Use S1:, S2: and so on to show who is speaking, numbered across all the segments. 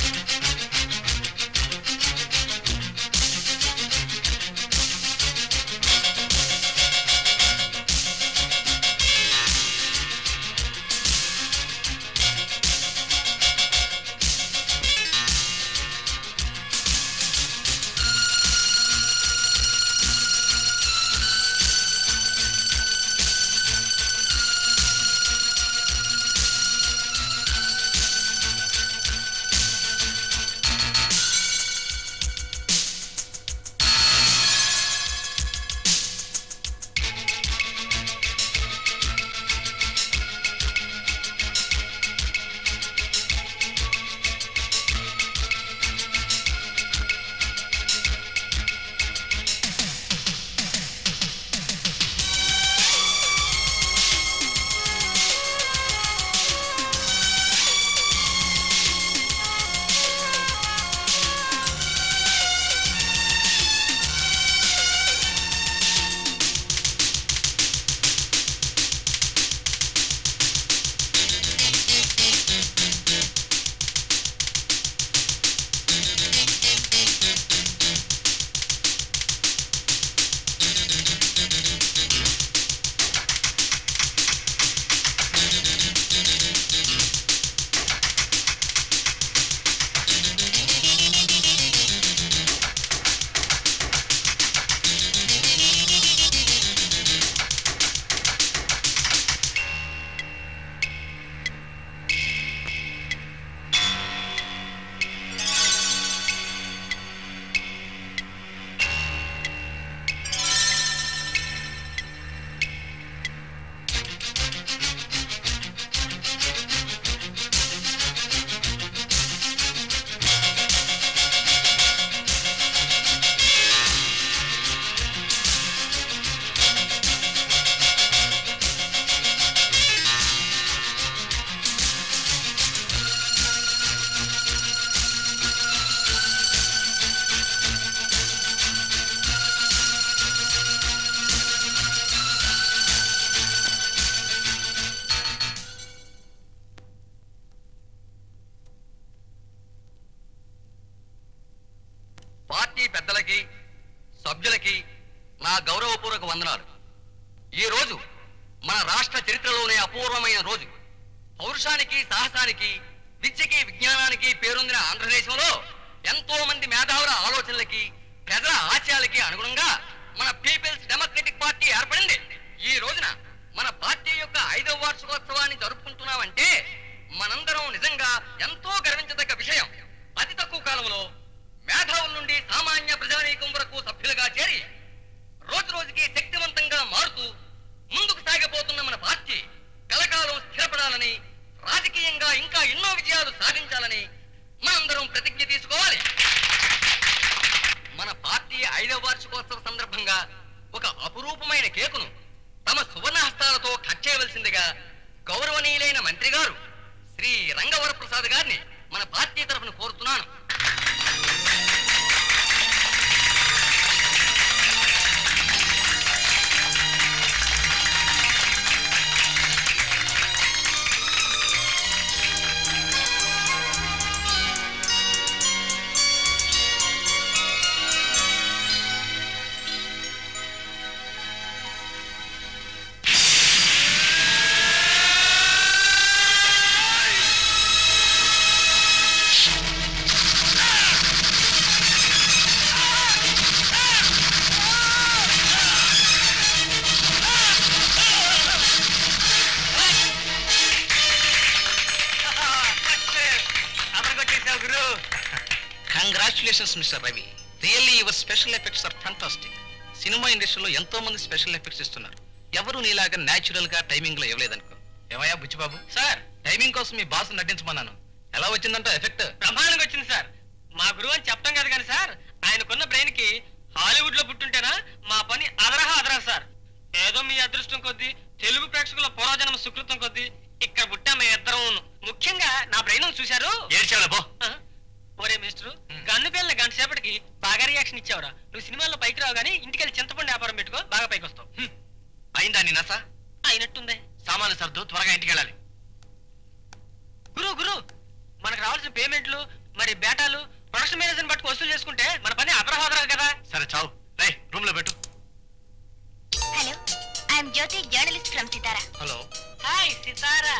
S1: Party పెద్దలకి సభ్యులకి నా గౌరవపూర్వక వందనాలు ఈ రోజు మన రాష్ట్ర చరిత్రలోనే అపూర్వమైన రోజు పౌరుషానికి సాహసానికి విద్యకి విజ్ఞానానికి పేరొందిన ఆంధ్రదేశంలో ఎంతో మంది మేధావుల ఆలోచనలకి ప్రజల ఆశయాలకి అనుగుణంగా మన పీపుల్స్ డెమోక్రటిక్ పార్టీ ఏర్పడింది ఈ రోజున మన పార్టీ యొక్క ఐదవ వార్షికోత్సవాన్ని జరుపుకుంటున్నామంటే మనందరం నిజంగా ఎంతో గర్వించదగ్గ విషయం అతి తక్కువ కాలంలో మేధావుల నుండి సామాన్య ప్రజానీకం వరకు సభ్యులుగా చేరి రోజు రోజుకి శక్తివంతంగా మారుతూ ముందుకు సాగిపోతున్న మన పార్టీ కలకాలం స్థిరపడాలని రాజకీయంగా ఇంకా ఎన్నో విజయాలు సాధించాలని మనందరం ప్రతిజ్ఞ తీసుకోవాలి మన పార్టీ ఐదవ వార్షికోత్సవ సందర్భంగా ఒక అపురూపమైన కేకును తమ సువర్ణ హస్తాలతో కట్ చేయవలసిందిగా గౌరవనీయులైన మంత్రి గారు శ్రీ రంగవర ప్రసాద్ గారిని మన పార్టీ తరఫున కోరుతున్నాను
S2: congratulations mister Ravi really your special effects are fantastic cinema ఇండస్ట్రీలో ఎంతో మంది స్పెషల్ ఎఫెక్ట్స్ ఇస్తున్నారు ఎవరు నీలాగా న్యాచురల్ గా టైమింగ్ లో ఇవ్వలేదనుకో ఏమయ్యా బుచ్చిబాబు సార్ టైమింగ్ కోసం మీ బాస్ నటించమన్నాను ఎలా వచ్చిందంట ఎఫెక్ట్
S3: బ్రహ్మాండంగా వచ్చింది సార్ మా గురువు అని చెప్తాం కదా కానీ సార్ ఆయనకున్న బ్రెయిన్ కి హాలీవుడ్ లో పుట్టుంటేనా మా పని అదరహా అదరా సార్ ఏదో మీ అదృష్టం కొద్దీ తెలుగు ప్రేక్షకుల పూర్వజన్మ సుకృతం కొద్దీ ఇక్కడ పుట్టా మీ ఇద్దరం ముఖ్యంగా నా బ్రెయిన్ చూశారు
S2: ఏడ్చావులే పో
S3: ఆ? ఒరే మిస్టర్ గన్ను పేలిన గంట సేపటికి బాగా రియాక్షన్ ఇచ్చావురా నువ్వు సినిమాల్లో పైకి రావు కానీ ఇంటికెళ్ళి చింతపండు వ్యాపారం పెట్టుకో బాగా పైకి వస్తావు
S2: హ్మ్. అయిందా నీ నస
S3: అయినట్టుందే
S2: సామాన్లు సర్దు త్వరగా ఇంటికి వెళ్ళాలి
S3: గురు గురు మనకు రావాల్సిన పేమెంట్లు మరి బేటాలు ప్రొడక్షన్ మేనేజర్ బట్టి వసూలు చేసుకుంటే మన పని అపరహోదరా కదా
S2: సరే చావు రై రూమ్ లో పెట్టు
S4: hello I'm Jyothi journalist from Sitara
S2: hello
S3: hi Sitara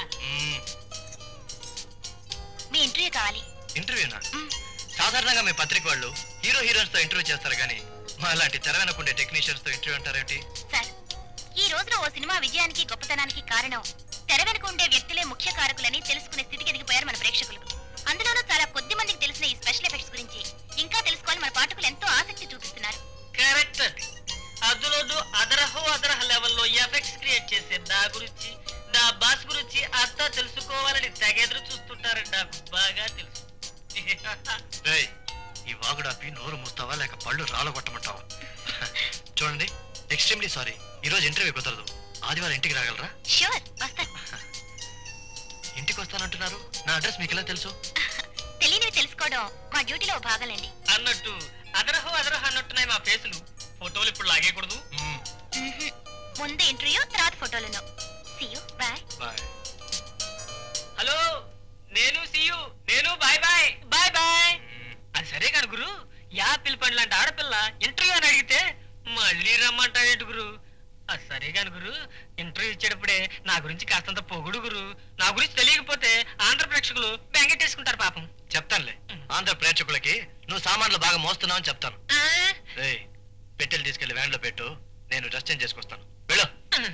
S4: మీ ఇంటర్వ్యూ కావాలి
S2: ఇంటర్వ్యూనా
S4: మ్,
S2: సాధారణంగా మీ పత్రిక వాళ్ళు హీరో హీరోయిన్స్ తో ఇంటర్వ్యూ చేస్తారు కానీ మా అలాంటి తెర వెనకుండే టెక్నీషియన్స్ తో ఇంటర్వ్యూ అంటారేంటి
S4: సార్ ఈ రోజున ఓ సినిమా విజయానికి గొప్పతనానికి కారణం తెర వెనుక ఉండే వ్యక్తులే ముఖ్య కారకులని తెలుసుకునే స్థితికి ఎదిగిపోయారు మన ప్రేక్షకులు అందులోనూ చాలా కొద్ది మందికి తెలిసిన ఈ స్పెషల్ ఎఫెక్ట్స్ గురించి ఇంకా తెలుసుకోవాలి మన పాఠకులు ఎంతో ఆసక్తి చూపిస్తున్నారు
S3: కరెక్ట్ అండి అందులోనూ అదరహో అదరహ లెవెల్లో ఎఫెక్ట్స్ క్రియేట్ చేసే నా గురించి నా బాస్ గురించి అంతా తెలుసుకోవాలని తెగెదురు చూస్తుంటారని నాకు బాగా తెలుసు
S2: రేయ్ ఈ వాగుడాపి నోరు మూస్తావా లేక పళ్ళు రాలగొట్టమంటావా చూడండి ఎక్స్ట్రీమ్లీ సారీ ఈ రోజు ఇంటర్వ్యూ కుదరదు ఆదివారం ఇంటికి రాగలరా
S4: షూర్ వస్తాను
S2: ఇంటికి వస్తానంటున్నారు నా అడ్రస్ మీకు ఎలా తెలుసు
S4: తెలియనివి తెలుసుకోవడం మా డ్యూటీలో ఓ భాగంలేండి
S3: అన్నట్టు అదరహో అదరహో అన్నట్టున్నాయి మా ఫేసులు ఫోటోలు ఇప్పుడు లాగేయకూడదు
S2: మ్మ్.
S4: మ్మ్హ్మ్. ముందు ఇంటర్వ్యూ తర్వాత ఫోటోలను see you bye
S2: bye
S3: hello నేను సియు నేను బాయ్ బాయ్ బాయ్ బాయ్ అది సరే కాదు గురు యాపిల్ పండు లాంటి ఆడపిల్ల ఇంటర్వ్యూ అని అడిగితే మళ్ళీ రమ్మంటావేంటి గురు అది సరే కాదు గురు ఇంటర్వ్యూ ఇచ్చేటప్పుడే నా గురించి కాస్తంత పొగుడు గురు నా గురించి తెలియకపోతే ఆంధ్ర ప్రేక్షకులు బెంగెట్టేసుకుంటారు పాపం
S2: చెప్తానులే ఆంధ్ర ప్రేక్షకులకి నువ్వు సామాన్లు బాగా మోస్తున్నావు అని చెప్తాను
S3: ఆ,
S2: రేయ్ పెట్టెలు తీసుకెళ్లి వ్యాన్ లో పెట్టు నేను డ్రెస్ చేంజ్ చేసుకొస్తాను వెళ్ళు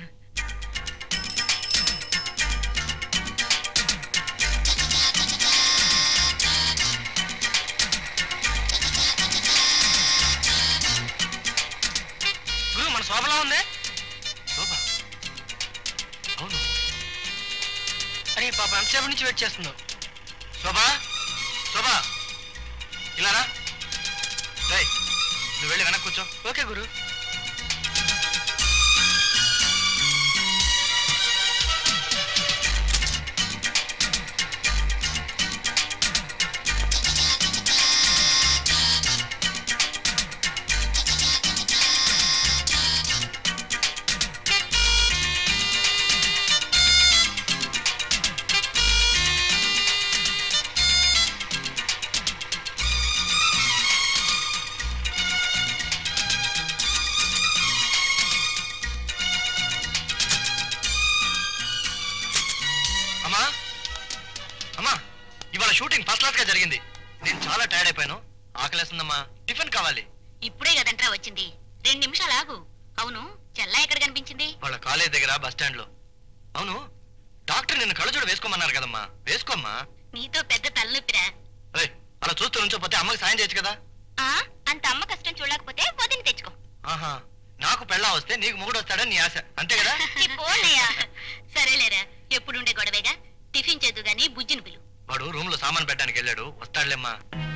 S3: గురు మన శోభలా ఉంది
S2: శోభా అవును
S3: అరే పాప ఎంతసేపు నుంచి వెయిట్ చేస్తుందో
S2: శోభా శోభా ఇలా రా రేయ్ నువ్వు వెళ్ళి వెనక్కి కూర్చో
S3: ఓకే గురు
S2: అమ్మా అమ్మా ఇవాళ షూటింగ్ ఫస్ట్ క్లాస్ గా జరిగింది నేను చాలా టైర్డ్ అయిపోయాను ఆకలేస్తుందమ్మా టిఫిన్ కావాలి
S4: ఇప్పుడే కదంట్రా వచ్చింది రెండు నిమిషాలు ఆగు అవును చెల్లా ఎక్కడ కనిపించింది
S2: వాళ్ళ కాలేజ్ దగ్గర బస్ స్టాండ్ లో అవును డాక్టర్ నిన్ను కళ్ళజోడు వేసుకోమన్నారు కదమ్మా వేసుకోమ్మా
S4: నీతో పెద్ద తలనొప్పిరా
S2: రేయ్ అలా చూస్తూ నుంచోపోతే అమ్మకి సాయం చేయొచ్చు కదా
S4: ఆ అంత అమ్మ కష్టం చూడకపోతే వదిలి తెచ్చుకో
S2: ఆహా నాకు పెళ్ళా వస్తే నీకు మొగుడు వస్తాడని నీ ఆశ అంతే కదా
S4: ఛీ, పోన్నయ్యా సరేలేరా ఎప్పుడుండే గొడవేగా టిఫిన్ చేద్దు గాని బుజ్జిని పిలు
S2: వాడు రూమ్ లో సామాన్ పెట్టడానికి వెళ్ళాడు వస్తాడులేమ్మా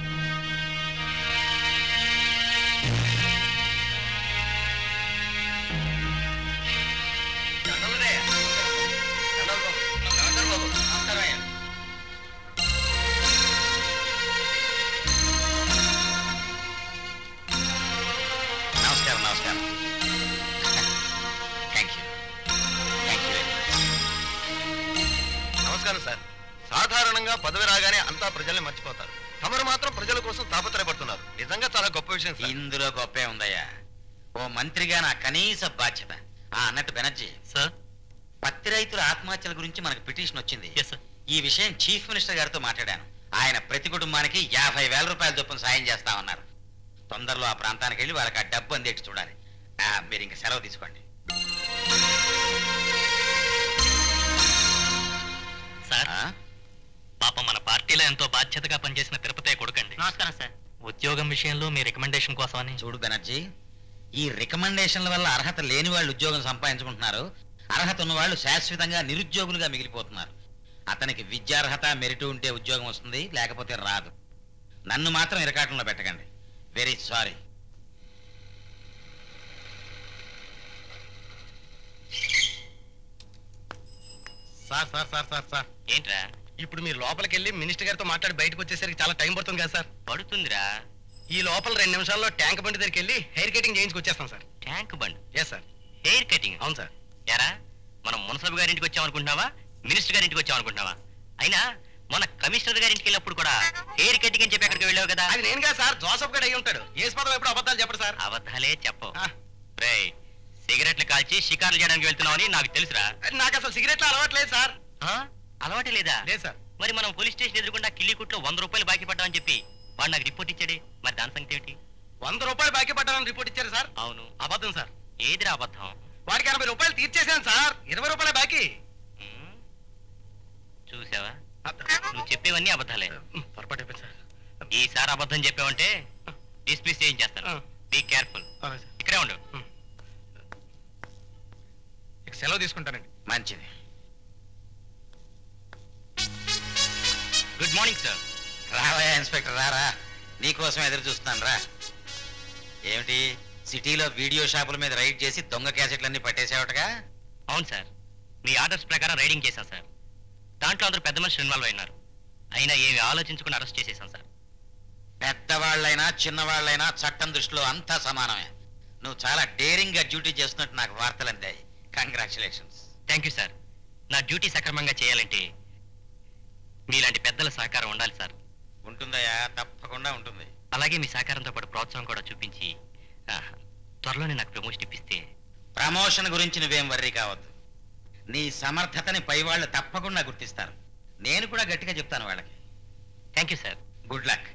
S2: నమస్కారం నమస్కారం thank you thank you very much
S5: నమస్కారం సార్ సాధారణంగా పదవి రాగానే అంతా ప్రజల్ని మర్చిపోతారు తమరు మాత్రం ప్రజల కోసం తాపత్రయపడుతున్నారు నిజంగా చాలా గొప్ప విషయం సార్
S6: ఇందులో గొప్పే ఉందయ్యా ఓ మంత్రిగా నా కనీస బాధ్యత ఆ అన్నట్టు బెనర్జీ
S2: సార్
S6: పత్తి రైతుల ఆత్మహత్యల గురించి మనకు పిటిషన్ వచ్చింది
S2: ఎస్ సార్
S6: ఈ విషయం చీఫ్ మినిస్టర్ గారితో మాట్లాడాను ఆయన ప్రతి కుటుంబానికి యాభై వేల రూపాయల చొప్పున సాయం చేస్తామన్నారు తొందరలో ఆ ప్రాంతానికి వెళ్ళి వాళ్ళకి ఆ డబ్బు అందేటి చూడాలి ఆ, మీరు ఇంక సెలవు తీసుకోండి
S2: సార్
S6: ఆ?
S2: పాప మన పార్టీలో ఎంతో బాధ్యతగా పనిచేసిన తిరుపతి కొడుకండి
S3: నమస్కారం సార్
S2: ఉద్యోగం విషయంలో మీ రికమెండేషన్ కోసమని
S6: చూడు బెనర్జీ ఈ రికమెండేషన్ల వల్ల అర్హత లేని వాళ్ళు ఉద్యోగం సంపాదించుకుంటున్నారు అర్హత ఉన్న వాళ్ళు శాశ్వతంగా నిరుద్యోగులుగా మిగిలిపోతున్నారు అతనికి విద్యార్హత మెరిట్ ఉంటే ఉద్యోగం వస్తుంది లేకపోతే రాదు నన్ను మాత్రం ఇరకాటంలో పెట్టకండి very sorry
S5: sir sir sir sir sir
S3: ఏంట్రా
S5: ఇప్పుడు మీరు లోపలికి వెళ్ళి మినిస్టర్ గారితో మాట్లాడి బయటకు వచ్చేసరికి చాలా టైం పడుతుంది కదా సార్
S3: పడుతుందిరా
S5: ఈ లోపల రెండు నిమిషాల్లో ట్యాంక్ బండి దగ్గరికి వెళ్ళి హెయిర్ కటింగ్ చేయించుకు వచ్చేస్తాం sir
S3: Tank Bund
S5: yes sir
S3: hair cutting
S5: అవును సార్
S3: ఎరా మనం మున్సబ్ గారింటికి వచ్చామనుకుంటున్నావా మినిస్టర్ గారింటికి వచ్చామనుకుంటున్నావా అయినా మన కమిషనర్ గారి ఇంటికి వెళ్ళినప్పుడు కూడా హెయిర్ కటింగ్ అని చెప్పి అక్కడికి వెళ్ళావు కదా
S2: అది నేనుగా సార్ జోసఫ్ గడ్ అయి ఉంటాడు ఏ పదం ఎప్పుడు అబద్ధాలు చెప్పడు సార్
S3: అబద్ధాలే చెప్పవు
S2: ఆ.
S3: రేయ్ సిగరెట్లు కాల్చి షికారులు చేయడానికి వెళ్తున్నావని నాకు తెలుసురా
S2: నాకు అసలు సిగరెట్లు అలవాట్లేదు సార్
S3: ఆ? అలవాటే లేదా
S2: లేదు సార్
S3: మరి మనం పోలీస్ స్టేషన్ ఎదురుకుండా కిల్లికుట్లో వంద రూపాయలు బాకీ పడ్డామని చెప్పి వాడు నాకు రిపోర్ట్ ఇచ్చాడే మరి దాని సంగతి ఏమిటి
S2: వంద రూపాయలు బాకీ పడ్డానని రిపోర్ట్ ఇచ్చారు సార్
S3: అవును
S2: అబద్ధం సార్
S3: ఏదిరా అబద్ధం
S2: వాడికి ఎనభై రూపాయలు తీర్చేశాను సార్ ఇరవై రూపాయల బాకీ
S3: ఉమ్. చూసావా
S2: అబ్బ.
S3: నువ్వు చెప్పేవన్నీ అబద్ధాలే
S2: పొరపాటు అయిపోయింది సార్
S3: ఈసారి అబద్ధం చెప్పావంటే డిస్మిస్ చేయించేస్తాను
S2: ఆ.
S3: బీ కేర్ఫుల్
S2: అలాగే సార్.
S3: ఇక్కడే ఉండు
S2: ఇక సెలవు తీసుకుంటానండి
S6: మంచిది
S3: గుడ్ మార్నింగ్ సార్
S6: రావయ్యా ఇన్స్పెక్టర్ రారా నీకోసం ఎదురు చూస్తున్నాను రా ఏమిటి సిటీలో వీడియో షాపుల మీద రైడ్ చేసి దొంగ క్యాసెట్లన్నీ పట్టేసావటగా
S3: అవును సార్ మీ ఆర్డర్స్ ప్రకారం రైడింగ్ చేశాం సార్ దాంట్లో అందరూ పెద్ద మనుషులు ఇన్వాల్వ్ అయినారు అయినా ఏమి ఆలోచించకుండా అరెస్ట్ చేసేసాం సార్
S6: పెద్దవాళ్ళైనా చిన్నవాళ్ళైనా చట్టం దృష్టిలో అంతా సమానమే నువ్వు చాలా డేరింగ్ గా డ్యూటీ చేస్తున్నట్టు నాకు వార్తలు అందాయి కంగ్రాచులేషన్స్
S3: థ్యాంక్ యూ సార్ నా డ్యూటీ సక్రమంగా చేయాలంటే మీలాంటి పెద్దల సహకారం ఉండాలి సార్
S6: ఉంటుందయ్యా తప్పకుండా ఉంటుంది
S3: అలాగే మీ సహకారంతో పాటు ప్రోత్సాహం కూడా చూపించి ఆ, త్వరలోనే నాకు ప్రమోషన్ ఇప్పిస్తే
S6: ప్రమోషన్ గురించి నువ్వేం వర్రీ కావద్దు నీ సమర్థతని పై వాళ్ళు తప్పకుండా గుర్తిస్తారు నేను కూడా గట్టిగా చెప్తాను వాళ్ళకి
S3: thank you sir
S6: good luck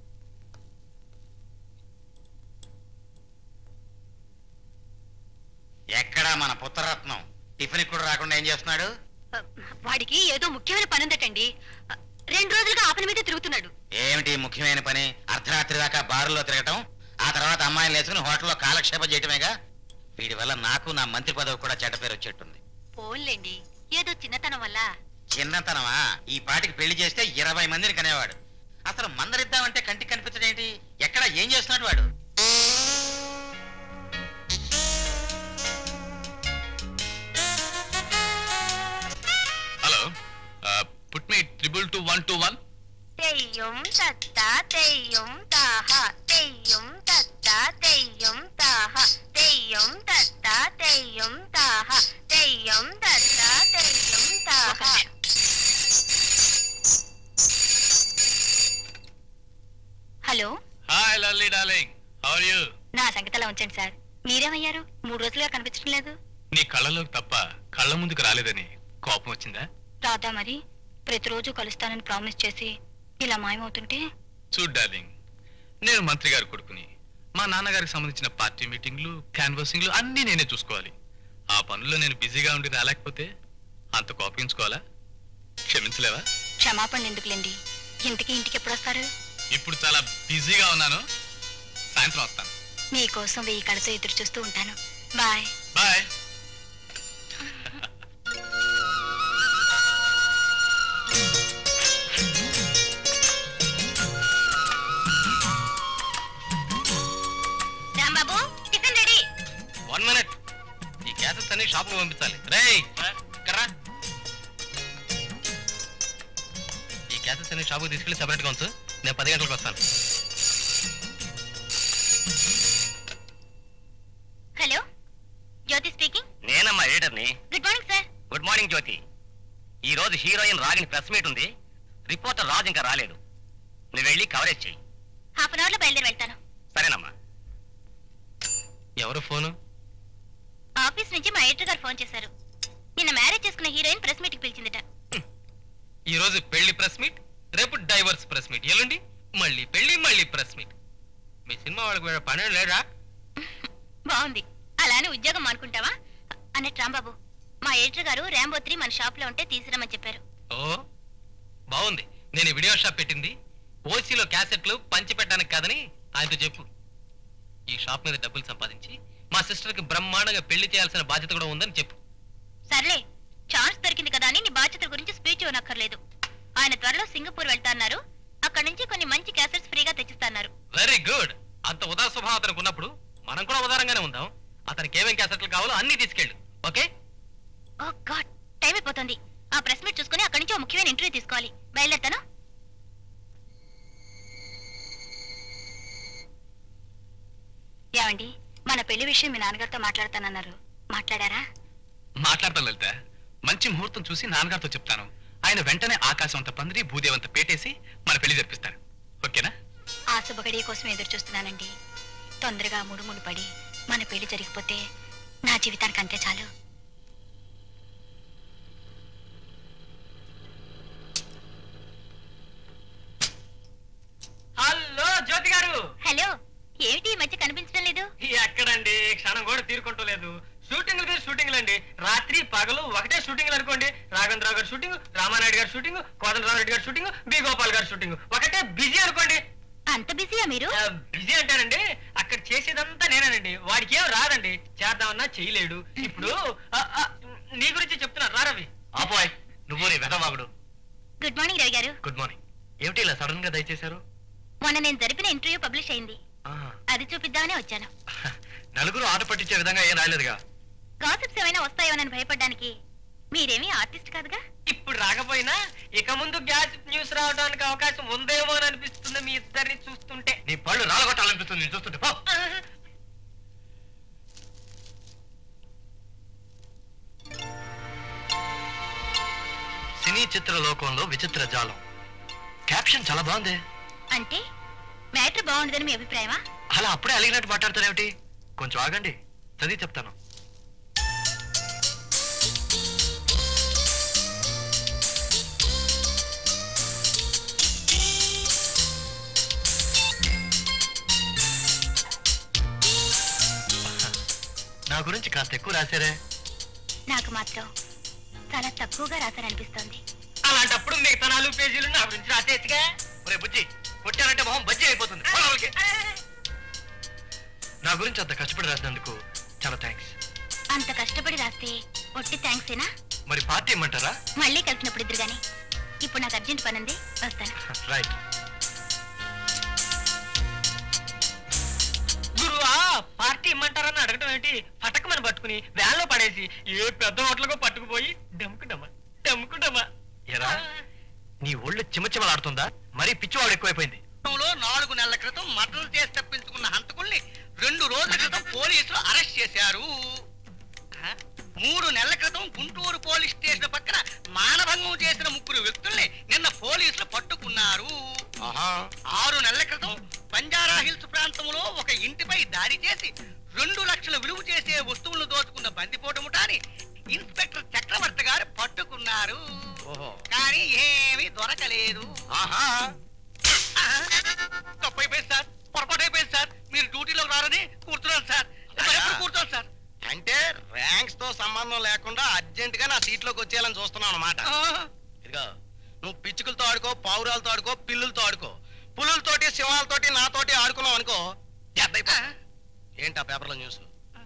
S6: ఎక్కడా మన పుత్రరత్నం టిఫిన్ కూడా రాకుండా ఏం చేస్తున్నాడు
S4: వాడికి ఏదో ముఖ్యమైన పని ఉందటండి రెండు రోజులుగా ఆ పని మీద తిరుగుతున్నాడు
S6: ఏమిటి ముఖ్యమైన పని అర్ధరాత్రి దాకా బారులో తిరగటం ఆ తర్వాత అమ్మాయిని లేచుకుని హోటల్లో కాలక్షేపం చేయటమేగా వీడి వల్ల నాకు నా మంత్రి పదవి కూడా చెడ్డ పేరు వచ్చేట్టుంది
S4: పోన్లేండి ఏదో చిన్నతనం వల్ల
S6: చిన్నతనమా ఈ పాటికి పెళ్లి చేస్తే ఇరవై మందిని కనేవాడు అసలు మందరిద్దామంటే కంటికి కనిపించడం ఏంటి ఎక్కడ ఏం చేస్తున్నాడు వాడు
S2: hello put me triple two one two one
S4: తెయ్యం తత్త తెయ్యం తాహ తెయ్యం తత్త తెయ్యం తాహ తెయ్యం తత్త తెయ్యం తాహ తెయ్యం తత్త తెయ్యం తాహ hello
S2: hi Lalli darling how are you
S4: నా సంగతి అలా ఉంచండి సార్ మీరేమయ్యారు మూడు రోజులుగా కనిపించడం లేదు
S2: నీ కళ్ళలోకి తప్ప కళ్ళ ముందుకు రాలేదని కోపం వచ్చిందా
S4: రాదా మరి ప్రతిరోజు కలుస్తానని ప్రామిస్ చేసి ఇలా మాయమవుతుంటే
S2: చూడ్ డార్లింగ్ నేను మంత్రి గారి కొడుకుని మా నాన్నగారికి సంబంధించిన పార్టీ మీటింగ్లు క్యాన్వాసింగ్లు అన్నీ నేనే చూసుకోవాలి ఆ పనుల్లో నేను బిజీగా ఉండి రాలేకపోతే అంత కోపగించుకోవాలా క్షమించలేవా
S4: క్షమాపణ ఎందుకులేండి ఇంటికి ఇంటికి ఎప్పుడు వస్తారు
S2: ఇప్పుడు చాలా బిజీగా ఉన్నాను సాయంత్రం వస్తాను
S4: మీకోసం వెయ్యి కళ్ళతో ఎదురు చూస్తూ ఉంటాను bye
S2: bye
S4: Rambabu tiffin ready
S2: one minute ఈ గ్యాసెస్ అన్ని షాప్ పంపించాలి రేయ్ కర్రా ఈ గ్యాసెస్ అన్ని షాపుకి తీసుకెళ్లి సెపరేట్ గా ఉంచు నేను పది గంటలకు వస్తాను
S4: హలో జ్యోతి స్పీకింగ్
S3: నేనమ్మా ఎడిటర్ని
S4: good morning sir
S3: good morning Jyothi ఈ రోజు హీరోయిన్ రాగిని ప్రెస్ మీట్ ఉంది రిపోర్టర్ రాజు ఇంకా రాలేదు నువ్వు వెళ్ళి కవరేజ్ చెయ్యి
S4: హాఫ్ అన్ అవర్ లో బయలుదేరి వెళ్తాను
S3: సరేనమ్మా
S2: ఎవరు ఫోను
S4: ఆఫీస్ నుంచి మా ఎడిటర్ గారు ఫోన్ చేశారు నిన్న మ్యారేజ్ చేసుకున్న హీరోయిన్ ప్రెస్ మీట్ కి పిలిచిందట
S2: ఈ రోజు పెళ్లి ప్రెస్ మీట్ రేపు డైవర్స్ ప్రెస్ మీట్ ఎల్లుండి మళ్ళీ పెళ్లి మళ్ళీ ప్రెస్ మీట్ మీ సినిమా వాళ్ళకి వేరే పని లేరా
S4: బాగుంది అలానే ఉద్యోగం మానుకుంటావా అన్నట్టు రాంబాబు మా ఎడిటర్ గారు ర్యాంబో త్రీ మన షాప్ లో ఉంటే తీసుకురమ్మని చెప్పారు
S2: ఓ బాగుంది నేను ఈ వీడియో షాప్ పెట్టింది ఓసీలో క్యాసెట్లు పంచి పెట్టడానికి కాదని ఆయనతో చెప్పు ఈ షాప్ మీద డబ్బులు సంపాదించి మా సిస్టర్కి బ్రహ్మాండంగా పెళ్లి చేయాల్సిన బాధ్యత కూడా ఉందని చెప్పు
S4: సర్లే ఛాన్స్ దొరికింది కదా అని నీ బాధ్యతల గురించి స్పీచ్ ఇవ్వనక్కర్లేదు ఆయన త్వరలో సింగపూర్ వెళ్తాన్నారు అక్కడ నుంచి కొన్ని మంచి క్యాసెట్స్ ఫ్రీగా తెచ్చిస్తాన్నారు
S2: వెరీ గుడ్ అంత ఉదార స్వభావం అతనికి ఉన్నప్పుడు మనం కూడా ఉదారంగానే ఉందాం అతనికి ఏమేం క్యాసెట్లు కావాలో అన్ని తీసుకెళ్ళు ఓకే
S4: ఓ గాడ్ టైం అయిపోతుంది ఆ ప్రెస్ మీట్ చూసుకుని అక్కడి నుంచి ఓ ముఖ్యమైన ఇంటర్వ్యూ తీసుకోవాలి బయలుదేరుతాను ఏమండి మన పెళ్లి విషయం మీ నాన్నగారితో మాట్లాడతానన్నారు మాట్లాడారా
S2: మాట్లాడతాను లలిత మంచి ముహూర్తం చూసి నాన్నగారితో చెప్తాను ఆయన వెంటనే ఆకాశం అంత పందిరి భూదేవంత పేటేసి మన పెళ్లి జరిపిస్తారు ఓకేనా
S4: ఆ శుభగడి కోసం ఎదురు చూస్తున్నానండి తొందరగా ముడుములు పడి మన పెళ్లి జరిగిపోతే నా జీవితానికి అంతే చాలు
S3: హలో జ్యోతి గారు
S4: హలో ఏమిటి ఈ మధ్య కనిపించడం లేదు
S3: ఎక్కడండి క్షణం కూడా తీరుకుంటలేదు షూటింగ్లు మీద షూటింగ్లు అండి రాత్రి పగలు ఒకటే షూటింగ్లు అనుకోండి రాఘవేంద్రరావు గారి షూటింగ్ రామానాయుడు గారి షూటింగ్ కోదండరావు రెడ్డి గారి షూటింగ్ బి గోపాల్ గారి షూటింగ్ ఒకటే బిజీ అనుకోండి
S4: అంత బిజీయా మీరు
S3: బిజీ అంటానండి అక్కడ చేసేదంతా నేనేనండి వాడికి ఏం రాదండి చేద్దామన్నా చేయలేడు ఇప్పుడు ఆ, ఆ, నీ గురించి చెప్తున్నా రా రవి
S1: ఆపోయ్ నువ్వు నీ వెదవాగుడు
S4: గుడ్ మార్నింగ్ రవి గారు
S1: గుడ్ మార్నింగ్ ఏమిటి ఇలా సడన్ గా దయచేశారు
S4: మొన్న నేను జరిపిన ఇంటర్వ్యూ పబ్లిష్ అయింది
S1: ఆహా.
S4: అది చూపిద్దామనే వచ్చాను
S1: నలుగురు ఆట పట్టించే విధంగా ఏం రాయలేదుగా
S4: గాసిప్స్ ఏమైనా వస్తాయోనని భయపడ్డానికి మీరేమీ ఆర్టిస్ట్ కాదుగా
S3: ఇప్పుడు రాకపోయినా ఇక ముందు గ్యాస్ న్యూస్ రావడానికి అవకాశం ఉందేమో అని అనిపిస్తుంది మీ ఇద్దరిని చూస్తుంటే
S1: నీ పళ్ళు రాలగొట్టాలనిపిస్తుంది నేను చూస్తుంటే పో. సినీ చిత్ర లోకంలో విచిత్ర జాలం క్యాప్షన్ చాలా బాగుంది
S4: అంటే మ్యాటర్ బాగుండదని మీ అభిప్రాయమా
S1: అలా అప్పుడే అలిగినట్టు మాట్లాడతారేమిటి కొంచెం ఆగండి చదివి చెప్తాను నా గురించి కాస్త ఎక్కువ రాశారే
S4: నాకు మాత్రం చాలా తక్కువగా రాశారనిపిస్తోంది
S3: అలాంటప్పుడు మిగతా నాలుగు పేజీలు నా గురించి రాసేచ్చుగా
S1: ఒరే బుజ్జి కొట్టానంటే మొహం బజ్జి అయిపోతుంది పో లోపలికి. నా గురించి అంత కష్టపడి రాసినందుకు చాలా థ్యాంక్స్
S4: అంత కష్టపడి రాస్తే ఒట్టి థ్యాంక్సేనా
S1: మరి పార్టీ ఇమ్మంటారా
S4: మళ్ళీ కలిసినప్పుడు ఇద్దరు గాని ఇప్పుడు నాకు అర్జెంట్ పని ఉంది వస్తాను
S1: రైట్
S3: గురువా పార్టీ ఇమ్మంటారని అడగటం ఏంటి పటకమని పట్టుకుని వ్యాన్లో పడేసి ఏ పెద్ద హోటల్కో పట్టుకుపోయి డమ్ముకుంటామా డమ్ముకుంటామా
S1: ఎరా నీ ఒళ్ళు చిమచిమలాడుతుందా మరీ పిచ్చివాడు ఎక్కువైపోయింది
S7: లో నాలుగు నెలల క్రితం మర్డర్ చేసి తప్పించుకున్న హంతకుల్ని రెండు రోజుల క్రితం పోలీసులు అరెస్ట్ చేశారు ఆ? మూడు నెలల క్రితం గుంటూరు పోలీస్ స్టేషన్ పక్కన మానభంగం చేసిన ముగ్గురు వ్యక్తుల్ని నిన్న పోలీసులు పట్టుకున్నారు ఆరు నెలల క్రితం బంజారా హిల్స్ ప్రాంతంలో ఒక ఇంటిపై దాడి చేసి రెండు లక్షల విలువ చేసే వస్తువులను దోచుకున్న బందిపోటు ముఠాని ఇన్స్పెక్టర్ చక్రవర్తి గారు పట్టుకున్నారు
S5: ఓహో
S7: కానీ ఏమీ దొరకలేదు
S5: ఆహా
S7: తప్పు అయిపోయింది సార్ పొరపాటు అయిపోయింది సార్ మీరు డ్యూటీలో రారని కూర్చున్నాను సార్ మరి ఎప్పుడు కూర్చోను సార్
S5: అంటే ర్యాంక్స్ తో సంబంధం లేకుండా అర్జెంట్ గా నా సీట్లోకి వచ్చేయాలని చూస్తున్నావు అన్నమాట ఇదిగో నువ్వు పిచ్చుకలతో ఆడుకో పావురాలతో ఆడుకో పిల్లులతో ఆడుకో పులులతోటి సింహాలతోటి నాతోటి ఆడుకున్నావు అనుకో ఎద్దయిపో ఏంటా పేపర్లో న్యూస్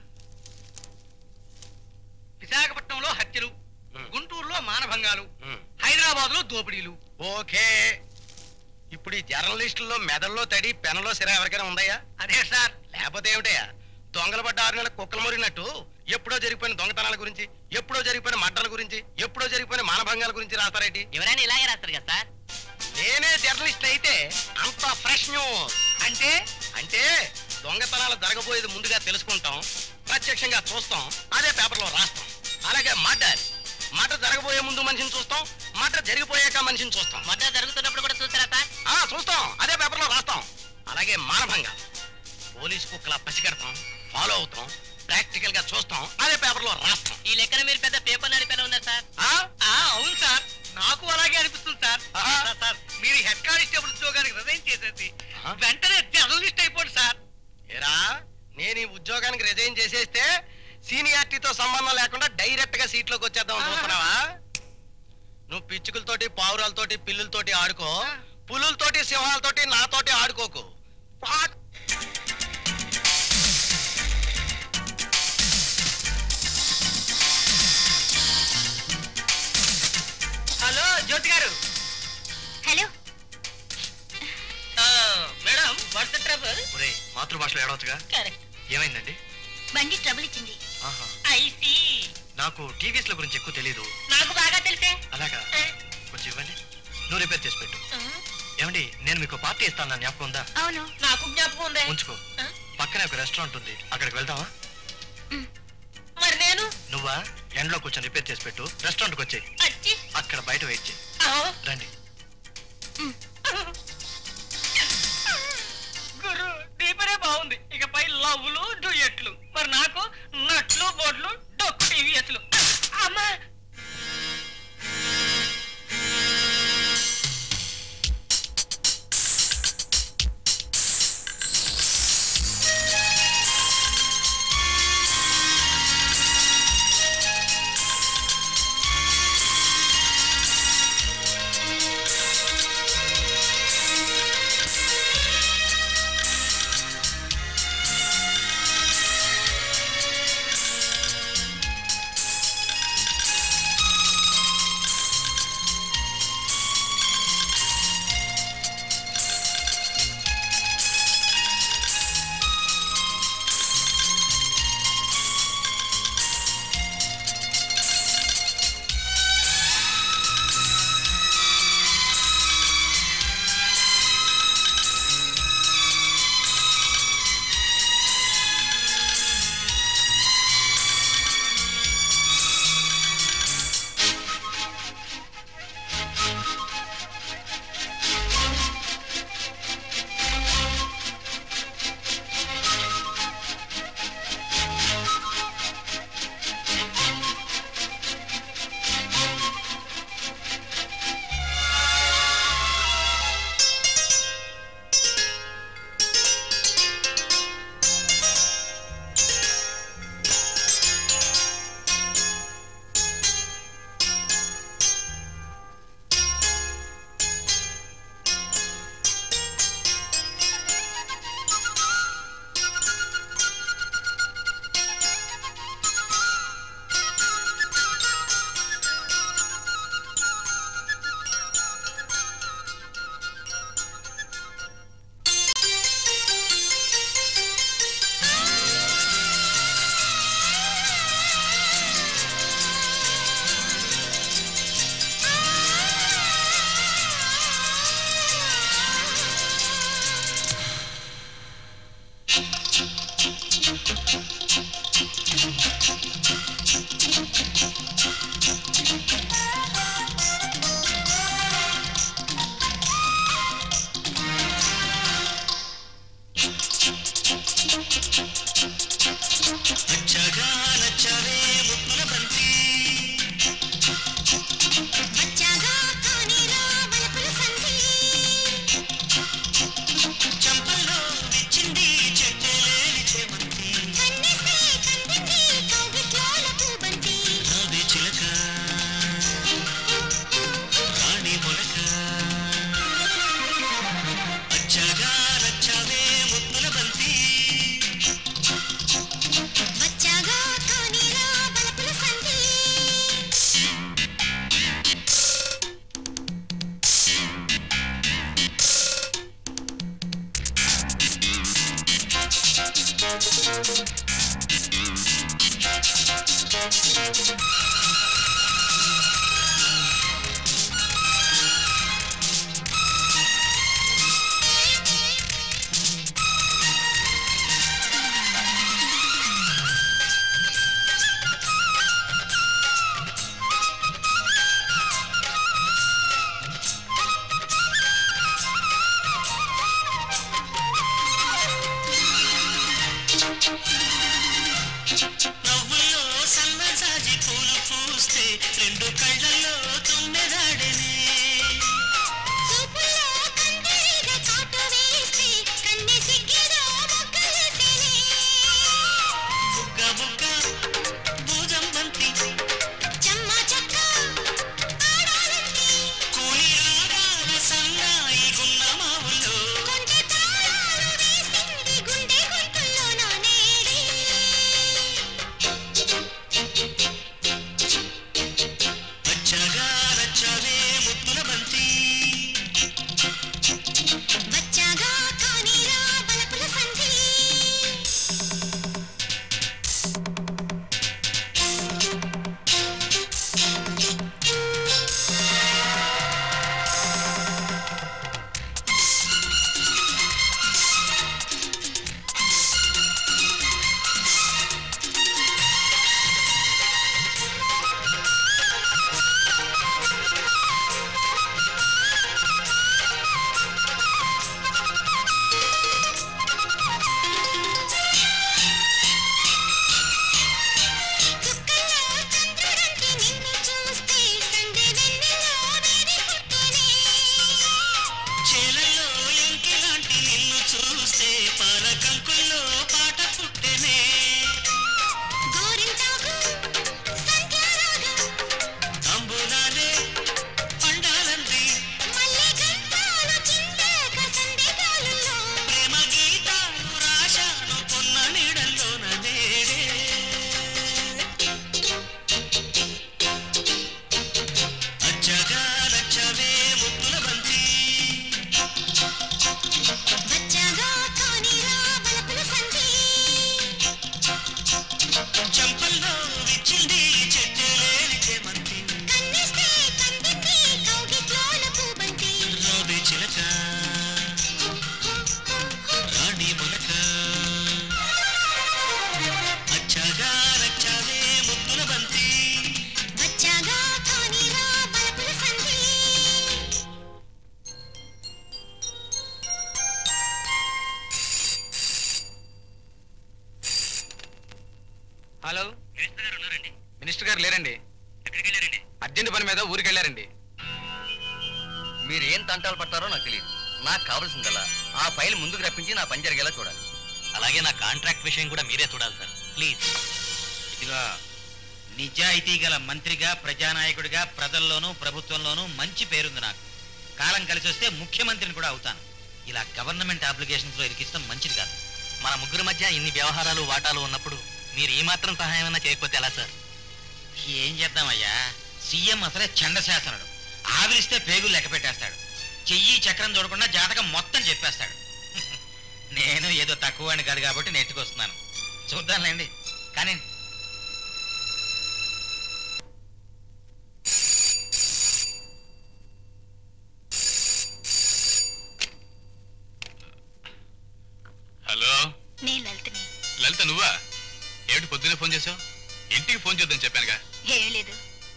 S7: విశాఖపట్నంలో హత్యలు
S5: ఉమ్.
S7: గుంటూరులో మానభంగాలు
S5: ఉమ్.
S7: హైదరాబాద్ లో దోపిడీలు
S5: ఓకే ఇప్పుడు ఈ జర్నలిస్టుల్లో మెదల్లో తడి పెనలో సిరా ఎవరికైనా ఉందయ్యా
S7: అదే సార్
S5: లేకపోతే ఏమిటయ్యా దొంగలు పడ్డ ఆరు నెలల కుక్కలు మురిగినట్టు ఎప్పుడో జరిగిపోయిన దొంగతనాల గురించి ఎప్పుడో జరిగిపోయిన మడ్డల గురించి ఎప్పుడో జరిగిపోయిన మానభంగాల గురించి రాస్తారేంటి
S7: ఎవరైనా ఇలాగే రాస్తారు కదా సార్
S5: నేనే జర్నలిస్ట్ అయితే అంత ఫ్రెష్ న్యూస్
S7: అంటే
S5: అంటే దొంగతనాలు జరగబోయేది ముందుగా తెలుసుకుంటాం ప్రత్యక్షంగా చూస్తాం అదే పేపర్లో రాస్తాం అలాగే మర్డర్ మర్డర్ జరగబోయే ముందు మనిషిని చూస్తాం మర్డర్ జరిగిపోయాక మనిషిని చూస్తాం
S7: మధ్య జరుగుతున్నప్పుడు కూడా చూస్తారా సార్
S5: ఆ చూస్తాం అదే పేపర్లో రాస్తాం అలాగే మానభంగా పోలీస్ కుక్కలా పసిగడతాం ఫాలో అవుతాం ప్రాక్టికల్ గా చూస్తాం అదే పేపర్లో రాస్తాం
S7: ఈ లెక్కన మీరు పెద్ద పేపర్ నడిపేలా ఉన్నారు సార్
S5: ఆ?
S7: అవును సార్ నాకు అలాగే అనిపిస్తుంది సార్
S5: ఆహా.
S7: సార్, సార్ మీరు హెడ్ కానిస్టేబుల్ ఉద్యోగానికి రిజైన్ చేసేసి
S5: ఆహా.
S7: వెంటనే జర్నలిస్ట్ అయిపోండి సార్
S5: ఏరా నేను ఈ ఉద్యోగానికి రిజైన్ చేసేస్తే సీనియారిటీతో సంబంధం లేకుండా డైరెక్ట్ గా సీట్లోకి వచ్చేద్దాం చూస్తున్నావా నువ్వు పిచ్చుకలతోటి పావురాలతోటి పిల్లులతోటి ఆడుకో పులులతోటి సింహాలతోటి నాతోటి ఆడుకోకు పాట్.
S3: హలో జ్యోతి గారు
S4: హలో
S7: మేడం వాట్స్ ట్రబుల్
S1: ఒరే మాతృభాషలో ఏడవచ్చుగా
S7: కరెక్ట్
S1: ఏమైందండి
S4: బండి ట్రబుల్ ఇచ్చింది
S1: ఆహా
S7: ఐసి
S1: నాకు టీవీస్ ల గురించి ఎక్కువ తెలియదు
S7: నాకు బాగా తెలిసే
S1: అలాగా కొంచెం ఇవ్వండి నువ్వు రిపేర్ చేసి పెట్టు ఏమండి నేను మీకు పార్టీ ఇస్తాను నా జ్ఞాపకం ఉందా
S4: అవును
S7: నాకు జ్ఞాపకం ఉందే
S1: ఉంచుకో
S7: ఆ?
S1: పక్కనే ఒక రెస్టారెంట్ ఉంది అక్కడికి వెళ్దామా
S7: మరి నేను
S1: నువ్వా ఎండ్లో కూర్చొని రిపేర్ చేసి పెట్టు రెస్టారెంట్కి వచ్చేయి
S7: అచ్చి
S1: అక్కడ బయట వెయిట్ చేయి
S2: రండి
S3: గురు దీపరే బాగుంది ఇకపై లవ్లు డుయెట్లు మరి నాకు నట్లు బోట్లు డొక్కు టీవీఎస్లు అమ్మా
S8: నవ్వుల్లో సన్నజాజి పూలు
S3: హలో
S2: మినిస్టర్ గారు లేరండి అర్జెంట్ పని మీద ఊరికి వెళ్ళారండి
S1: మీరు ఏం తంటాలు పడతారో నాకు తెలియదు నాకు కావాల్సిందల్లా ఆ ఫైల్ ముందుకు రప్పించి నా పని జరిగేలా చూడాలి
S2: అలాగే నా కాంట్రాక్ట్ విషయం కూడా మీరే చూడాలి సార్ ప్లీజ్
S6: ఇదిగో నిజాయితీ గల మంత్రిగా ప్రజానాయకుడిగా ప్రజల్లోనూ ప్రభుత్వంలోనూ మంచి పేరుంది నాకు కాలం కలిసి వస్తే ముఖ్యమంత్రిని కూడా అవుతాను ఇలా గవర్నమెంట్ అప్లికేషన్స్ లో ఇరికిస్తాం మంచిది కాదు
S2: మన ముగ్గురు మధ్య ఇన్ని వ్యవహారాలు వాటాలు ఉన్నప్పుడు మీరు ఈ మాత్రం సహాయం చేయకపోతే ఎలా సార్
S6: ఏం చేద్దామయ్యా సీఎం అసలే చండశాసనుడు ఆవిరిస్తే పేగులు లెక్క పెట్టేస్తాడు చెయ్యి చక్రం చూడకుండా జాతకం మొత్తం చెప్పేస్తాడు నేను ఏదో తక్కువ అని కాదు కాబట్టి నెట్టుకొస్తున్నాను చూద్దాంలేండి కానీ
S2: హలో
S4: నేను లలితని
S2: లలిత నువ్వా ఏమిటి పొద్దున్నే ఫోన్ చేసావు ఇంటికి ఫోన్ చేద్దాం చెప్పానుగా
S4: ఏం లేదు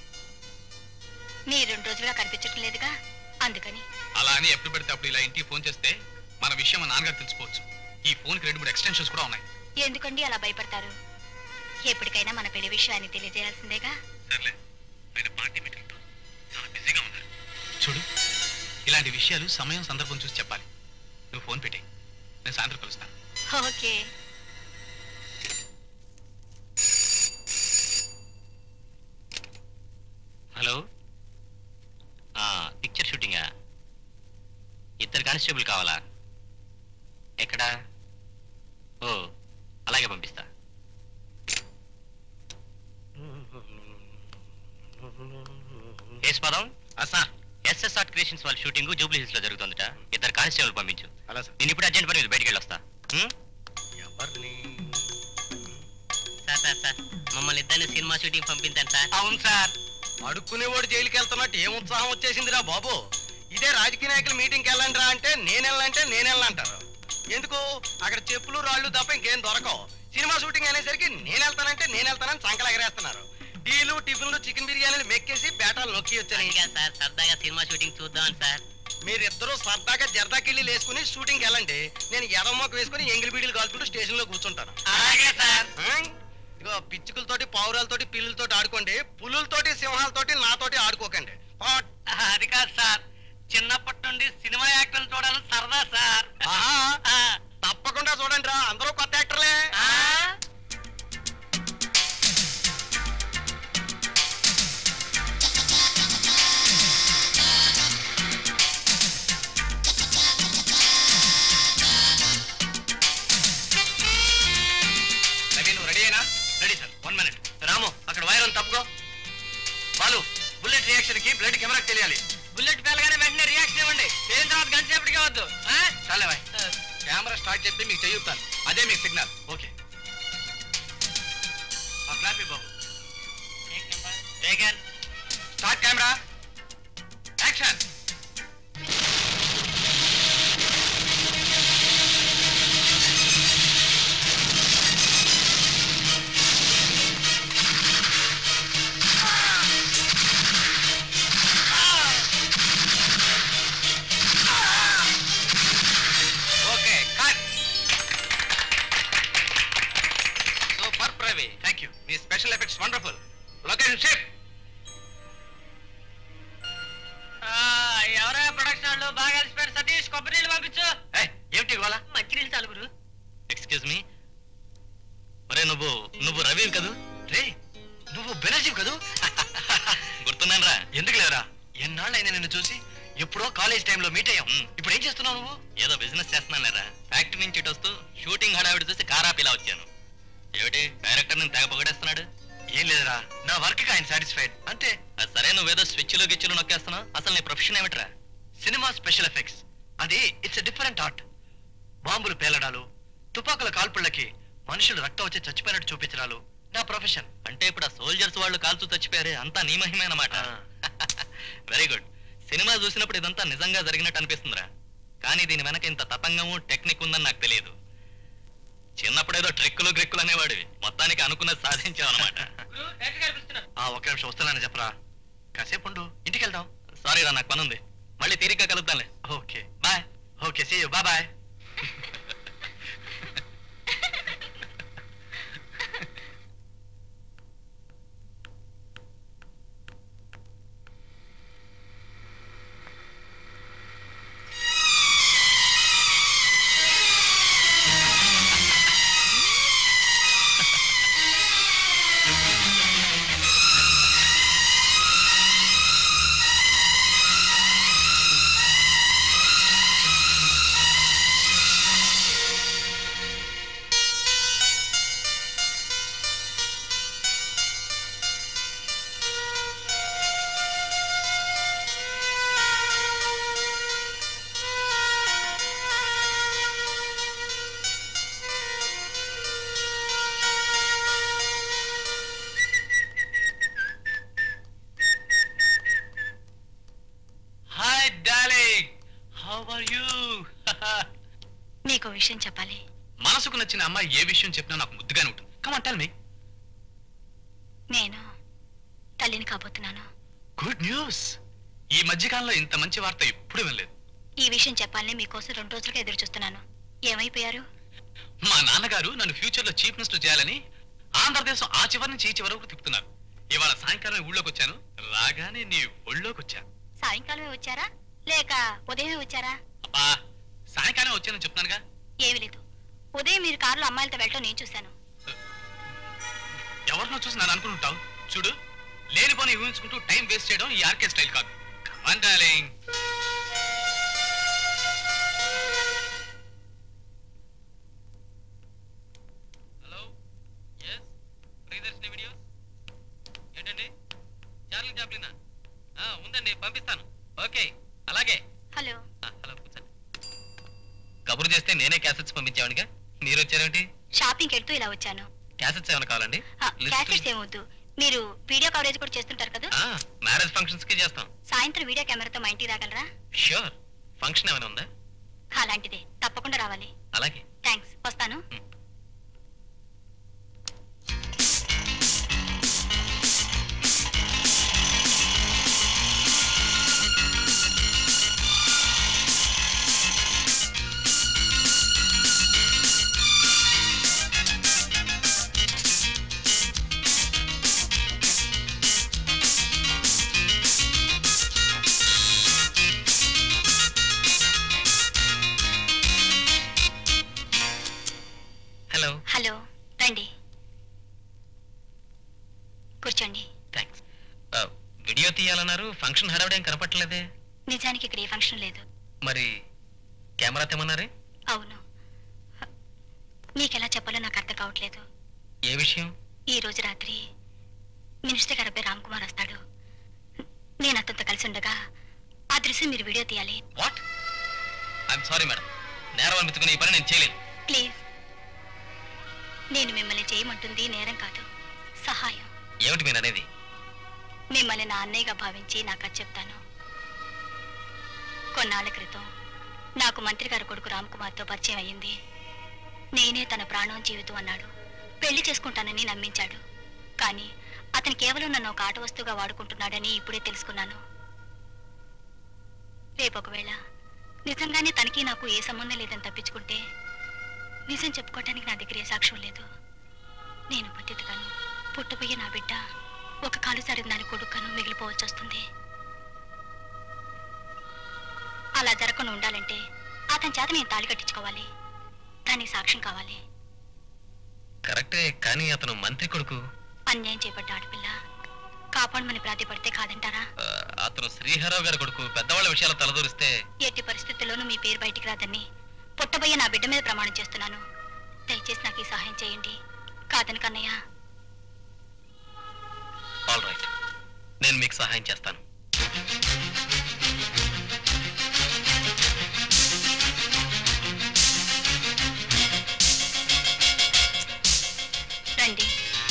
S4: మీరు రెండు రోజులుగా కనిపించటం లేదుగా అందుకని
S2: అలా అని ఎప్పుడు పెడితే అప్పుడు ఇలా ఇంటికి ఫోన్ చేస్తే మన విషయం మా నాన్నగారు తెలిసిపోవచ్చు ఈ ఫోన్కి రెండు మూడు ఎక్స్టెన్షన్స్ కూడా ఉన్నాయి
S4: ఎందుకండి అలా భయపడతారు ఎప్పటికైనా మన పెళ్లి విషయాన్ని తెలియజేయాల్సిందేగా
S2: సర్లే ఆయన పార్టీ మీటింగ్తో చాలా బిజీగా ఉన్నారు చూడు ఇలాంటి విషయాలు సమయం సందర్భం చూసి చెప్పాలి నువ్వు ఫోన్ పెట్టే నేను సాయంత్రం కలుస్తాను
S4: ఓకే
S8: హలో పిక్చర్ షూటింగా ఇద్దరు కానిస్టేబుల్ కావాలా ఎక్కడా ఓ అలాగే పంపిస్తా ఏస్ పదం
S5: సార్
S8: ఎస్ఎస్ఆర్ క్రియేషన్స్ వాళ్ళ షూటింగ్ జూబ్లీ హిల్స్ లో జరుగుతుందట ఇద్దరు కానిస్టేబుల్ పంపించు
S5: అలా సార్
S8: నేను ఇప్పుడు అర్జెంట్ పని మీద బయటికి వెళ్ళొస్తా ఉం?
S5: ఎవరిని
S8: సార్ సార్ సార్ మమ్మల్ని ఇద్దరిని సినిమా షూటింగ్ పంపించాను సార్
S5: అవును సార్ అడుక్కునేవాడు జైలుకి వెళ్తున్నట్టు ఏం ఉత్సాహం వచ్చేసిందిరా బాబు ఇదే రాజకీయ నాయకుల మీటింగ్కి వెళ్ళండి రా అంటే నేను వెళ్ళాలంటే నేను వెళ్ళాలంటారు ఎందుకు అక్కడ చెప్పులు రాళ్ళు తప్ప ఇంకేం దొరకవు సినిమా షూటింగ్ అనేసరికి నేను వెళ్తానంటే నేను వెళ్తానని సంకలు ఎగరేస్తున్నారు టీలు టిఫిన్లు చికెన్ బిర్యానీలు మెక్కేసి బేటాలు నొక్కి వచ్చాయి
S8: సార్ సరదాగా సినిమా షూటింగ్ చూద్దామని సార్
S5: మీరిద్దరూ సరదాగా జర్దాకిళ్ళి వేసుకుని షూటింగ్కి వెళ్ళండి నేను ఎదమొక్క వేసుకుని ఎంగిలి బీడీలు కాల్చుకుంటూ స్టేషన్ లో కూర్చుంటాను
S8: అలాగే సార్
S5: ఆ? ఇగో పిచ్చుకలతోటి పావురాలతోటి పిల్లులతోటి ఆడుకోండి పులులతోటి సింహాలతోటి నాతోటి ఆడుకోకండి పాట్.
S8: అది కాదు సార్ చిన్నప్పటి నుండి సినిమా యాక్టర్లు చూడాలని సరదా సార్
S5: ఆహా. తప్పకుండా చూడండి రా అందరూ కొత్త యాక్టర్లే
S2: నవీన్ రెడీ అయినా ready sir one minute Ramu అక్కడ వైర్ ఉంది తప్పుకో బాలు బుల్లెట్ రియాక్షన్ కి బ్లడ్ కెమెరాకి తెలియాలి
S3: బుల్లెట్ పేలగానే వెంటనే రియాక్షన్ ఇవ్వండి పేలిన తర్వాత గంట సేపటికే వద్దు ఆ?
S2: చాలే బాయ్ కెమెరా స్టార్ట్ చేస్తే మీకు చెయ్యుతాను అదే మీకు సిగ్నల్ ఓకే ఆ క్లాప్ ఇవ్వు బాబు start camera action okay cut super Pravi thank you మీ special effects wonderful location ship
S3: ఆ, ఎవరా ప్రొడక్షన్ వాళ్ళు బాగా అలసిపోయారు సతీష్ కొబ్బరి నీళ్ళు పంపించు
S2: ఏమిటి ఇవాళ
S3: మంచినీళ్ళు చాలు గురు
S8: ఎక్స్క్యూజ్ మీ మరే నువ్వు నువ్వు రవి కదూ
S2: రే నువ్వు బెనర్జీవ్ కదూ
S8: గుర్తున్నాను రా
S2: ఎందుకు లేరా ఎన్నాళ్ళైనా నిన్ను చూసి ఎప్పుడో కాలేజ్ టైంలో మీట్ అయ్యాం
S8: మ్.
S2: ఇప్పుడు ఏం చేస్తున్నావు నువ్వు
S8: ఏదో బిజినెస్ చేస్తున్నాను లేరా ఫ్యాక్టరీ నుంచి ఇటు వస్తూ షూటింగ్ హడావిడి చూసి కారాపిలా వచ్చాను ఏమిటి డైరెక్టర్ నేను తెగ పొగడేస్తున్నాడు
S2: ఏం లేదురా నా వర్క్ ఆయన సాటిస్ఫైడ్ అంతే
S8: అది సరే నువ్వేదో స్విచ్లు గిచ్చులు నొక్కేస్తున్నావు అసలు నీ ప్రొఫెషన్ ఏమిట్రా
S2: సినిమా స్పెషల్ ఎఫెక్ట్స్ అది ఇట్స్ డిఫరెంట్ ఆర్ట్ బాంబులు పేలడాలు తుపాకుల కాల్పుళ్ళకి మనుషులు రక్తం వచ్చి చచ్చిపోయినట్టు చూపించడాలు నా ప్రొఫెషన్
S8: అంటే ఇప్పుడు ఆ సోల్జర్స్ వాళ్ళు కాల్చూ చచ్చిపోయారే అంతా నీ మహిమేనమాట వెరీ గుడ్ సినిమా చూసినప్పుడు ఇదంతా నిజంగా జరిగినట్టు అనిపిస్తుందిరా కానీ దీని వెనక ఇంత తతంగము టెక్నిక్ ఉందని నాకు తెలియదు చిన్నప్పుడు ఏదో ట్రిక్కులు గ్రిక్కులు అనేవాడివి మొత్తానికి అనుకున్నది సాధించావు అనమాట
S3: గురు డైరెక్ట్ గా కనిపిస్తున్నారు
S2: ఆ ఒక్క నిమిషం వస్తున్నానని చెప్పరా కాసేపు ఉండు ఇంటికి వెళ్దాం
S8: సారీ రా నాకు పనుంది మళ్ళీ తీరిగ్గా కలుద్దాంలే
S2: okay bye okay see you bye bye
S4: నీకు విషయం చెప్పాలి
S2: మనసుకు నచ్చిన అమ్మాయి ఏ విషయం చెప్పినా నాకు ముద్దుగానే ఉంటుంది కమాన్ టెల్ మీ
S4: నేను తల్లిని కాబోతున్నాను
S2: గుడ్ న్యూస్ ఈ మధ్యకాలంలో ఇంత మంచి వార్త ఎప్పుడు వినలేదు
S4: ఈ విషయం చెప్పాలని మీకోసం రెండు రోజులుగా ఎదురు చూస్తున్నాను ఏమైపోయారు
S2: మా నాన్నగారు నన్ను ఫ్యూచర్ లో చీఫ్ మినిస్టర్ చేయాలని ఆంధ్రదేశం ఆ చివరి నుంచి ఈ చివరి వరకు తిప్పుతున్నారు ఇవాళ సాయంకాలం ఊళ్ళోకి వచ్చాను రాగానే నీ ఒళ్ళోకి వచ్చాను
S4: సాయంకాలమే వచ్చారా లేక ఉదయమే వచ్చారా
S2: అబ్బా సాయంకాలం వచ్చానని చెప్తున్నానుగా
S4: ఏమీ లేదు ఉదయం మీరు కారులో అమ్మాయిలతో వెళ్ళటం నేను చూశాను
S2: ఎవరినో చూసి నన్ను అనుకుంటావు చూడు లేని పని ఊహించుకుంటూ టైం వేస్ట్ చేయడం ఈ ఆర్కే స్టైల్ కాదు come on darling
S3: hello yes Priyadarshini videos ఏంటండి చార్లీ చాప్లినా ఆ, ఉందండి పంపిస్తాను ఓకే అలాగే
S4: హలో
S3: ఆ, హలో కూర్చోండి కబురు చేస్తే నేనే క్యాసెట్స్ పంపించామనిగా మీరు వచ్చారేంటి
S4: షాపింగ్ వెళ్తూ ఇలా వచ్చాను
S3: క్యాసెట్స్ ఏమైనా కావాలండి
S4: ఆ,
S3: లిస్ట్
S4: క్యాసెట్స్ ఏమొద్దు మీరు వీడియో కవరేజ్ కూడా చేస్తుంటారు కదా
S3: ఆ, మ్యారేజ్ ఫంక్షన్స్ కి చేస్తాం
S4: సాయంత్రం వీడియో కెమెరాతో మా ఇంటికి రాగలరా
S3: ష్యూర్ ఫంక్షన్ ఏమైనా ఉందా
S4: అలాంటిదే తప్పకుండా రావాలి
S3: అలాగే
S4: థ్యాంక్స్ వస్తాను
S3: హలో
S4: హలో రండి కూర్చోండి
S3: థ్యాంక్స్ వీడియో తీయాలన్నారు ఫంక్షన్ హడావిడేం కనపట్టలేదే
S4: నిజానికి ఇక్కడ ఏ ఫంక్షన్ లేదు
S3: మరి కెమెరా తెమ్మన్నారే
S4: అవును మీకెలా చెప్పాలో నాకు అర్థం కావట్లేదు
S3: ఏ విషయం
S4: ఈ రోజు రాత్రి మినిస్టర్ గారు అబ్బాయి రామ్ కుమార్ వస్తాడు నేను అతనితో కలిసి ఉండగా ఆ దృశ్యం మీరు వీడియో తీయాలి
S3: వాట్ ఐఎమ్ సారీ మేడం నేరం అనిపించుకుని ఈ పని నేను చేయలేను
S4: ప్లీజ్ నేను మిమ్మల్ని చేయమంటుంది నేరం కాదు సహాయం
S3: ఏమిటి మీరు అనేది
S4: మిమ్మల్ని నా అన్నయ్యగా భావించి నాకు అది చెప్తాను కొన్నాళ్ల క్రితం నాకు మంత్రి గారి కొడుకు రామ్ కుమార్తో పరిచయం అయ్యింది నేనే తన ప్రాణం జీవితం అన్నాడు పెళ్లి చేసుకుంటానని నమ్మించాడు కానీ అతను కేవలం నన్ను ఒక ఆట వస్తువుగా వాడుకుంటున్నాడని ఇప్పుడే తెలుసుకున్నాను రేపు ఒకవేళ నిజంగానే తనకి నాకు ఏ సంబంధం లేదని తప్పించుకుంటే నిజం చెప్పుకోవటానికి నా దగ్గర ఏ సాక్ష్యం లేదు నేను పతితగాను పుట్టబోయే నా బిడ్డ ఒక కాలు సరిది దాని కొడుకను మిగిలిపోవచ్చి వస్తుంది అలా జరగకుండా ఉండాలంటే అతని చేత నేను తాళి కట్టించుకోవాలి దానికి సాక్ష్యం కావాలి
S3: కరెక్టే కానీ అతను మంత్రి కొడుకు
S4: అన్యాయం చేపట్ట ఆడపిల్ల కాపాడమని ప్రాతిపడితే కాదంటారా
S3: ఆ, అతను శ్రీహరావు గారి కొడుకు పెద్దవాళ్ళ విషయాలు తలదూరిస్తే
S4: ఎట్టి పరిస్థితుల్లోనూ మీ పేరు బయటికి రాదని పుట్టబోయే నా బిడ్డ మీద ప్రమాణం చేస్తున్నాను దయచేసి నాకు ఈ సహాయం చేయండి కాదని కన్నయ్య
S3: ఆల్ రైట్ నేను మీకు సహాయం చేస్తాను
S4: రండి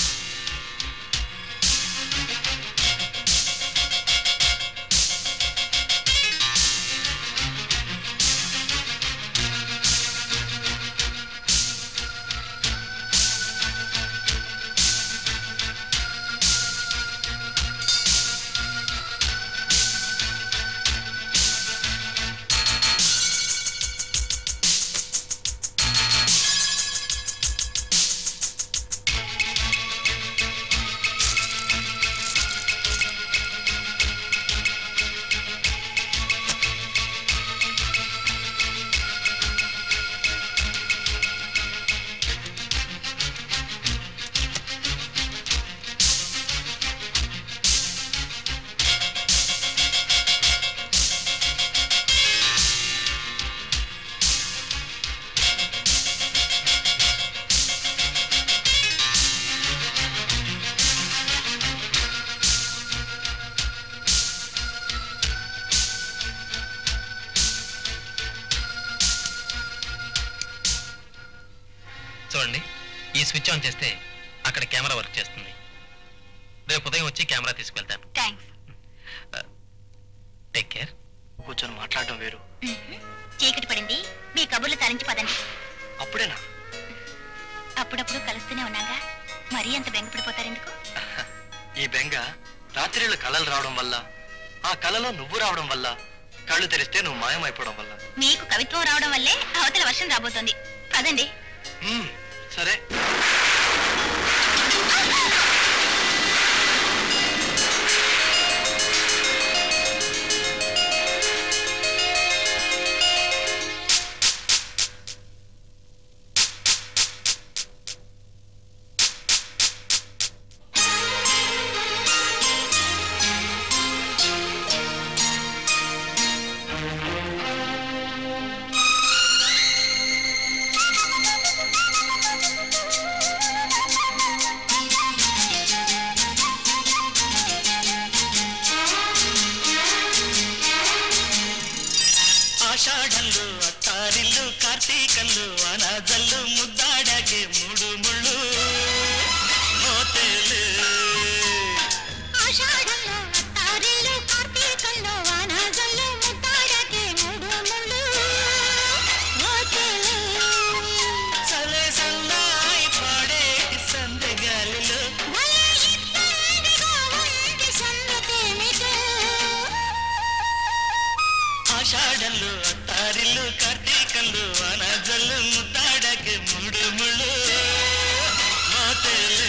S3: చూడండి ఈ స్విచ్ ఆన్ చేస్తే అక్కడ కెమెరా వర్క్ చేస్తుంది రేపు ఉదయం వచ్చి కెమెరా తీసుకెళ్తాను
S4: థ్యాంక్స్
S3: టేక్ కేర్
S8: కూర్చొని మాట్లాడడం వేరు
S4: మ్మ్. చీకటి పడింది మీ కబుర్లు తరించి పదండి
S8: అప్పుడేనా
S4: అప్పుడప్పుడు కలుస్తూనే ఉన్నాగా మరీ అంత బెంగపడిపోతారెందుకు
S8: ఈ బెంగ రాత్రిళ్ళు కళలు రావడం వల్ల ఆ కళలో నువ్వు రావడం వల్ల కళ్ళు తెరిస్తే నువ్వు మాయమైపోవడం వల్ల
S4: మీకు కవిత్వం రావడం వల్లే అవతల వర్షం రాబోతోంది పదండి
S8: మ్మ్, సరే
S9: ఆషాఢంలో అత్తారిల్లు కార్తీకంలో అనాజల్లు ముద్దాడాకే మూడు ముళ్ళు మోతేలే
S4: ఆషాఢంలో అత్తారిల్లు కార్తీకంలో వానాజల్లు ముద్దాడకే మూడు ముళ్ళు మోతేలే.
S9: చలే సన్నాయి పాడేటి సందెగాలిలో
S4: భలే ఇత్తడిగా ఉంది సంగతేమిటో.
S9: ఆషాఢంలో అత్తారిల్లు కార్తీకంలో అనాజల్లు ముద్దాడాకే మూడు ముళ్ళు మోతేలే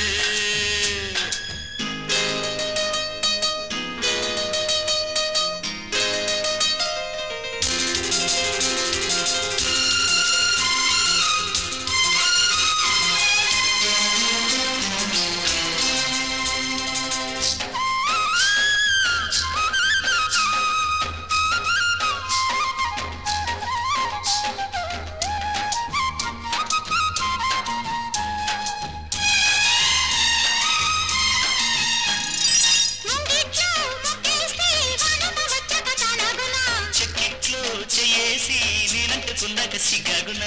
S4: ముంగిట్లో ముగ్గేస్తే వనమ వచ్చక తనగునా.
S9: చెక్కిట్లో చెయ్యేసి నేనంటుకున్నాక సిగ్గాగునా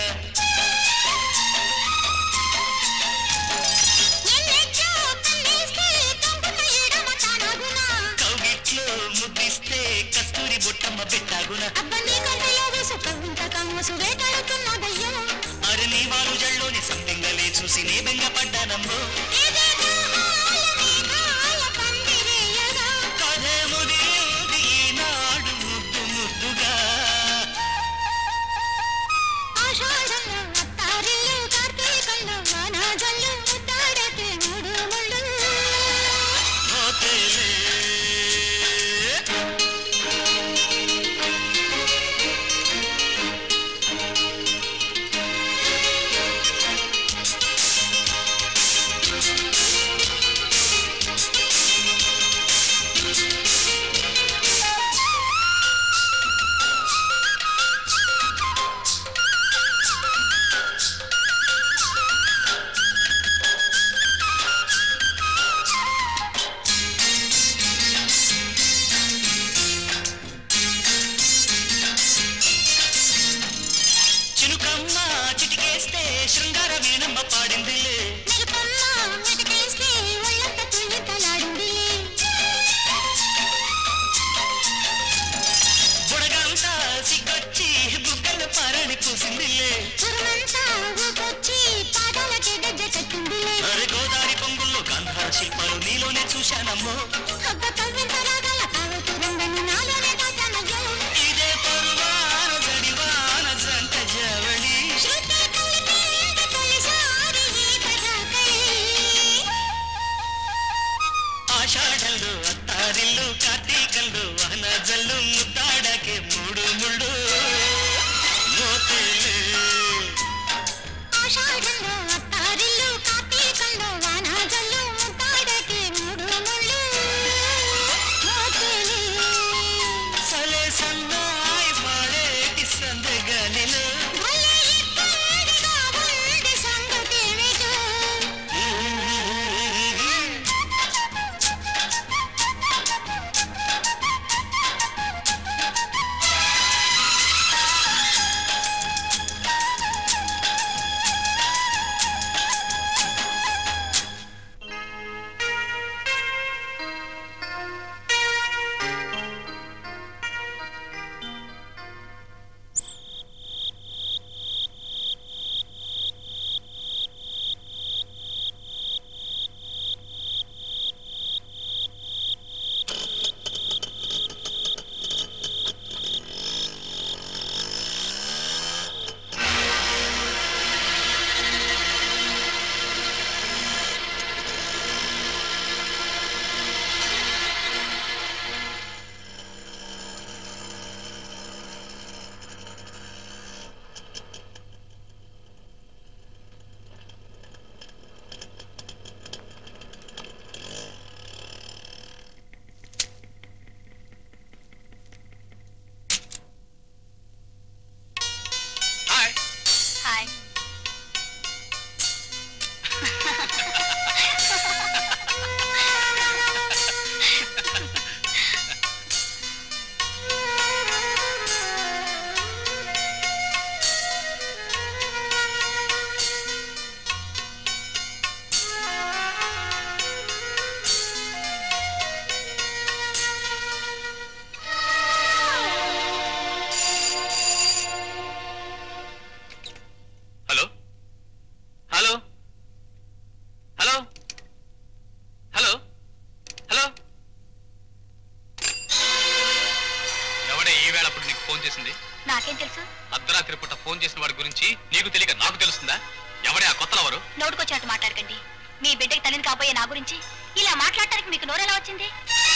S4: ఎన్నెచ్చో కన్నేస్తే తొంగున ఎడమ తనగునా.
S9: కౌగిట్లో ముద్దిస్తే కస్తూరి బొట్టమ్మ పెట్టాగునా
S4: అబ్బని కంటలో సుఖంత కమ్ముసు వేటాడుతున్నదయ్యో
S9: అరే నీ వారు జల్లోని సంబింగలే చూసి నే బెంగపడ్డానమ్మో
S4: ఇదేదో హాల మేఘాల పందిరేయగా.
S9: కథే ముదిరింది ఈనాడు ముద్దు ముద్దుగా
S4: ఆషాఢంలో అత్తారిల్లు కార్తీకంలో వానాజల్లు ముద్దాడకే మూడు ముళ్ళు.
S9: మోతేలే చినుకమ్మ చిటికేస్తే శృంగార వీణమ్మ పాడిందిలే
S4: మెరుపమ్మ మెటకేస్తే ఒళ్ళంతా తుళ్ళితలాడిందిలే.
S9: బుడగంతా సిగ్గొచ్చి బుగ్గల పారని పూసిందిలే
S4: చురుమంతా ఊపొచ్చి పాదాలకే గజ్జ కట్టిందిలే.
S9: అరే గోదావరి పొంగుల్లో గంధార శిల్పాలు నీలోనే చూశానమ్మో
S4: అబ్బ కవ్వింత రాగాల తాగుతూ రంగను నాలోనే దాచానయ్యో.
S9: ఇదే పరువాన గడివాన జంట జవళి
S4: శృతి కలిపేది తొలిసారి ఈ కథకై.
S9: ఆషాఢంలో అత్తారిల్లు కార్తీకంలో వాన జల్లు ముద్దాడకే మూడు ముళ్ళు మోతేలే
S4: ఆషాఢంలో అత్తారిల్లు కార్తీకంలో వానాజల్లు ముద్దాడకే మూడు ముళ్ళు. మోతేలే.
S9: సలే సన్నాయి పాడేటి సందగాలిలో
S4: భలే ఇత్తడిగా ఉంది సంగతేమిటో.
S8: ఫోన్ చేసింది
S4: నాకేం తెలుసు
S8: అర్ధరాత్రి పూట ఫోన్ చేసిన వాడి గురించి నీకు తెలియక నాకు తెలుస్తుందా ఎవడే ఆ కొత్త లవరు
S4: నోటుకొచ్చినట్టు మాట్లాడకండి మీ బిడ్డకి తల్లిని కాబోయే నా గురించి ఇలా మాట్లాడటానికి మీకు నోరెలా వచ్చింది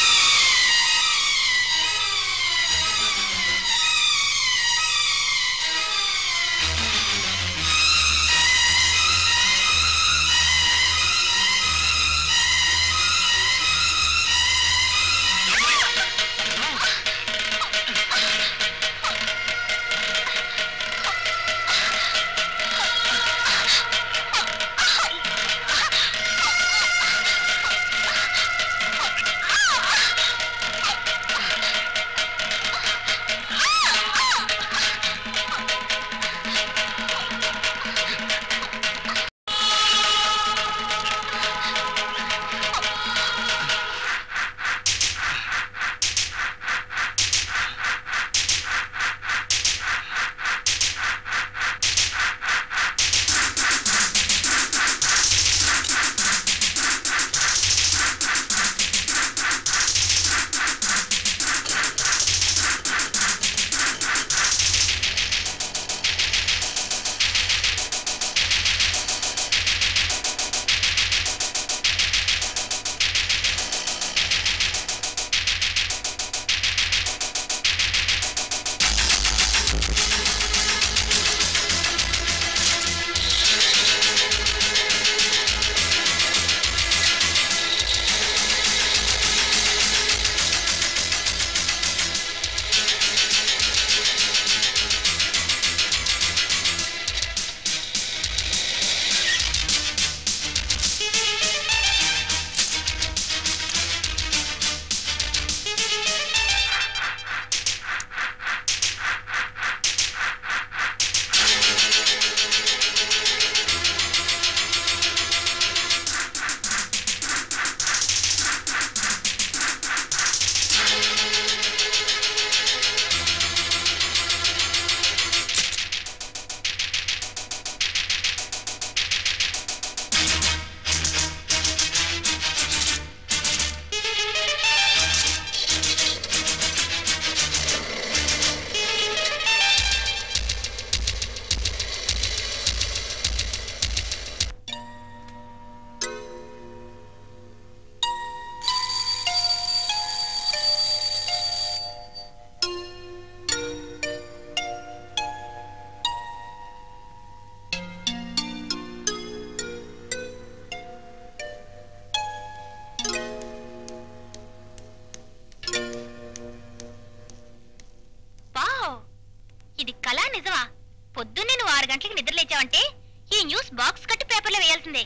S4: వావ్ ఇది కళా నిజమా పొద్దున్నే నువ్వు ఆరు గంటలకు నిద్ర లేచావంటే ఈ న్యూస్ బాక్స్ కట్టి పేపర్లో వేయాల్సిందే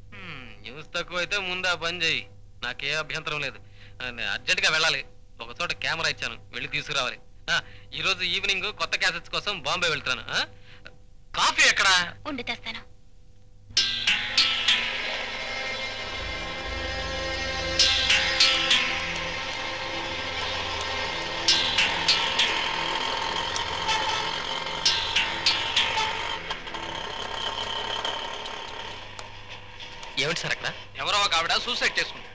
S3: న్యూస్ తక్కువ అయితే ముందు ఆ పని చేయి నాకే అభ్యంతరం లేదు అర్జెంట్ గా వెళ్ళాలి ఒక చోట కెమెరా ఇచ్చాను వెళ్ళి తీసుకురావాలి ఆ, ఈ రోజు ఈవినింగ్ కొత్త క్యాసెట్స్ కోసం బాంబే వెళ్తాను ఆ? కాఫీ ఎక్కడా
S4: ఉండు తెస్తాను
S3: ఏమిటి సార్ అక్కడ
S2: ఎవరో ఒక ఆవిడ సూసైడ్ చేసుకుంది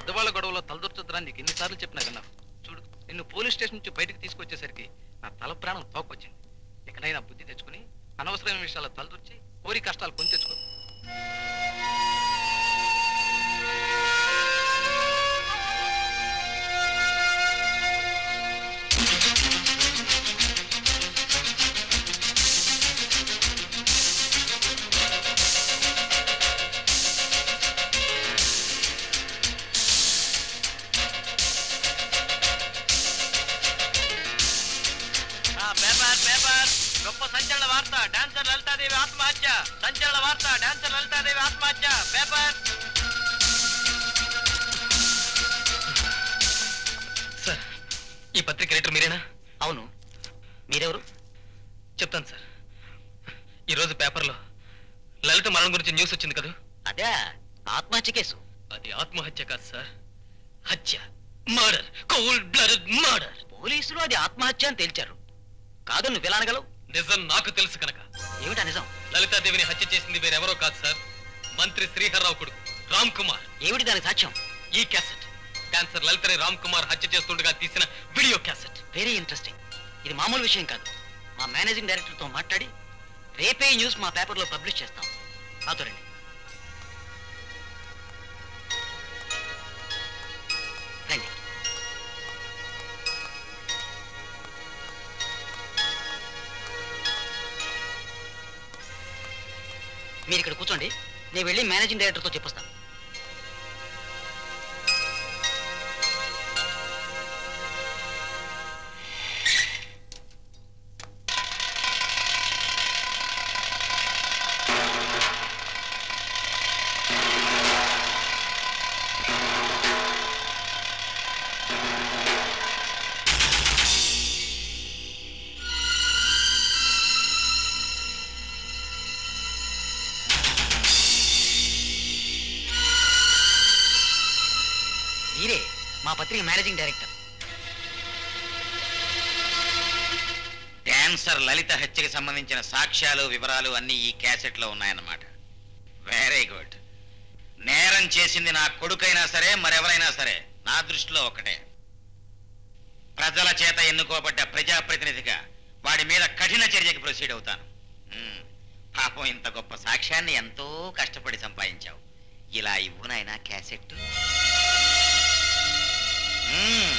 S2: పెద్దవాళ్ళ గొడవలో తలదొరుచుద్దని నీకు ఎన్నిసార్లు చెప్పినా విన్నావు చూడు నిన్ను పోలీస్ స్టేషన్ నుంచి బయటకు తీసుకొచ్చేసరికి నా తల ప్రాణం తోకొచ్చింది ఇకనైనా బుద్ధి తెచ్చుకుని అనవసరమైన విషయాలు తలదొచ్చి కోరి కష్టాలు కొని తెచ్చుకో
S3: పేపర్ పేపర్ గొప్ప సంచలన వార్త డాన్సర్ లలితాదేవి ఆత్మహత్య సంచలన వార్త డాన్సర్ లలితాదేవి ఆత్మహత్య పేపర్
S2: సార్ ఈ పత్రిక రైటర్ మీరేనా
S7: అవును మీరెవరు
S2: చెప్తాను సార్ ఈరోజు పేపర్లో లలిత మరణం గురించి న్యూస్ వచ్చింది కదా
S7: అదే ఆత్మహత్య కేసు
S2: అది ఆత్మహత్య కాదు సార్ హత్య మర్డర్ కోల్డ్ బ్లడెడ్ మర్డర్
S7: పోలీసులు అది ఆత్మహత్య అని తేల్చారు కాదు నువ్వు ఎలా అనగలవు
S2: నిజం నాకు తెలుసు కనుక
S7: ఏమిటా నిజం
S2: లలితాదేవిని హత్య చేసింది వేరెవరో కాదు సార్ మంత్రి శ్రీహర్రావు కొడుకు రామ్ కుమార్
S7: ఏమిటి దానికి సాక్ష్యం
S2: ఈ క్యాసెట్ డాన్సర్ లలితని రామ్ కుమార్ హత్య చేస్తుండగా తీసిన వీడియో క్యాసెట్
S7: వెరీ ఇంట్రెస్టింగ్ ఇది మామూలు విషయం కాదు మా మేనేజింగ్ డైరెక్టర్తో మాట్లాడి రేపే ఈ న్యూస్ మా పేపర్లో పబ్లిష్ చేస్తాం నాతో రండి రండి మీరు ఇక్కడ కూర్చోండి నేను వెళ్ళి మేనేజింగ్ డైరెక్టర్తో చెప్పొస్తాను వీరే మా పత్రిక మేనేజింగ్ డైరెక్టర్
S6: డాన్సర్ లలిత హత్యకి సంబంధించిన సాక్ష్యాలు వివరాలు అన్నీ ఈ క్యాసెట్లో ఉన్నాయన్నమాట వెరీ గుడ్ నేరం చేసింది నా కొడుకైనా సరే మరెవరైనా సరే నా దృష్టిలో ఒకటే ప్రజల చేత ఎన్నుకోబడ్డ ప్రజాప్రతినిధిగా వాడి మీద కఠిన చర్యకి ప్రొసీడ్ అవుతాను మ్మ్. పాపం ఇంత గొప్ప సాక్ష్యాన్ని ఎంతో కష్టపడి సంపాదించావు ఇలా ఇవ్వు నాయనా క్యాసెట్ మ్మ్.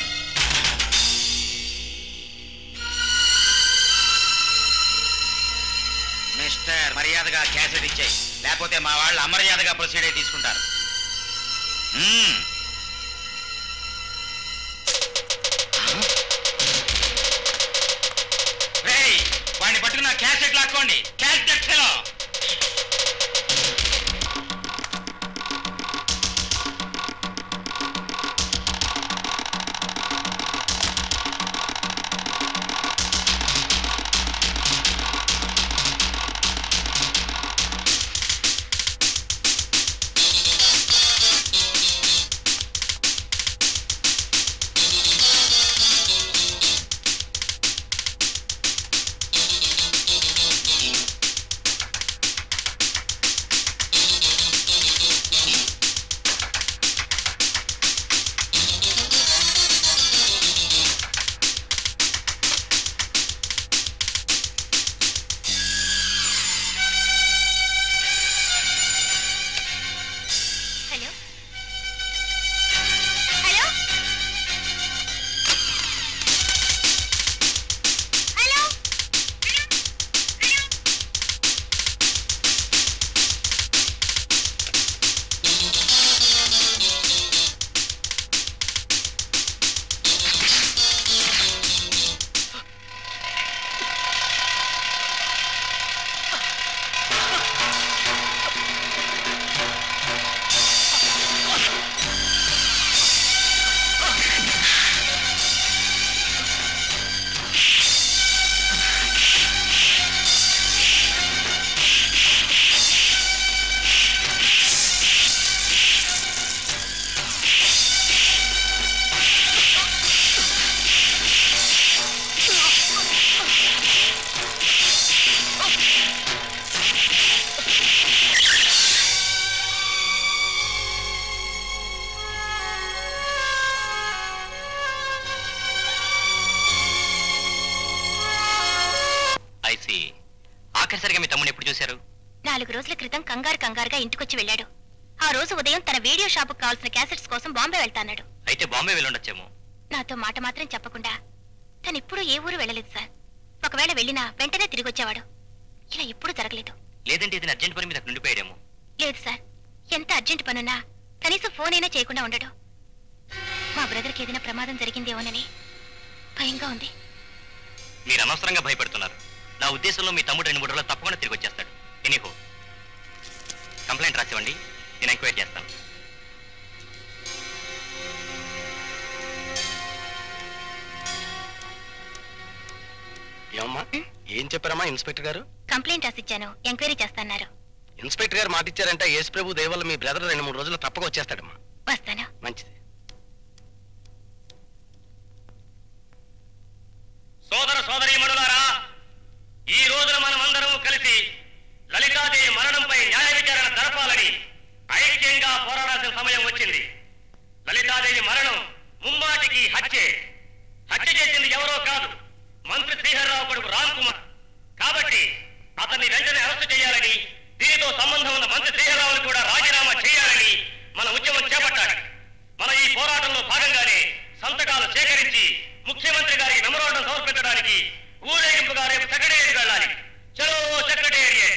S6: మిస్టర్ మర్యాదగా క్యాసెట్ ఇచ్చాయి లేకపోతే మా వాళ్ళు అమర్యాదగా ప్రొసీడ్ అయి తీసుకుంటారు మ్మ్. రేయ్, వాడిని పట్టుకున్న క్యాసెట్ లాక్కోండి క్యాసెట్ ఫెలో
S8: ఆఖరిసరిగా మీ తమ్ముడు ఎప్పుడు చూశారు
S4: నాలుగు రోజుల క్రితం కంగారు కంగారుగా ఇంటికొచ్చి వెళ్ళాడు ఆ రోజు ఉదయం తన వీడియో షాపుకు కావాల్సిన క్యాసెట్స్ కోసం బాంబే వెళ్తాన్నాడు
S8: అయితే బాంబే వెళ్ళుండొచ్చేమో
S4: నాతో మాట మాత్రం చెప్పకుండా తను ఇప్పుడు ఏ ఊరు వెళ్ళలేదు సార్ ఒకవేళ వెళ్ళినా వెంటనే తిరిగి వచ్చేవాడు ఇలా ఎప్పుడు జరగలేదు
S8: లేదంటే ఇది అర్జెంట్ పని మీద అక్కడ ఉండిపోయాడేమో
S4: లేదు సార్ ఎంత అర్జెంట్ పనున్నా కనీసం ఫోన్ అయినా చేయకుండా ఉండడు మా బ్రదర్కి ఏదైనా ప్రమాదం జరిగిందేమోనని భయంగా ఉంది
S8: మీరు అనవసరంగా భయపడుతున్నారు నా ఉద్దేశంలో మీ తమ్ముడు రెండు మూడు రోజులు తప్పకుండా తిరిగి వచ్చేస్తాడు ఎనీహో కంప్లైంట్ రాసివ్వండి నేను ఎంక్వైరీ చేస్తాను
S5: ఏమమ్మా ఏం చెప్పారమ్మా ఇన్స్పెక్టర్ గారు
S4: కంప్లైంట్ రాసిచ్చాను ఎంక్వైరీ చేస్తాన్నారు
S5: ఇన్స్పెక్టర్ గారు మాట ఇచ్చారంటే యేసు ప్రభు దయవల్ల మీ బ్రదర్ రెండు మూడు రోజులు తప్పక వచ్చేస్తాడమ్మా
S4: వస్తాను
S5: మంచిది
S3: సోదర సోదరీమణులారా ఈ రోజున మనమందరం కలిసి లలితాదేవి మరణంపై న్యాయ విచారణ జరపాలని ఐక్యంగా పోరాడాల్సిన సమయం వచ్చింది లలితాదేవి మరణం ముమ్మాటికి హత్యే హత్య చేసింది ఎవరో కాదు మంత్రి శ్రీహర్రావు కొడుకు రామ్ కుమార్ కాబట్టి అతన్ని వెంటనే అరెస్టు చేయాలని దీనితో సంబంధం ఉన్న మంత్రి శ్రీహర్రావుని కూడా రాజీనామా చేయాలని మన ఉద్యమం చేపట్టాలి మన ఈ పోరాటంలో భాగంగానే సంతకాలు సేకరించి ముఖ్యమంత్రి గారికి మెమోరాండం సమర్పించడానికి ఊరేగింపుగా రేపు సెక్రటేరియట్ వెళ్ళాలి చలో సెక్రటేరియట్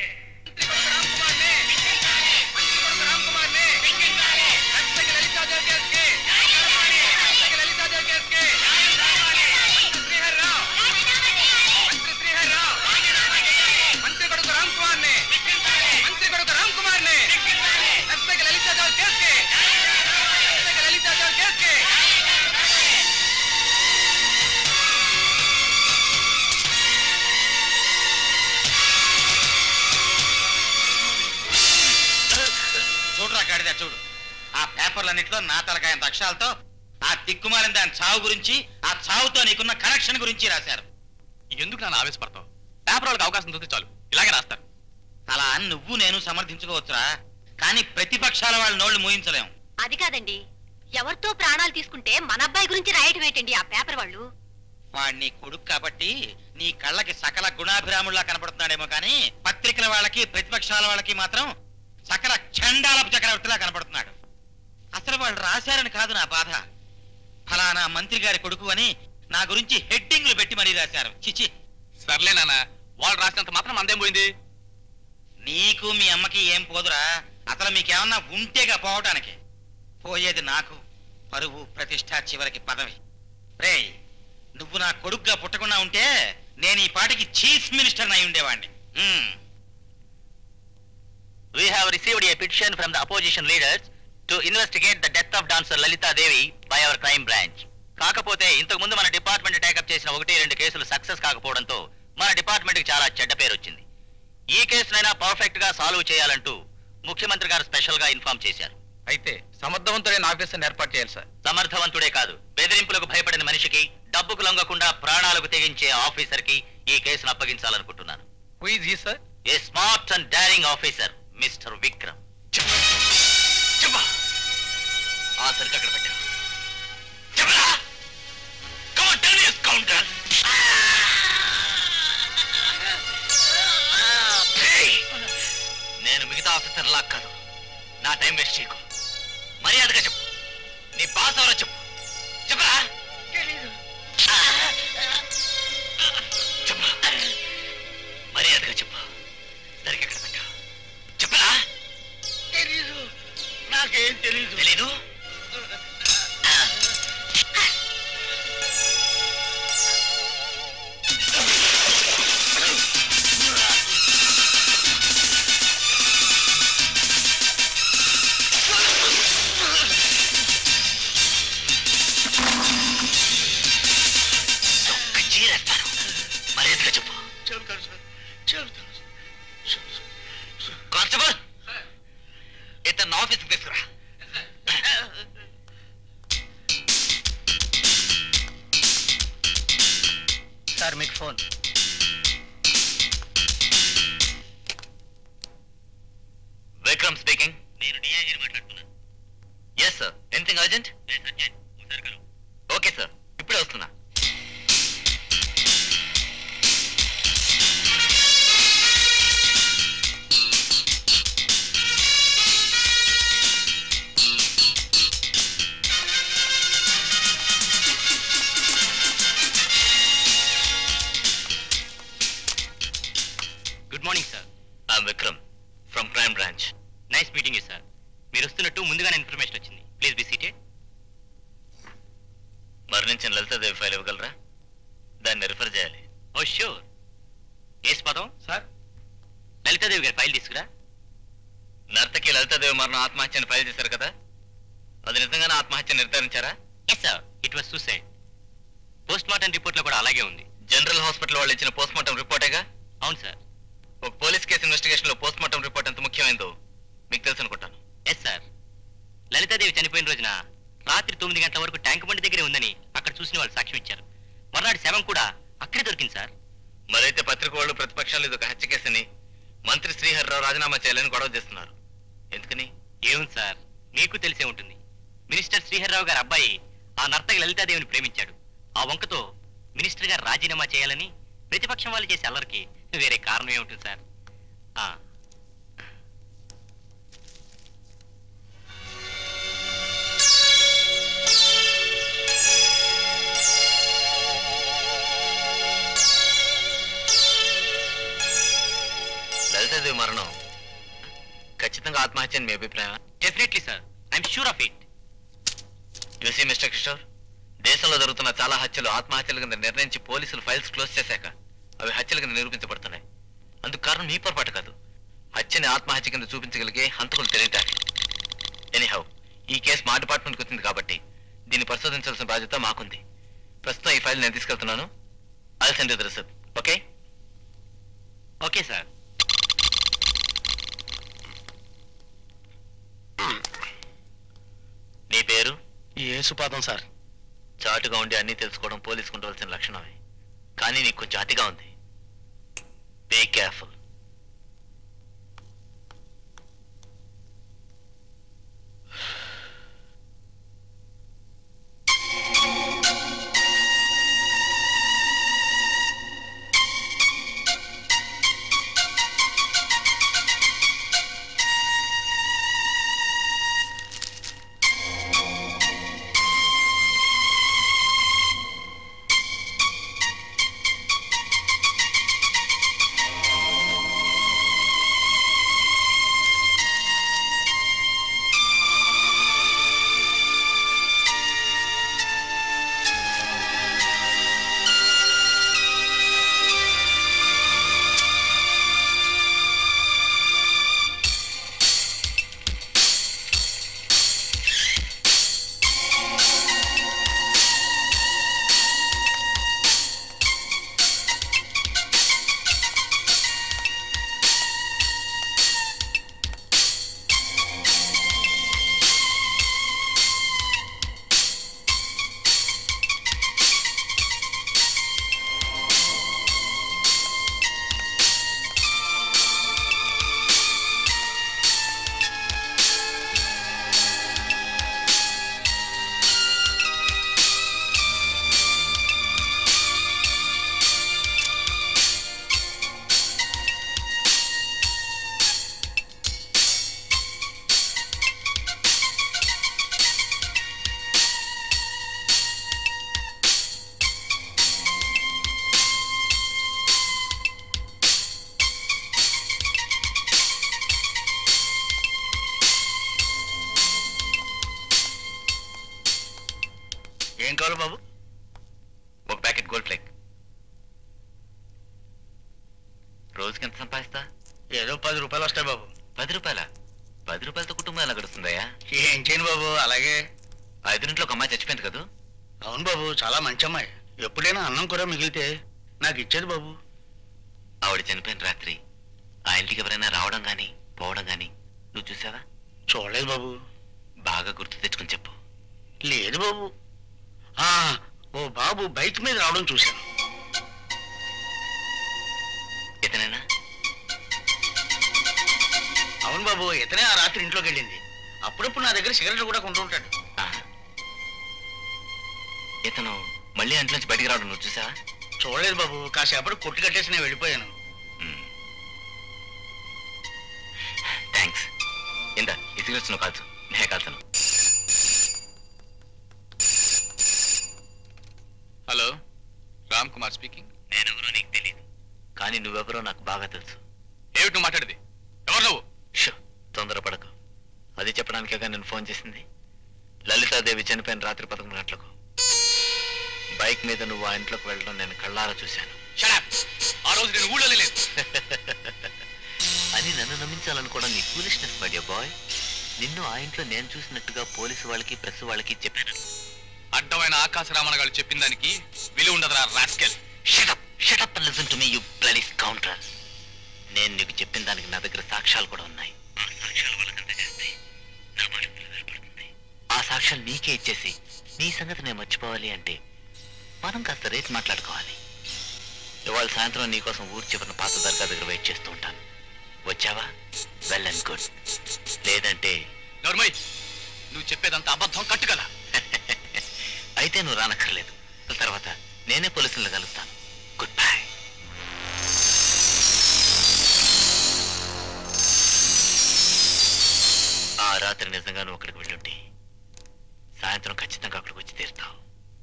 S6: చూడురా గాడిద చూడు ఆ పేపర్లన్నింటిలో నా తలకాయంత అక్షరాలతో ఆ దిక్కుమాలిన దాని చావు గురించి ఆ చావుతో నీకున్న కనెక్షన్ గురించి రాశారు
S2: ఎందుకు నన్ను ఆవేశపడతావు పేపర్ వాళ్ళకి అవకాశం దొరికితే చాలు ఇలాగే రాస్తారు
S6: అలా అని నువ్వు నేను సమర్థించుకోవచ్చురా కానీ ప్రతిపక్షాల వాళ్ళ నోళ్లు మూయించలేం
S4: అది కాదండి ఎవరితో ప్రాణాలు తీసుకుంటే మన అబ్బాయి గురించి రాయటం ఏంటండి ఆ పేపర్ వాళ్ళు
S6: వాడు నీ కొడుకు కాబట్టి నీ కళ్ళకి సకల గుణాభిరాముల్లా కనపడుతున్నాడేమో కానీ పత్రికల వాళ్ళకి ప్రతిపక్షాల వాళ్ళకి మాత్రం సకల చండాలపు చక్రవర్తిలా కనపడుతున్నాడు అసలు వాళ్ళు రాశారని కాదు నా బాధ ఫలానా మంత్రి గారి కొడుకు అని నా గురించి హెడ్డింగ్లు పెట్టి మరీ రాశారు చిచి
S2: సర్లే నాన్న వాళ్ళు రాసినంత మాత్రం మందేం పోయింది
S6: నీకు మీ అమ్మకి ఏం పోదురా అసలు మీకేమన్నా ఉంటేగా పోవటానికి పోయేది నాకు పరువు ప్రతిష్ట చివరికి పదవి రేయ్ నువ్వు నా కొడుకుగా పుట్టకుండా ఉంటే నేను ఈ పాటికి చీఫ్ మినిస్టర్ అయి ఉండేవాడిని ఉమ్.
S8: We have received a petition from the opposition leaders to investigate the death of dancer Lalita Devi by our crime branch. కాకపోతే ఇంతకు ముందు మన డిపార్ట్మెంట్ టేకప్ చేసిన ఒకటి రెండు కేసులు సక్సెస్ కాకపోవడంతో మన డిపార్ట్మెంట్ కి చాలా చెడ్డ పేరు వచ్చింది ఈ కేసునైనా పర్ఫెక్ట్ గా సాల్వ్ చేయాలంటూ ముఖ్యమంత్రి గారు స్పెషల్ గా ఇన్ఫార్మ్ చేశారు
S2: అయితే సమర్థవంతుడైన ఆఫీసర్ని ఏర్పాటు చేయాలి సార్
S8: సమర్థవంతుడే కాదు బెదిరింపులకు భయపడిన మనిషికి డబ్బుకు లొంగకుండా ప్రాణాలకు తెగించే ఆఫీసర్ కి ఈ కేసును అప్పగించాలనుకుంటున్నాను
S2: హూ ఈజ్ ఈ sir
S8: a smart and daring officer mister Vikram చెప్పా ఆ సరికి అక్కడ పెట్టా చెప్పరా Come on, tell me, scoundrel. Hey! నేను మిగతా ఆఫీసర్ లా కాదు నా టైం వేస్ట్ చేయకు మర్యాదగా చెప్పు నీ బాస్ ఎవరో చెప్పు చెప్పరా చెప్పు మర్యాదగా చెప్పు సరిగ్గా ఎక్కడ పెట్టావు చెప్పరా
S7: తెలీదు నాకేం తెలీదు
S8: తెలీదు ఒక్క చీరేస్తాను మర్యాదగా చెప్పు
S7: చెబుతాను సార్ చెబుతాను
S8: కానిస్టేబుల్ ఇతను ఆఫీస్కి తీసుకురా
S5: సార్ మీకు ఫోన్
S8: విక్రమ్ స్పీకింగ్ నేను డిఐజీని మాట్లాడుతున్నాను yes sir anything urgent okay sir ఇప్పుడే వస్తున్నా సంబంధించిన లలితాదేవి ఫైల్ ఇవ్వగలరా దాన్ని రిఫర్ చేయాలి
S3: ఓ షూర్ ఏస్ పదం సార్ లలితాదేవి గారి ఫైల్ తీసుకురా
S8: నర్తకి లలితాదేవి మరణం ఆత్మహత్యని ఫైల్ చేశారు కదా అది నిజంగానే ఆత్మహత్య నిర్ధారించారా
S3: yes sir it was suicide post mortem report లో కూడా అలాగే ఉంది
S8: జనరల్ హాస్పిటల్ వాళ్ళు ఇచ్చిన పోస్ట్ మార్టం రిపోర్టేగా
S3: అవును సార్
S8: ఒక పోలీస్ కేసు ఇన్వెస్టిగేషన్ లో పోస్ట్ మార్టం రిపోర్ట్ ఎంత ముఖ్యమైందో మీకు తెలుసు అనుకుంటాను
S3: ఎస్ సార్ లలితాదేవి చనిపోయిన రోజున రాత్రి తొమ్మిది గంటల వరకు ట్యాంక్ బండి దగ్గరే ఉందని అక్కడ చూసిన వాళ్ళు సాక్ష్యం ఇచ్చారు మర్నాడు శవం కూడా అక్కడే దొరికింది సార్
S8: మరైతే పత్రిక వాళ్ళు ప్రతిపక్షాలు ఇది ఒక హత్య కేసని మంత్రి శ్రీహరిరావు రాజీనామా చేయాలని గొడవ చేస్తున్నారు ఎందుకని
S3: ఏముంది సార్ మీకు తెలిసే ఉంటుంది మినిస్టర్ శ్రీహర్రావు గారి అబ్బాయి ఆ నర్తకి లలితాదేవిని ప్రేమించాడు ఆ వంకతో మినిస్టర్ గారు రాజీనామా చేయాలని ప్రతిపక్షం వాళ్ళు చేసే అల్లరికి వేరే కారణం ఏముంటుంది సార్ ఆ,
S8: లలితాదేవి మరణం ఖచ్చితంగా ఆత్మహత్య అని మీ అభిప్రాయం
S3: definitely sir I'm sure of it
S8: you see mister Kishore దేశంలో జరుగుతున్న చాలా హత్యలు ఆత్మహత్యల కింద నిర్ణయించి పోలీసులు ఫైల్స్ క్లోజ్ చేశాక అవి హత్యల కింద నిరూపించబడుతున్నాయి అందుకు కారణం మీ పొరపాటు కాదు హత్యని ఆత్మహత్య కింద చూపించగలిగే హంతకులు తెలియటారు ఎనీహౌ ఈ కేసు మా డిపార్ట్మెంట్కి వచ్చింది కాబట్టి దీన్ని పరిశోధించాల్సిన బాధ్యత మాకుంది ప్రస్తుతం ఈ ఫైల్ నేను తీసుకెళ్తున్నాను I'll send the receipt okay
S3: okay sir
S8: నీ పేరు
S5: ఏసుపాదం సార్
S8: చాటుగా ఉండి అన్నీ తెలుసుకోవడం పోలీసుకు ఉండవలసిన లక్షణమే కానీ నీకు కొంచెం అతిగా ఉంది బీ కేర్ఫుల్
S5: ఏం కావాలి బాబు
S8: ఒక ప్యాకెట్ గోల్డ్ ఫ్లేక్ రోజుకి ఎంత సంపాదిస్తా
S5: ఏదో పది రూపాయలు వస్తాయి బాబు
S8: పది రూపాయల పది రూపాయలతో కుటుంబం ఎలా గడుస్తుందయ్యా
S5: ఏం చేయను బాబు అలాగే
S8: ఐదునింట్లో ఒక అమ్మాయి చచ్చిపోయింది కదా
S5: అవును బాబు చాలా మంచి అమ్మాయి ఎప్పుడైనా అన్నం కూర మిగిలితే నాకు ఇచ్చేది బాబు
S8: ఆవిడ చనిపోయిన రాత్రి ఆ ఇంటికి ఎవరైనా రావడం గాని పోవడం గాని నువ్వు చూసావా
S5: చూడలేదు బాబు
S8: బాగా గుర్తు తెచ్చుకుని చెప్పు
S5: లేదు బాబు ఆ, ఓ బాబు బైక్ మీద రావడం చూశాను
S8: ఇతనేనా
S5: అవును బాబు ఇతనే ఆ రాత్రి ఇంట్లోకి వెళ్ళింది అప్పుడప్పుడు నా దగ్గర సిగరెట్ కూడా కొంటూ ఉంటాడు
S8: ఆ. ఇతను మళ్ళీ ఇంట్లోంచి బయటికి రావడం నువ్వు చూసావా
S5: చూడలేదు బాబు కాసేపటి కొట్టు కట్టేసి నేను వెళ్ళిపోయాను
S8: థ్యాంక్స్ ఇందా ఈ సిగరెట్స్ నువ్వు కాల్చు నేనే కాల్చను
S2: హలో రామ్ కుమార్ స్పీకింగ్
S8: నేనెవరో నీకు తెలియదు కానీ నువ్వెవరో నాకు బాగా తెలుసు
S2: ఏమిటి నువ్వు మాట్లాడేది ఎవరు నువ్వు
S8: షో తొందరపడకు అది చెప్పడానికేగా నేను ఫోన్ చేసింది లలితాదేవి చనిపోయిన రాత్రి పదకొండు గంటలకు బైక్ మీద నువ్వు ఆ ఇంట్లోకి వెళ్ళడం నేను కళ్ళారా చూశాను
S2: షడప్ ఆ రోజు నేను ఊళ్ళో లేదు
S8: అని నన్ను నమ్మించాలనుకోవడం నీ ఫూలిష్నెస్ మై బాయ్ నిన్ను ఆ ఇంట్లో నేను చూసినట్టుగా పోలీసు వాళ్ళకి ప్రెస్ వాళ్ళకి చెప్పాను
S2: అడ్డమైన ఆకాశ రామణ గారు చెప్పిన దానికి విలువ ఉండదురా rascal
S8: shut up shut up listen to me you bloody counter నేను నీకు చెప్పిన దానికి నా దగ్గర సాక్ష్యాలు కూడా ఉన్నాయి ఆ సాక్ష్యాలు వాళ్ళకి అందజేస్తే నా మాట నిలబడుతుంది ఆ సాక్ష్యాలు నీకే ఇచ్చేసి నీ సంగతి నేను మర్చిపోవాలి అంటే మనం కాస్త రేట్ మాట్లాడుకోవాలి ఇవాళ సాయంత్రం నీకోసం ఊరు చివరిన పాత దర్గా దగ్గర వెయిట్ చేస్తూ ఉంటాను వచ్చావా వెల్ అండ్ గుడ్ లేదంటే
S2: నోర్మయ్ నువ్వు చెప్పేదంత అబద్ధం కట్టుకల
S8: అయితే నువ్వు రానక్కర్లేదు తర్వాత నేనే పోలీసులను కలుస్తాను గుడ్ బై ఆ రాత్రి నిజంగా నువ్వు అక్కడికి వెళ్ళుంటే సాయంత్రం ఖచ్చితంగా అక్కడికి వచ్చి తీరుతావు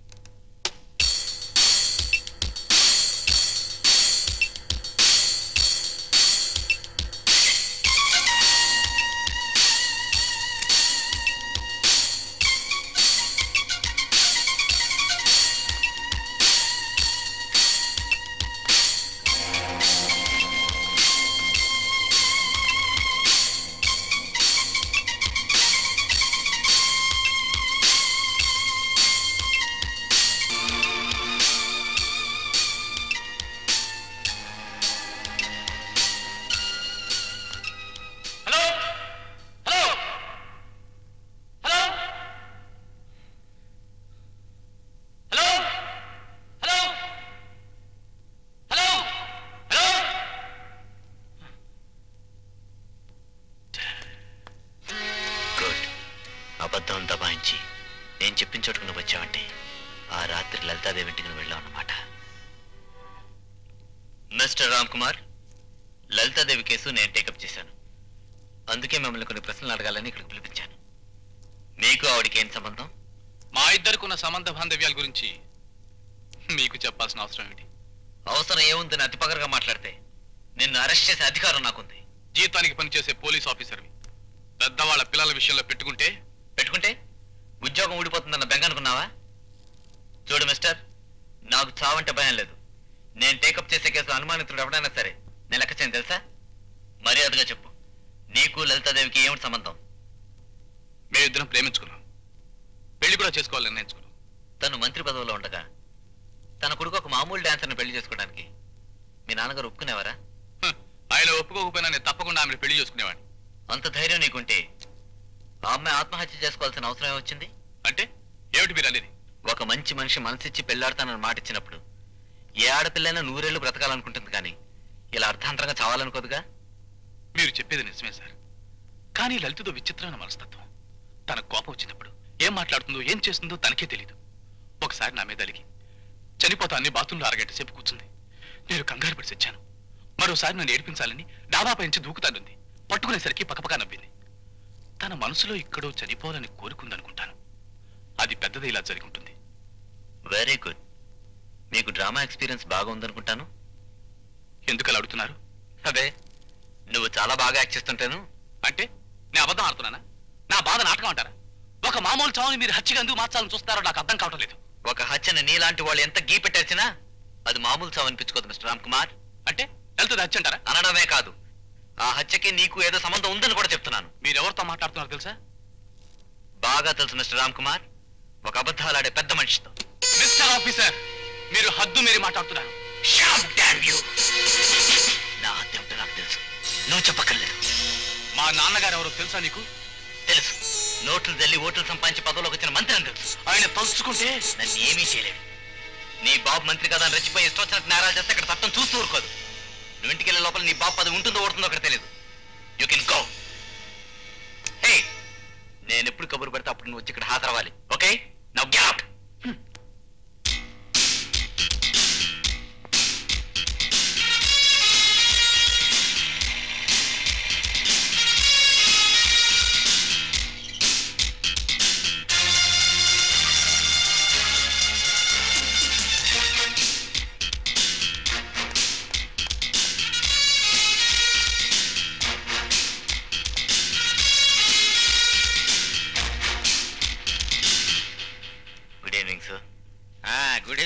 S2: hello hello hello hello hello hello hello
S8: good అబద్ధం దబాయించి నేను చెప్పిన చోటుకు నువ్వు వచ్చావంటే ఆ రాత్రి లలితాదేవి ఇంటికి నువ్వు వెళ్ళావు అన్నమాట మిస్టర్ రామ్ కుమార్ లలితాదేవి కేసు నేను టేకప్ చేశాను అందుకే మిమ్మల్ని కొన్ని ప్రశ్నలు అడగాలని ఇక్కడికి పిలిపించాను మీకు ఆవిడకి ఏం సంబంధం
S2: మా ఇద్దరికున్న సంబంధ బాంధవ్యాల గురించి మీకు చెప్పాల్సిన అవసరం ఏంటి
S8: అవసరం ఏముందని అతి పగరగా మాట్లాడితే నిన్ను అరెస్ట్ చేసే అధికారం నాకుంది
S2: జీతానికి పనిచేసే పోలీస్ ఆఫీసర్వి పెద్దవాళ్ళ పిల్లల విషయంలో పెట్టుకుంటే
S8: పెట్టుకుంటే ఉద్యోగం ఊడిపోతుందన్న బెంగ అనుకున్నావా చూడు మిస్టర్ నాకు చావంటే భయం లేదు నేను టేకప్ చేసే కేసులో అనుమానితుడు ఎవడైనా సరే నేను లెక్క చేయను తెలుసా మర్యాదగా చెప్పు నీకు లలితాదేవికి ఏమిటి సంబంధం
S2: మేమిద్దరం ప్రేమించుకున్నాం పెళ్లి కూడా చేసుకోవాలని నిర్ణయించుకున్నాం
S8: తను మంత్రి పదవిలో ఉండగా తన కొడుకు ఒక మామూలు డాన్సర్ని పెళ్లి చేసుకోవడానికి మీ నాన్నగారు ఒప్పుకునేవారా
S2: హ, ఆయన ఒప్పుకోకపోయినా నేను తప్పకుండా ఆమెను పెళ్లి చేసుకునేవాడిని
S8: అంత ధైర్యం నీకుంటే ఆ అమ్మాయి ఆత్మహత్య చేసుకోవాల్సిన అవసరం ఏమొచ్చింది
S2: అంటే ఏమిటి మీరు అనేది
S8: ఒక మంచి మనిషి మనసిచ్చి పెళ్లాడతానని మాట ఇచ్చినప్పుడు ఏ ఆడపిల్లైనా నూరేళ్లు బ్రతకాలనుకుంటుంది కానీ ఇలా అర్ధాంతరంగా చావాలనుకోదుగా
S2: మీరు చెప్పేది నిజమే సార్ కానీ లలితతో విచిత్రమైన మనస్తత్వం తన కోపం వచ్చినప్పుడు ఏం మాట్లాడుతుందో ఏం చేస్తుందో తనకే తెలియదు ఒకసారి నా మీద అలిగి చనిపోతా అన్ని బాత్రూంలో అరగంట సేపు కూర్చుంది నేను కంగారు పడి చచ్చాను మరోసారి నన్ను ఏడిపించాలని డాబా పై నుంచి దూకుతానుంది పట్టుకునేసరికి పక్కపక్క నవ్వింది తన మనసులో ఇక్కడో చనిపోవాలని కోరుకుందనుకుంటాను అది పెద్దది ఇలా జరిగి ఉంటుంది
S8: వెరీ గుడ్ మీకు డ్రామా ఎక్స్పీరియన్స్ బాగా ఉందనుకుంటాను
S2: ఎందుకు అలా అడుగుతున్నారు
S8: అదే నువ్వు చాలా బాగా యాక్ట్ చేస్తుంటాను
S2: అంటే నేను అబద్ధం ఆడుతున్నానా నా బాధ నాటకం అంటారా ఒక మామూలు చావుని మీరు హత్యగా ఎందుకు మార్చాలని చూస్తారో నాకు అర్థం కావటం లేదు
S8: ఒక హత్యను నీలాంటి వాళ్ళు ఎంత గీ పెట్టేసినా అది మామూలు చావు అనిపించుకోదు మిస్టర్ రామ్ కుమార్
S2: అంటే వెళ్తుంది హత్య అంటారా
S8: అనడమే కాదు ఆ హత్యకి నీకు ఏదో సంబంధం ఉందని కూడా చెప్తున్నాను
S2: మీరు ఎవరితో మాట్లాడుతున్నారు తెలుసా
S8: బాగా తెలుసు మిస్టర్ రామ్ కుమార్ ఒక అబద్ధాలాడే పెద్ద మనిషితో
S2: మిస్టర్ ఆఫీసర్ మీరు హద్దు మీరి మాట్లాడుతున్నారు
S8: Shut down you. నా హత్య ఏమిటో నాకు తెలుసు నువ్వు చెప్పక్కర్లేదు
S2: మా నాన్నగారు ఎవరో తెలుసా నీకు
S8: తెలుసు నోట్లు తల్లి ఓట్లు సంపాదించి పదవిలోకి వచ్చిన మంత్రి అని తెలుసు
S2: ఆయన తలుచుకుంటే
S8: నన్ను ఏమీ చేయలేడు నీ బాబు మంత్రి కదా అని రెచ్చిపోయి ఇష్టం వచ్చినట్టు నేరాలు చేస్తే ఇక్కడ చట్టం చూస్తూ ఊరుకోదు నువ్వు ఇంటికి వెళ్ళే లోపల నీ బాబు పదవి ఉంటుందో ఓడుతుందో అక్కడ తెలియదు యూ కెన్ గో హే నేను ఎప్పుడు కబురు పెడితే అప్పుడు నువ్వు వచ్చి ఇక్కడ హాజరవ్వాలి okay now get out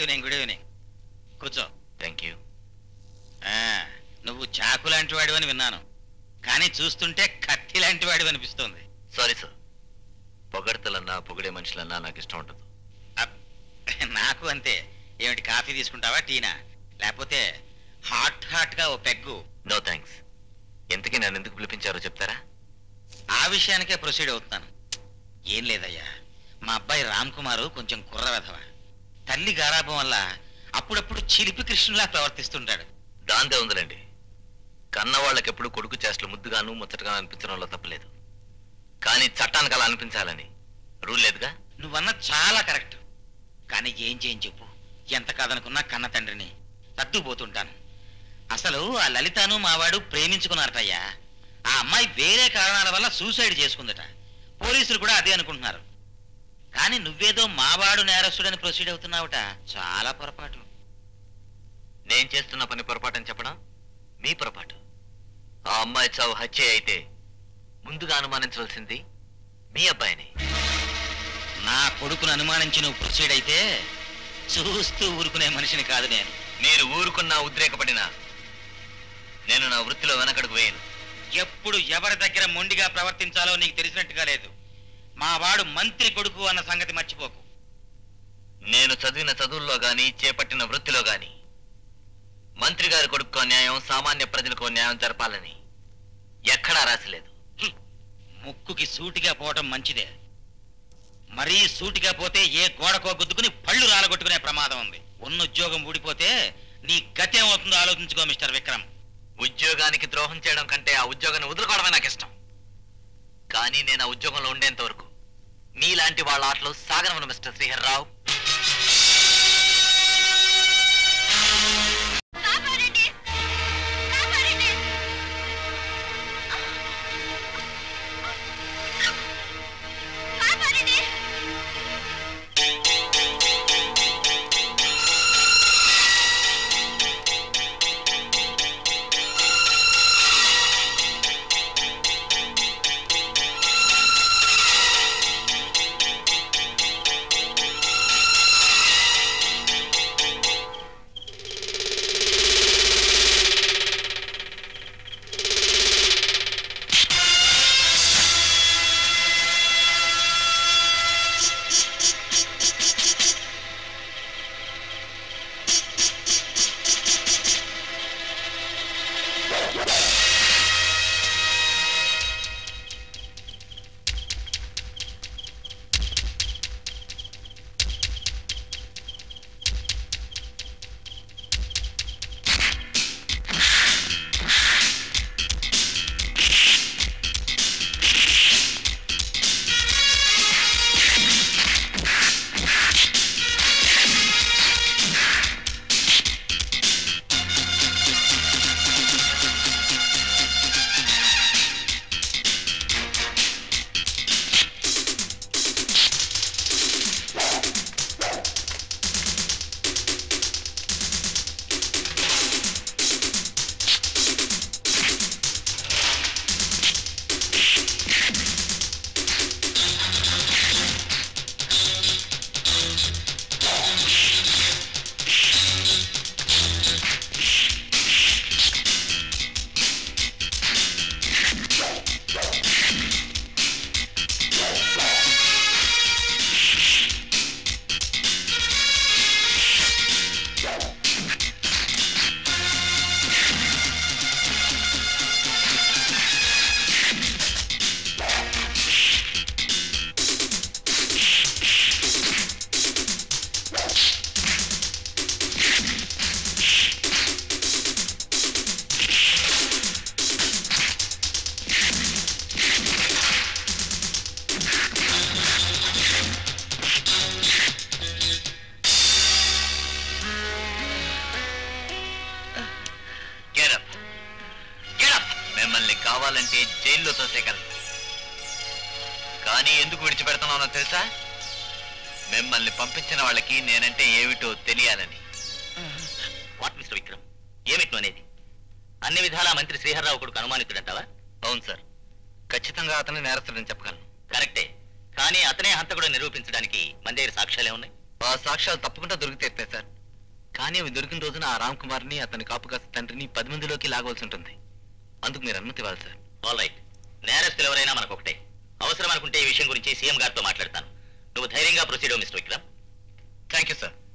S6: evening good evening కూర్చో
S8: థ్యాంక్ యూ
S6: ఆ, నువ్వు చాకు లాంటి వాడివని విన్నాను కానీ చూస్తుంటే కత్తి లాంటి వాడివి అనిపిస్తోంది
S8: సారీ సార్ పొగడతలన్నా పొగిడే మనుషులన్నా నాకు ఇష్టం ఉండదు
S6: అబ్, నాకు అంతే ఏమిటి కాఫీ తీసుకుంటావా టీనా లేకపోతే హాట్ హాట్ గా ఓ పెగ్గు
S8: నో థ్యాంక్స్ ఎంతకీ నన్ను ఎందుకు పిలిపించారో చెప్తారా
S6: ఆ విషయానికే ప్రొసీడ్ అవుతున్నాను ఏం లేదయ్యా మా అబ్బాయి రామ్ కుమారు కొంచెం కుర్ర వెధవ తల్లి గారాభం వల్ల అప్పుడప్పుడు చిలిపి కృష్ణులా ప్రవర్తిస్తుంటాడు
S8: దాందే ఉందిలేండి కన్న వాళ్ళకి ఎప్పుడు కొడుకు చేష్టలు ముద్దుగాను ముచ్చటగాను అనిపించడంలో తప్పలేదు కానీ చట్టానికి అలా అనిపించాలని రూల్ లేదుగా
S6: నువ్వన్న చాలా కరెక్ట్ కానీ ఏం చేయని చెప్పు ఎంత కాదనుకున్నా కన్న తండ్రిని తట్టుపోతుంటాను అసలు ఆ లలితను మావాడు ప్రేమించుకున్నారటయ్యా ఆ అమ్మాయి వేరే కారణాల వల్ల సూసైడ్ చేసుకుందట పోలీసులు కూడా అదే అనుకుంటున్నారు కానీ నువ్వేదో మావాడు నేరస్తుడని ప్రొసీడ్ అవుతున్నావుట చాలా పొరపాటు
S8: నేను చేస్తున్న పని పొరపాటని చెప్పడం మీ పొరపాటు ఆ అమ్మాయి చావు హత్య అయితే ముందుగా అనుమానించవలసింది మీ అబ్బాయిని
S6: నా కొడుకును అనుమానించి నువ్వు ప్రొసీడ్ అయితే చూస్తూ ఊరుకునే మనిషిని కాదు నేను
S8: మీరు ఊరుకున్నా ఉద్రేకపడినా నేను నా వృత్తిలో వెనకడుగు వేయను
S6: ఎప్పుడు ఎవరి దగ్గర మొండిగా ప్రవర్తించాలో నీకు తెలిసినట్టుగా లేదు మా వాడు మంత్రి కొడుకు అన్న సంగతి మర్చిపోకు
S8: నేను చదివిన చదువుల్లో గాని చేపట్టిన వృత్తిలో గాని మంత్రి గారి కొడుకు న్యాయం సామాన్య ప్రజలకు న్యాయం జరపాలని ఎక్కడా రాసిలేదు
S6: ముక్కుకి సూటిగా పోవటం మంచిదే మరీ సూటిగా పోతే ఏ గోడకో గుద్దుకుని పళ్ళు రాలగొట్టుకునే ప్రమాదం ఉంది ఉన్న ఉద్యోగం ఊడిపోతే నీ గతి ఏమవుతుందో ఆలోచించుకో మిస్టర్ విక్రమ్
S8: ఉద్యోగానికి ద్రోహం చేయడం కంటే ఆ ఉద్యోగాన్ని వదులుకోవడమే నాకు ఇష్టం కానీ నేను ఆ ఉద్యోగంలో ఉండేంత వరకు మీలాంటి వాళ్ళ ఆటలు సాగనవను మిస్టర్ శ్రీహర్రావు
S4: కాపాడండి కాపాడండి కాపాడండి
S8: గెటప్ గెటప్ మిమ్మల్ని కావాలంటే జైల్లో తోసేయగలను కానీ ఎందుకు విడిచిపెడుతున్నానో తెలుసా మిమ్మల్ని పంపించిన వాళ్ళకి నేనంటే ఏమిటో తెలియాలని
S2: వాట్ మిస్టర్ విక్రమ్ ఏమిటి అనేది అన్ని విధాలా మంత్రి శ్రీహర్రావు కొడుకు అనుమానితుడంటావా
S8: అవును సార్ ఖచ్చితంగా అతను నేరస్తుడని చెప్పగలను
S2: కరెక్టే కానీ అతనే హంతకుడు నిరూపించడానికి మన దగ్గర సాక్ష్యాలే ఉన్నాయి
S8: ఆ సాక్ష్యాలు తప్పకుండా దొరికితే సార్ కానీ అవి దొరికిన రోజున ఆ రామ్ కుమార్ని అతని కాపు కాస్త తండ్రిని పది మందిలోకి లాగవలసి ఉంటుంది అందుకు మీరు అనుమతి ఇవ్వాలి సార్
S10: ఆల్ రైట్ నేరస్తులు ఎవరైనా మనకు ఒకటే అవసరం అనుకుంటే ఈ విషయం గురించి సీఎం గారితో మాట్లాడతాను నువ్వు ధైర్యంగా ప్రొసీడ్ అవ్వు, mister Vikram
S8: thank you sir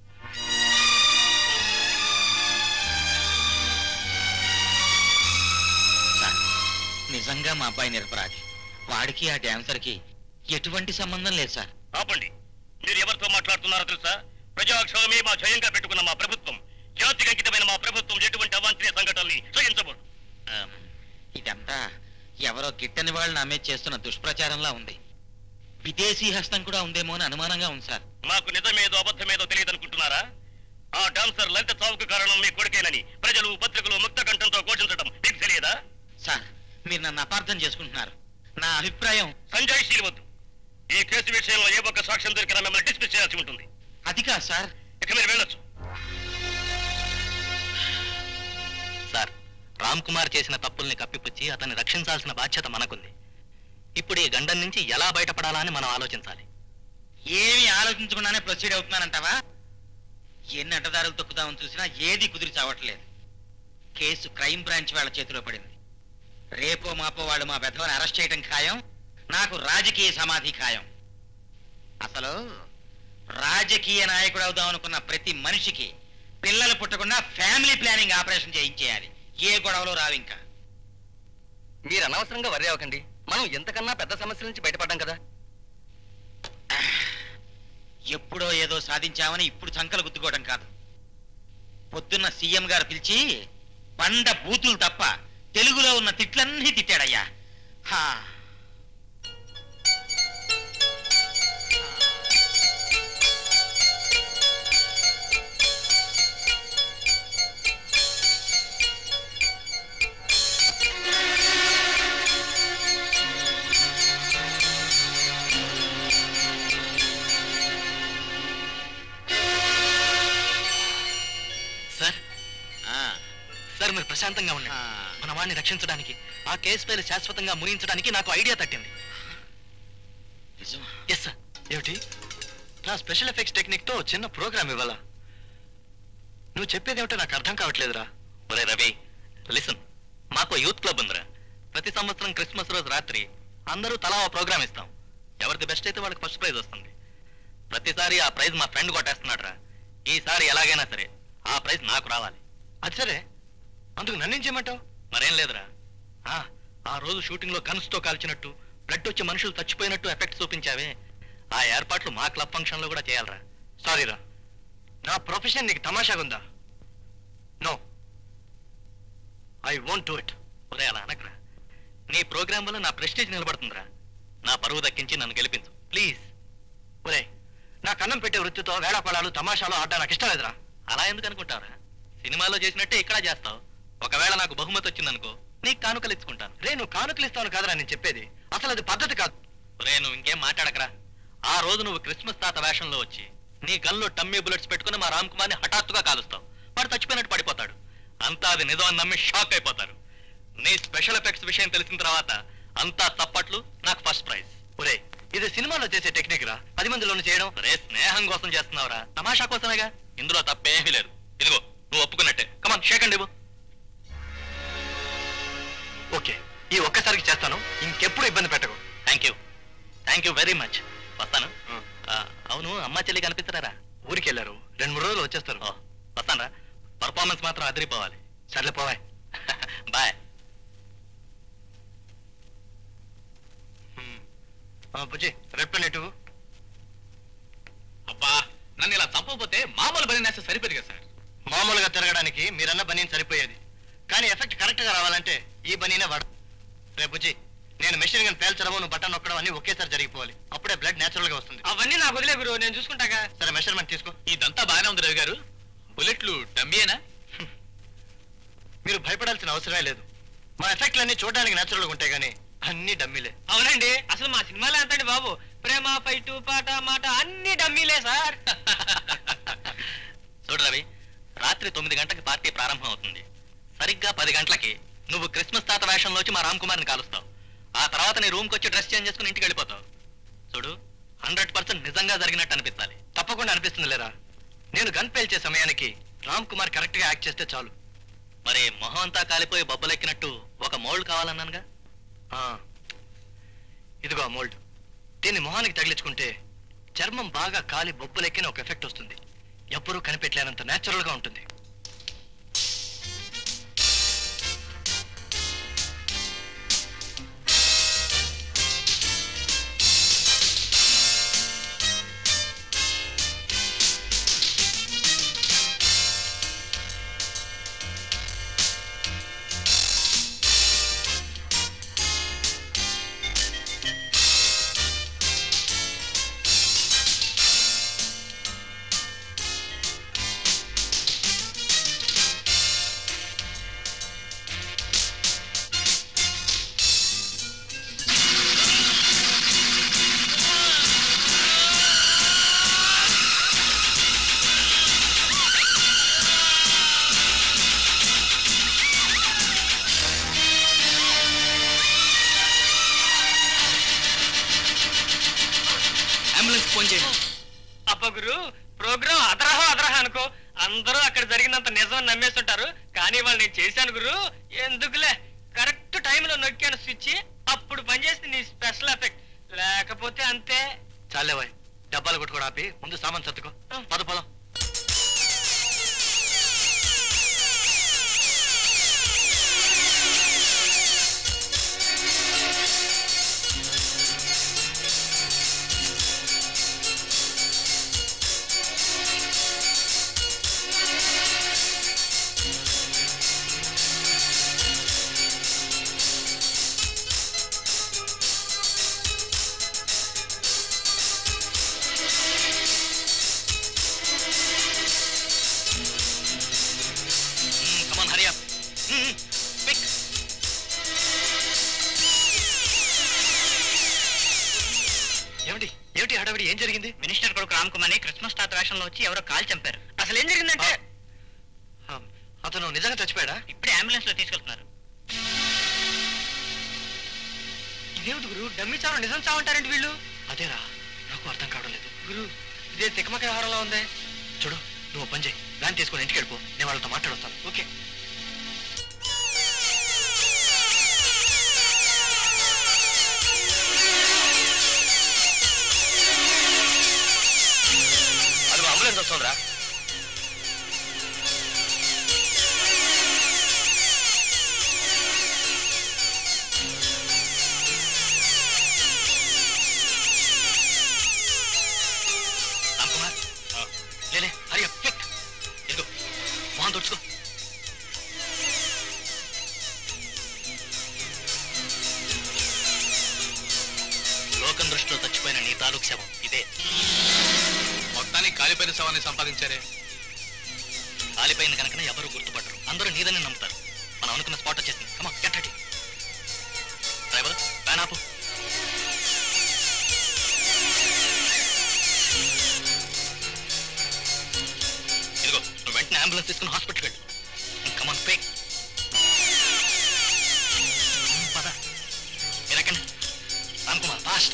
S6: sir నిజంగా మా అబ్బాయి నిరపరాధి వాడికి ఆ డాన్సర్కి ఎటువంటి సంబంధం లేదు సార్
S10: ఆపండి మీరు ఎవరితో మాట్లాడుతున్నారో తెలుసా ప్రజాక్షోభమే మా జయంగా పెట్టుకున్న మా ప్రభుత్వం జాతికి అంకితమైన మా ప్రభుత్వం ఎటువంటి అవాంఛనీయ సంఘటనల్ని సహించబోదు
S6: ఆమ్, ఇదంతా ఎవరో గిట్టని వాళ్ళు నా మీద చేస్తున్న దుష్ప్రచారంలా ఉంది విదేశీ హస్తం కూడా ఉందేమో అని అనుమానంగా ఉంది సార్
S10: మాకు నిజమేదో అబద్ధమేదో తెలియదనుకుంటున్నారా ఆ డాన్సర్ లలిత చావుకు కారణం మీ కొడుకేనని ప్రజలు పత్రికలు ముక్త కంఠంతో ఘోషించడం మీకు తెలియదా
S6: సార్ మీరు నన్ను అపార్థం చేసుకుంటున్నారు నా అభిప్రాయం
S10: సంజయ్ శీలవద్దు ఈ కేసు విషయంలో ఏ ఒక్క సాక్ష్యం దొరికినా మిమ్మల్ని డిస్మిస్ చేయాల్సి ఉంటుంది
S6: అది కాదు సార్
S10: ఇక మీరు వెళ్ళొచ్చు
S8: సార్ రామ్ కుమార్ చేసిన తప్పుల్ని కప్పిపుచ్చి అతన్ని రక్షించాల్సిన బాధ్యత మనకుంది ఇప్పుడు ఈ గండం నుంచి ఎలా బయటపడాలా అని మనం ఆలోచించాలి
S6: ఏమి ఆలోచించకుండానే ప్రొసీడ్ అవుతున్నానంటావా ఎన్ని అడ్డదారులు తొక్కుదామని చూసినా ఏది కుదిరి చావట్లేదు కేసు క్రైమ్ బ్రాంచ్ వాళ్ళ చేతిలో పడింది రేపో మాపో వాళ్ళు మా పెద్దవాడిని అరెస్ట్ చేయడం ఖాయం నాకు రాజకీయ సమాధి ఖాయం అసలు రాజకీయ నాయకుడు అవుదాం అనుకున్న ప్రతి మనిషికి పిల్లలు పుట్టకుండా ఫ్యామిలీ ప్లానింగ్ ఆపరేషన్ చేయించేయాలి ఏ గొడవలు రావింకా
S1: మీరు అనవసరంగా వర్రీ అవ్వకండి మనం ఎంతకన్నా పెద్ద సమస్యల నుంచి బయటపడ్డాం కదా
S6: ఎప్పుడో ఏదో సాధించామని ఇప్పుడు సంకలు గుద్దుకోవడం కాదు పొద్దున్న సీఎం గారు పిలిచి బండ బూతులు తప్ప తెలుగులో ఉన్న తిట్లన్నీ తిట్టాడయ్యా హా.
S8: సార్
S6: ఆ,
S8: సార్ మీరు ప్రశాంతంగా ఉండండి
S6: ఆ.
S8: మన వాడిని రక్షించడానికి ఆ కేసు పైన శాశ్వతంగా ముగించడానికి నాకు ఐడియా తట్టింది
S6: నిజమా?
S8: ఎస్ సార్ ఏమిటి నా స్పెషల్ ఎఫెక్ట్స్ టెక్నిక్ తో చిన్న ప్రోగ్రామ్ ఇవ్వాలా నువ్వు చెప్పేది ఏమిటో నాకు అర్థం కావట్లేదురా ఒరే రవి లిసన్ మాకు యూత్ క్లబ్ ఉందిరా ప్రతి సంవత్సరం క్రిస్మస్ రోజు రాత్రి అందరూ తలా ఓ ప్రోగ్రామ్ ఇస్తాం ఎవరిది బెస్ట్ అయితే వాళ్ళకి ఫస్ట్ ప్రైజ్ వస్తుంది ప్రతిసారి ఆ ప్రైజ్ మా ఫ్రెండ్ కొట్టేస్తున్నాడు రా ఈసారి ఎలాగైనా సరే ఆ ప్రైజ్ నాకు రావాలి అది సరే అందుకు నన్నేం చేయమంటావు మరేం లేదురా ఆ, ఆ రోజు షూటింగ్ లో గన్స్ తో కాల్చినట్టు బ్లడ్ వచ్చి మనుషులు చచ్చిపోయినట్టు ఎఫెక్ట్ చూపించావే ఆ ఏర్పాట్లు మా క్లబ్ ఫంక్షన్ లో కూడా చేయాలరా సారీరా నా ప్రొఫెషన్ నీకు తమాషాగుందా no I won't do it ఉదయ అలా అనకరా నీ ప్రోగ్రామ్ వల్ల నా ప్రెస్టేజ్ నిలబడుతుందిరా నా పరువు దక్కించి నన్ను గెలిపించు ప్లీజ్ ఒరే నా కన్నం పెట్టే వృత్తితో వేళాపడాలు తమాషాలు ఆడడం నాకు ఇష్టం లేదురా అలా ఎందుకు అనుకుంటావురా సినిమాలో చేసినట్టే ఇక్కడ చేస్తావు ఒకవేళ నాకు బహుమతి వచ్చిందనుకో నీకు కానుకలు ఇచ్చుకుంటాను రే నువ్వు కానుకలు ఇస్తాను కాదురా నేను చెప్పేది అసలు అది పద్ధతి కాదు రే నువ్వు ఇంకేం మాట్లాడకరా ఆ రోజు నువ్వు క్రిస్మస్ తాత వేషంలో వచ్చి నీ గన్లో టమ్మీ బుల్లెట్స్ పెట్టుకుని మా రామ్ కుమార్ని హఠాత్తుగా కాలుస్తావు వాడు చచ్చిపోయినట్టు పడిపోతాడు అంతా అది నిజం అని నమ్మి షాక్ అయిపోతారు నీ స్పెషల్ ఎఫెక్ట్స్ విషయం తెలిసిన తర్వాత అంతా తప్పట్లు నాకు ఫస్ట్ ప్రైజ్ ఒరే ఇది సినిమాలో చేసే టెక్నిక్ రా పది మందిలోనే చేయడం రే స్నేహం కోసం చేస్తున్నావురా తమాషా కోసమేగా ఇందులో తప్పేమీ లేదు ఇదిగో నువ్వు ఒప్పుకున్నట్టే కమాన్ షేక్ అండి ఓకే ఈ ఒక్కసారికి చేస్తాను ఇంకెప్పుడు ఇబ్బంది పెట్టకు thank you thank you very much వస్తాను ఆ, అవును అమ్మ చెల్లి కనిపిస్తారా ఊరికి వెళ్ళారు రెండు మూడు రోజులు వచ్చేస్తారు వస్తాను రా పర్ఫార్మెన్స్ మాత్రం అదిరిపోవాలి సర్లే పోవాయ్ బాయ్ బుజ్జి రెడ్ పెన్ ఎటు
S2: అబ్బా నన్ను ఇలా చంపకపోతే మామూలు బలి నేస్తే సరిపోదు కదా సార్
S8: మామూలుగా తిరగడానికి మీరన్న బనీన్ సరిపోయేది కానీ ఎఫెక్ట్ కరెక్ట్ గా రావాలంటే ఈ బనీనే వాడు రేపు బుజ్జి నేను మెషిన్ గన్ పేల్చడము నువ్వు బటన్ నొక్కడం అన్ని ఒకేసారి జరిగిపోవాలి అప్పుడే బ్లడ్ నేచురల్ గా వస్తుంది
S3: అవన్నీ నాకు వదిలే గురు నేను చూసుకుంటాగా
S8: సరే మెషర్మెంట్ తీసుకో
S2: ఇదంతా బాగానే ఉంది రవి గారు బుల్లెట్లు డమ్మీయేనా
S8: మీరు భయపడాల్సిన అవసరమే లేదు మా ఎఫెక్ట్లన్నీ చూడడానికి నేచురల్ గా ఉంటాయి కానీ అన్ని డమ్మీలే
S3: అవునండి అసలు మా సినిమాలో ఎంతండి బాబు ప్రేమ ఫైట్ పాట మాట అన్ని డమ్మీలే సార్
S8: చూడు రవి రాత్రి తొమ్మిది గంటలకు పార్టీ ప్రారంభం అవుతుంది సరిగ్గా పది గంటలకి నువ్వు క్రిస్మస్ తాత వేషంలో వచ్చి మా రామ్ కుమార్ని కాలుస్తావు ఆ తర్వాత నీ రూమ్కి వచ్చి డ్రెస్ చేంజ్ చేసుకుని ఇంటికి వెళ్ళిపోతావు చూడు హండ్రెడ్ పర్సెంట్ నిజంగా జరిగినట్టు అనిపించాలి
S2: తప్పకుండా అనిపిస్తుంది లేరా నేను గన్ పేల్చే సమయానికి రామ్ కుమార్ కరెక్ట్ గా యాక్ట్ చేస్తే చాలు
S8: మరి మొహం అంతా కాలిపోయి బొబ్బలెక్కినట్టు ఒక మోల్డ్ కావాలన్నానుగా
S2: ఆ, ఇదిగో ఆ మోల్డ్ దీన్ని మొహానికి తగిలించుకుంటే చర్మం బాగా కాలి బొబ్బలెక్కిన ఒక ఎఫెక్ట్ వస్తుంది ఎవ్వరూ కనిపెట్టలేనంత నేచురల్ గా ఉంటుంది
S3: అంబులెన్స్ ఫోన్ చేయండి అప్ప గురు ప్రోగ్రామ్ అదరహ అదరహ అనుకో అందరూ అక్కడ జరిగినంత నిజం నమ్మేస్తుంటారు కానీ వాళ్ళు నేను చేశాను గురు ఎందుకులే కరెక్ట్ టైంలో నొక్కాను స్విచ్ అప్పుడు పనిచేసింది నీ స్పెషల్ ఎఫెక్ట్ లేకపోతే అంతే
S2: చాలేవాయ్ డబ్బాలు కొట్టుకోవడం ఆపి ముందు సామాన్ సర్దుకో పద పొలం కమాన్ హరియా క్విక్ ఏమిటి ఏమిటి హడావిడి ఏం జరిగింది
S7: మినిస్టర్ కొడుకు రామ్ కుమార్ని క్రిస్మస్ తాత వేషంలో వచ్చి ఎవరో కాల్ చంపారు
S3: అసలు ఏం జరిగిందంటే
S2: ఆ, అతను నిజంగా చచ్చిపోయాడా
S7: ఇప్పుడే అంబులెన్స్ లో తీసుకెళ్తున్నారు
S3: ఇదేమిటి గురు డమ్మి చావు నిజం చావంటారండి వీళ్ళు
S2: అదేరా నాకు అర్థం కావడం లేదు
S3: గురు ఇదే తికమక వ్యవహారంలో ఉంది
S2: చూడు నువ్వు ఓ పని చేయి వ్యాన్ తీసుకొని ఇంటికి వెళ్ళిపో నేను వాళ్ళతో మాట్లాడొస్తాను
S3: ఓకే
S2: అది అంబులెన్స్ వస్తుందిరా రామ్ కుమార్ లేలే హరి క్విక్ ఇదిగో మొహం తుడుచుకో లోకం దృష్టిలో చచ్చిపోయిన నీ తాలూకు శవం ఇదే మొత్తానికి కాలిపోయిన శవాన్ని సంపాదించారే కాలిపోయింది కనుక ఎవరు గుర్తుపట్టరు అందరూ నీదని నమ్ముతారు మనం అనుకున్న స్పాట్ వచ్చేసింది come on get ready driver van ఆపు ఇదిగో నువ్వు వెంటనే అంబులెన్స్ తీసుకుని హాస్పిటల్కి వెళ్ళు కమాన్ పే పద మీరు ఎక్కండి Ram Kumar fast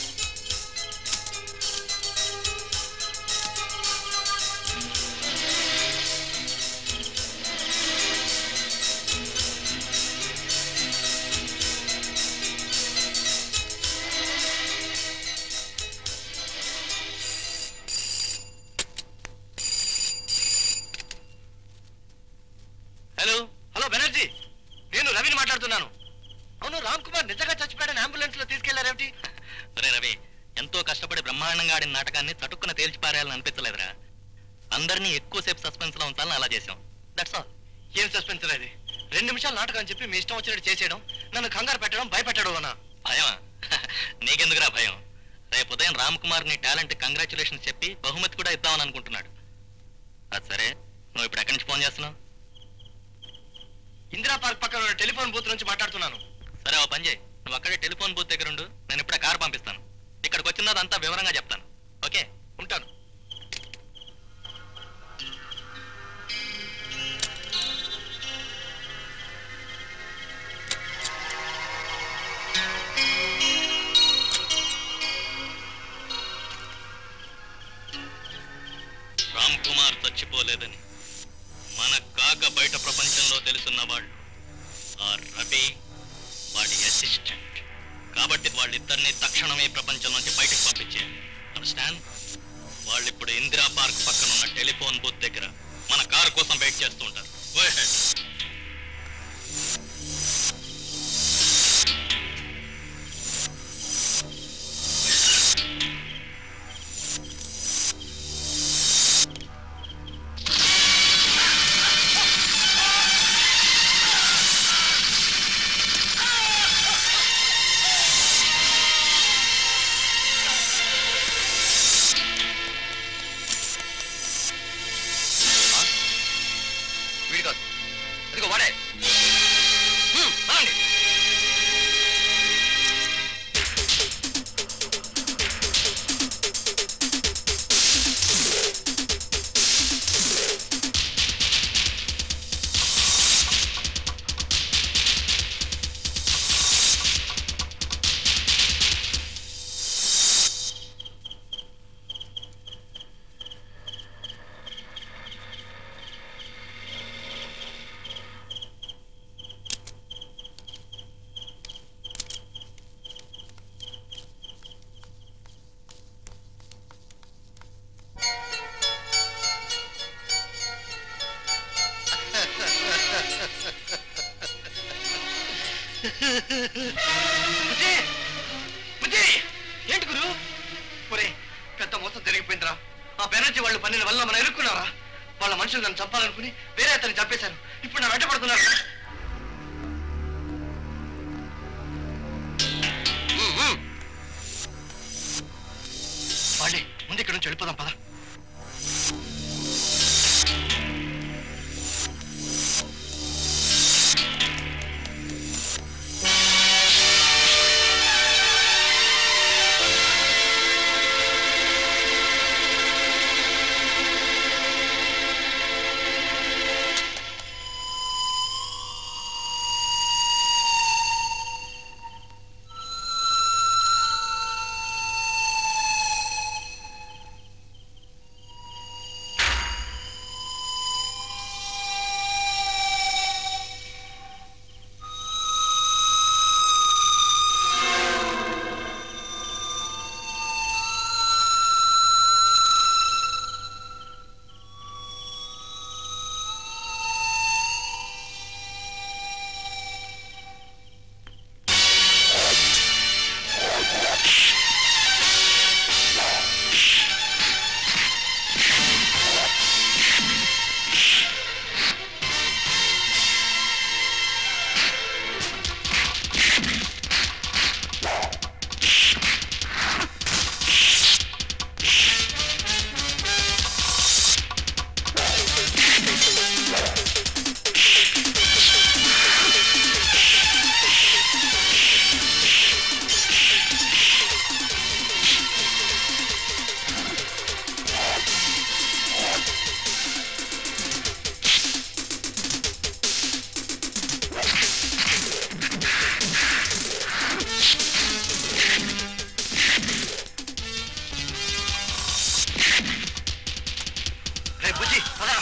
S2: hello hello Banerjee నేను రవిని మాట్లాడుతున్నాను అవును రామ్ కుమార్ నిజంగా చచ్చిపోయాడని అంబులెన్స్ లో తీసుకెళ్లారేమిటి
S8: ఒరే రవి ఎంతో కష్టపడి బ్రహ్మాండంగా ఆడిన నాటకాన్ని చటుక్కున తేల్చి పారేయాలని అనిపించలేదురా అందరినీ ఎక్కువసేపు సస్పెన్స్ లో ఉంచాలని అలా చేసాం దట్స్ ఆల్
S2: ఏం సస్పెన్స్ అది రెండు నిమిషాలు నాటకం అని చెప్పి మీ ఇష్టం వచ్చినట్టు చేసేయడం నన్ను కంగారు పెట్టడం భయపెట్టడం అన్నా
S8: భయమా నీకెందుకురా భయం రేపు ఉదయం రామ్ కుమార్ నీ టాలెంట్ కంగ్రాచులేషన్స్ చెప్పి బహుమతి కూడా ఇద్దామని అనుకుంటున్నాడు అది సరే నువ్వు ఇప్పుడు ఎక్కడి నుంచి ఫోన్ చేస్తున్నావు
S2: ఇందిరా పార్క్ పక్కన ఉన్న టెలిఫోన్ బూత్ నుంచి మాట్లాడుతున్నాను
S8: సరే ఓ పని చేయి నువ్వు అక్కడే టెలిఫోన్ బూత్ దగ్గర ఉండు నేను ఇప్పుడే కారు పంపిస్తాను ఇక్కడికి వచ్చిన తర్వాత అంతా వివరంగా చెప్తాను ఓకే
S2: ఉంటాను
S8: కుమార్ చచ్చిపోలేదని మన కాక బయట ప్రపంచంలో తెలుసున్న వాళ్ళు ఆ రవి వాడి అసిస్టెంట్ కాబట్టి వాళ్ళిద్దరిని తక్షణమే ప్రపంచం నుంచి బయటకు పంపించేయాలి అండర్స్టాండ్ వాళ్ళు ఇప్పుడు ఇందిరా పార్క్ పక్కన ఉన్న టెలిఫోన్ బూత్ దగ్గర మన కారు కోసం వెయిట్ చేస్తూ ఉంటారు Go ahead.
S1: వీడి కాదు అదిగో వాడే హ్మ్, పదండి. బుజ్జి! బుజ్జి! ఏంటి గురు ఒరే పెద్ద మొత్తం జరిగిపోయిందిరా ఆ బెనర్జీ వాళ్ళు పన్నెల వల్ల మనం ఎరుక్కున్నారా వాళ్ళ మనుషులు నన్ను చంపాలనుకుని వేరే అతన్ని చంపేశారు ఇప్పుడు నా వెంట పడుతున్నారు ఉమ్, ఉమ్. వాళ్ళే ముందు ఇక్కడ నుంచి వెళ్ళిపోదాం పద రే బుజ్జి పదరా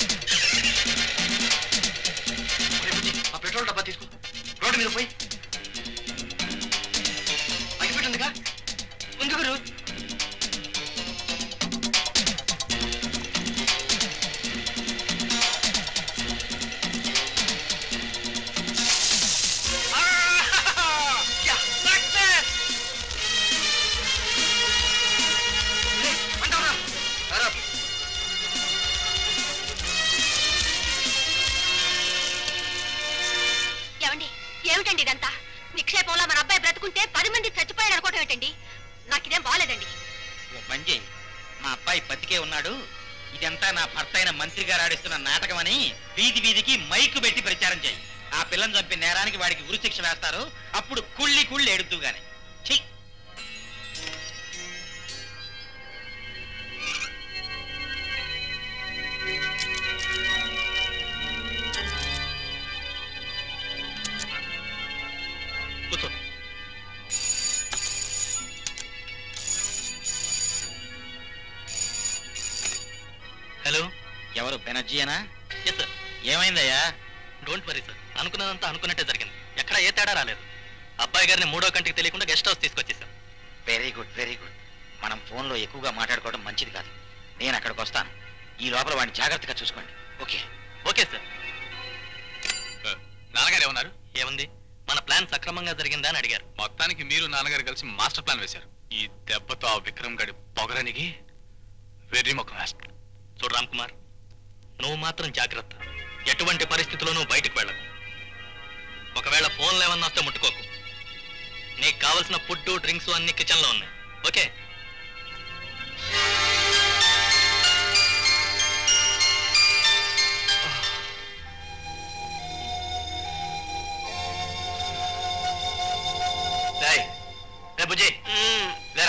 S1: ఒరే బుజ్జి, ఆ పెట్రోల్ డబ్బా తీసుకో రోడ్డు మీద పోయి
S3: ఉండు గురు
S4: ఏమండి ఏమిటండి ఇదంతా నిక్షేపంలో మన అబ్బాయి బ్రతుకుంటే పది మంది చచ్చిపోయాడు అనుకోవటం ఏంటండి నాకు ఇదేం బాగాలేదండి
S6: ఓ పని చేయి మా అబ్బాయి బతికే ఉన్నాడు ఇదంతా నా భర్త అయిన మంత్రి గారు ఆడిస్తున్న నాటకం అని వీధి వీధికి మైకు పెట్టి ప్రచారం చేయి ఆ పిల్లని చంపి నేరానికి వాడికి ఉరిశిక్ష వేస్తారు అప్పుడు కుళ్ళి కుళ్ళి ఎడుతూ గాని చెయ్యి
S8: కూర్చో హలో
S6: ఎవరు బెనర్జీయేనా
S8: ఎస్ సార్
S6: ఏమైందయ్యా
S8: డోంట్ వరీ సార్ అనుకున్నదంతా అనుకున్నట్టే జరిగింది ఎక్కడ ఏ తేడా రాలేదు అబ్బాయి గారిని మూడో కంటికి తెలియకుండా గెస్ట్ హౌస్ తీసుకొచ్చేసాం
S6: వెరీ గుడ్ వెరీ గుడ్ మనం ఫోన్లో ఎక్కువగా మాట్లాడుకోవడం మంచిది కాదు నేను అక్కడికి వస్తాను ఈ లోపల వాడిని జాగ్రత్తగా చూసుకోండి ఓకే
S8: ఓకే సార్
S2: నాన్నగారు ఏమన్నారు
S8: ఏముంది మన ప్లాన్ సక్రమంగా జరిగిందా అని అడిగారు
S2: మొత్తానికి మీరు నాన్నగారు కలిసి మాస్టర్ ప్లాన్ వేశారు ఈ దెబ్బతో ఆ విక్రమ్ గడి పొగరనికి వెర్రి ముఖం వేస్తాడు
S8: చూడు రామ్ కుమార్ నువ్వు మాత్రం జాగ్రత్త ఎటువంటి పరిస్థితుల్లోనూ బయటకు వెళ్ళకు ఒకవేళ ఫోన్లు ఏమన్నా వస్తే ముట్టుకోకు నీకు కావలసిన ఫుడ్ డ్రింక్స్ అన్ని కిచెన్లో ఉన్నాయి ఓకే రేయ్, రే బుజ్జి లేరా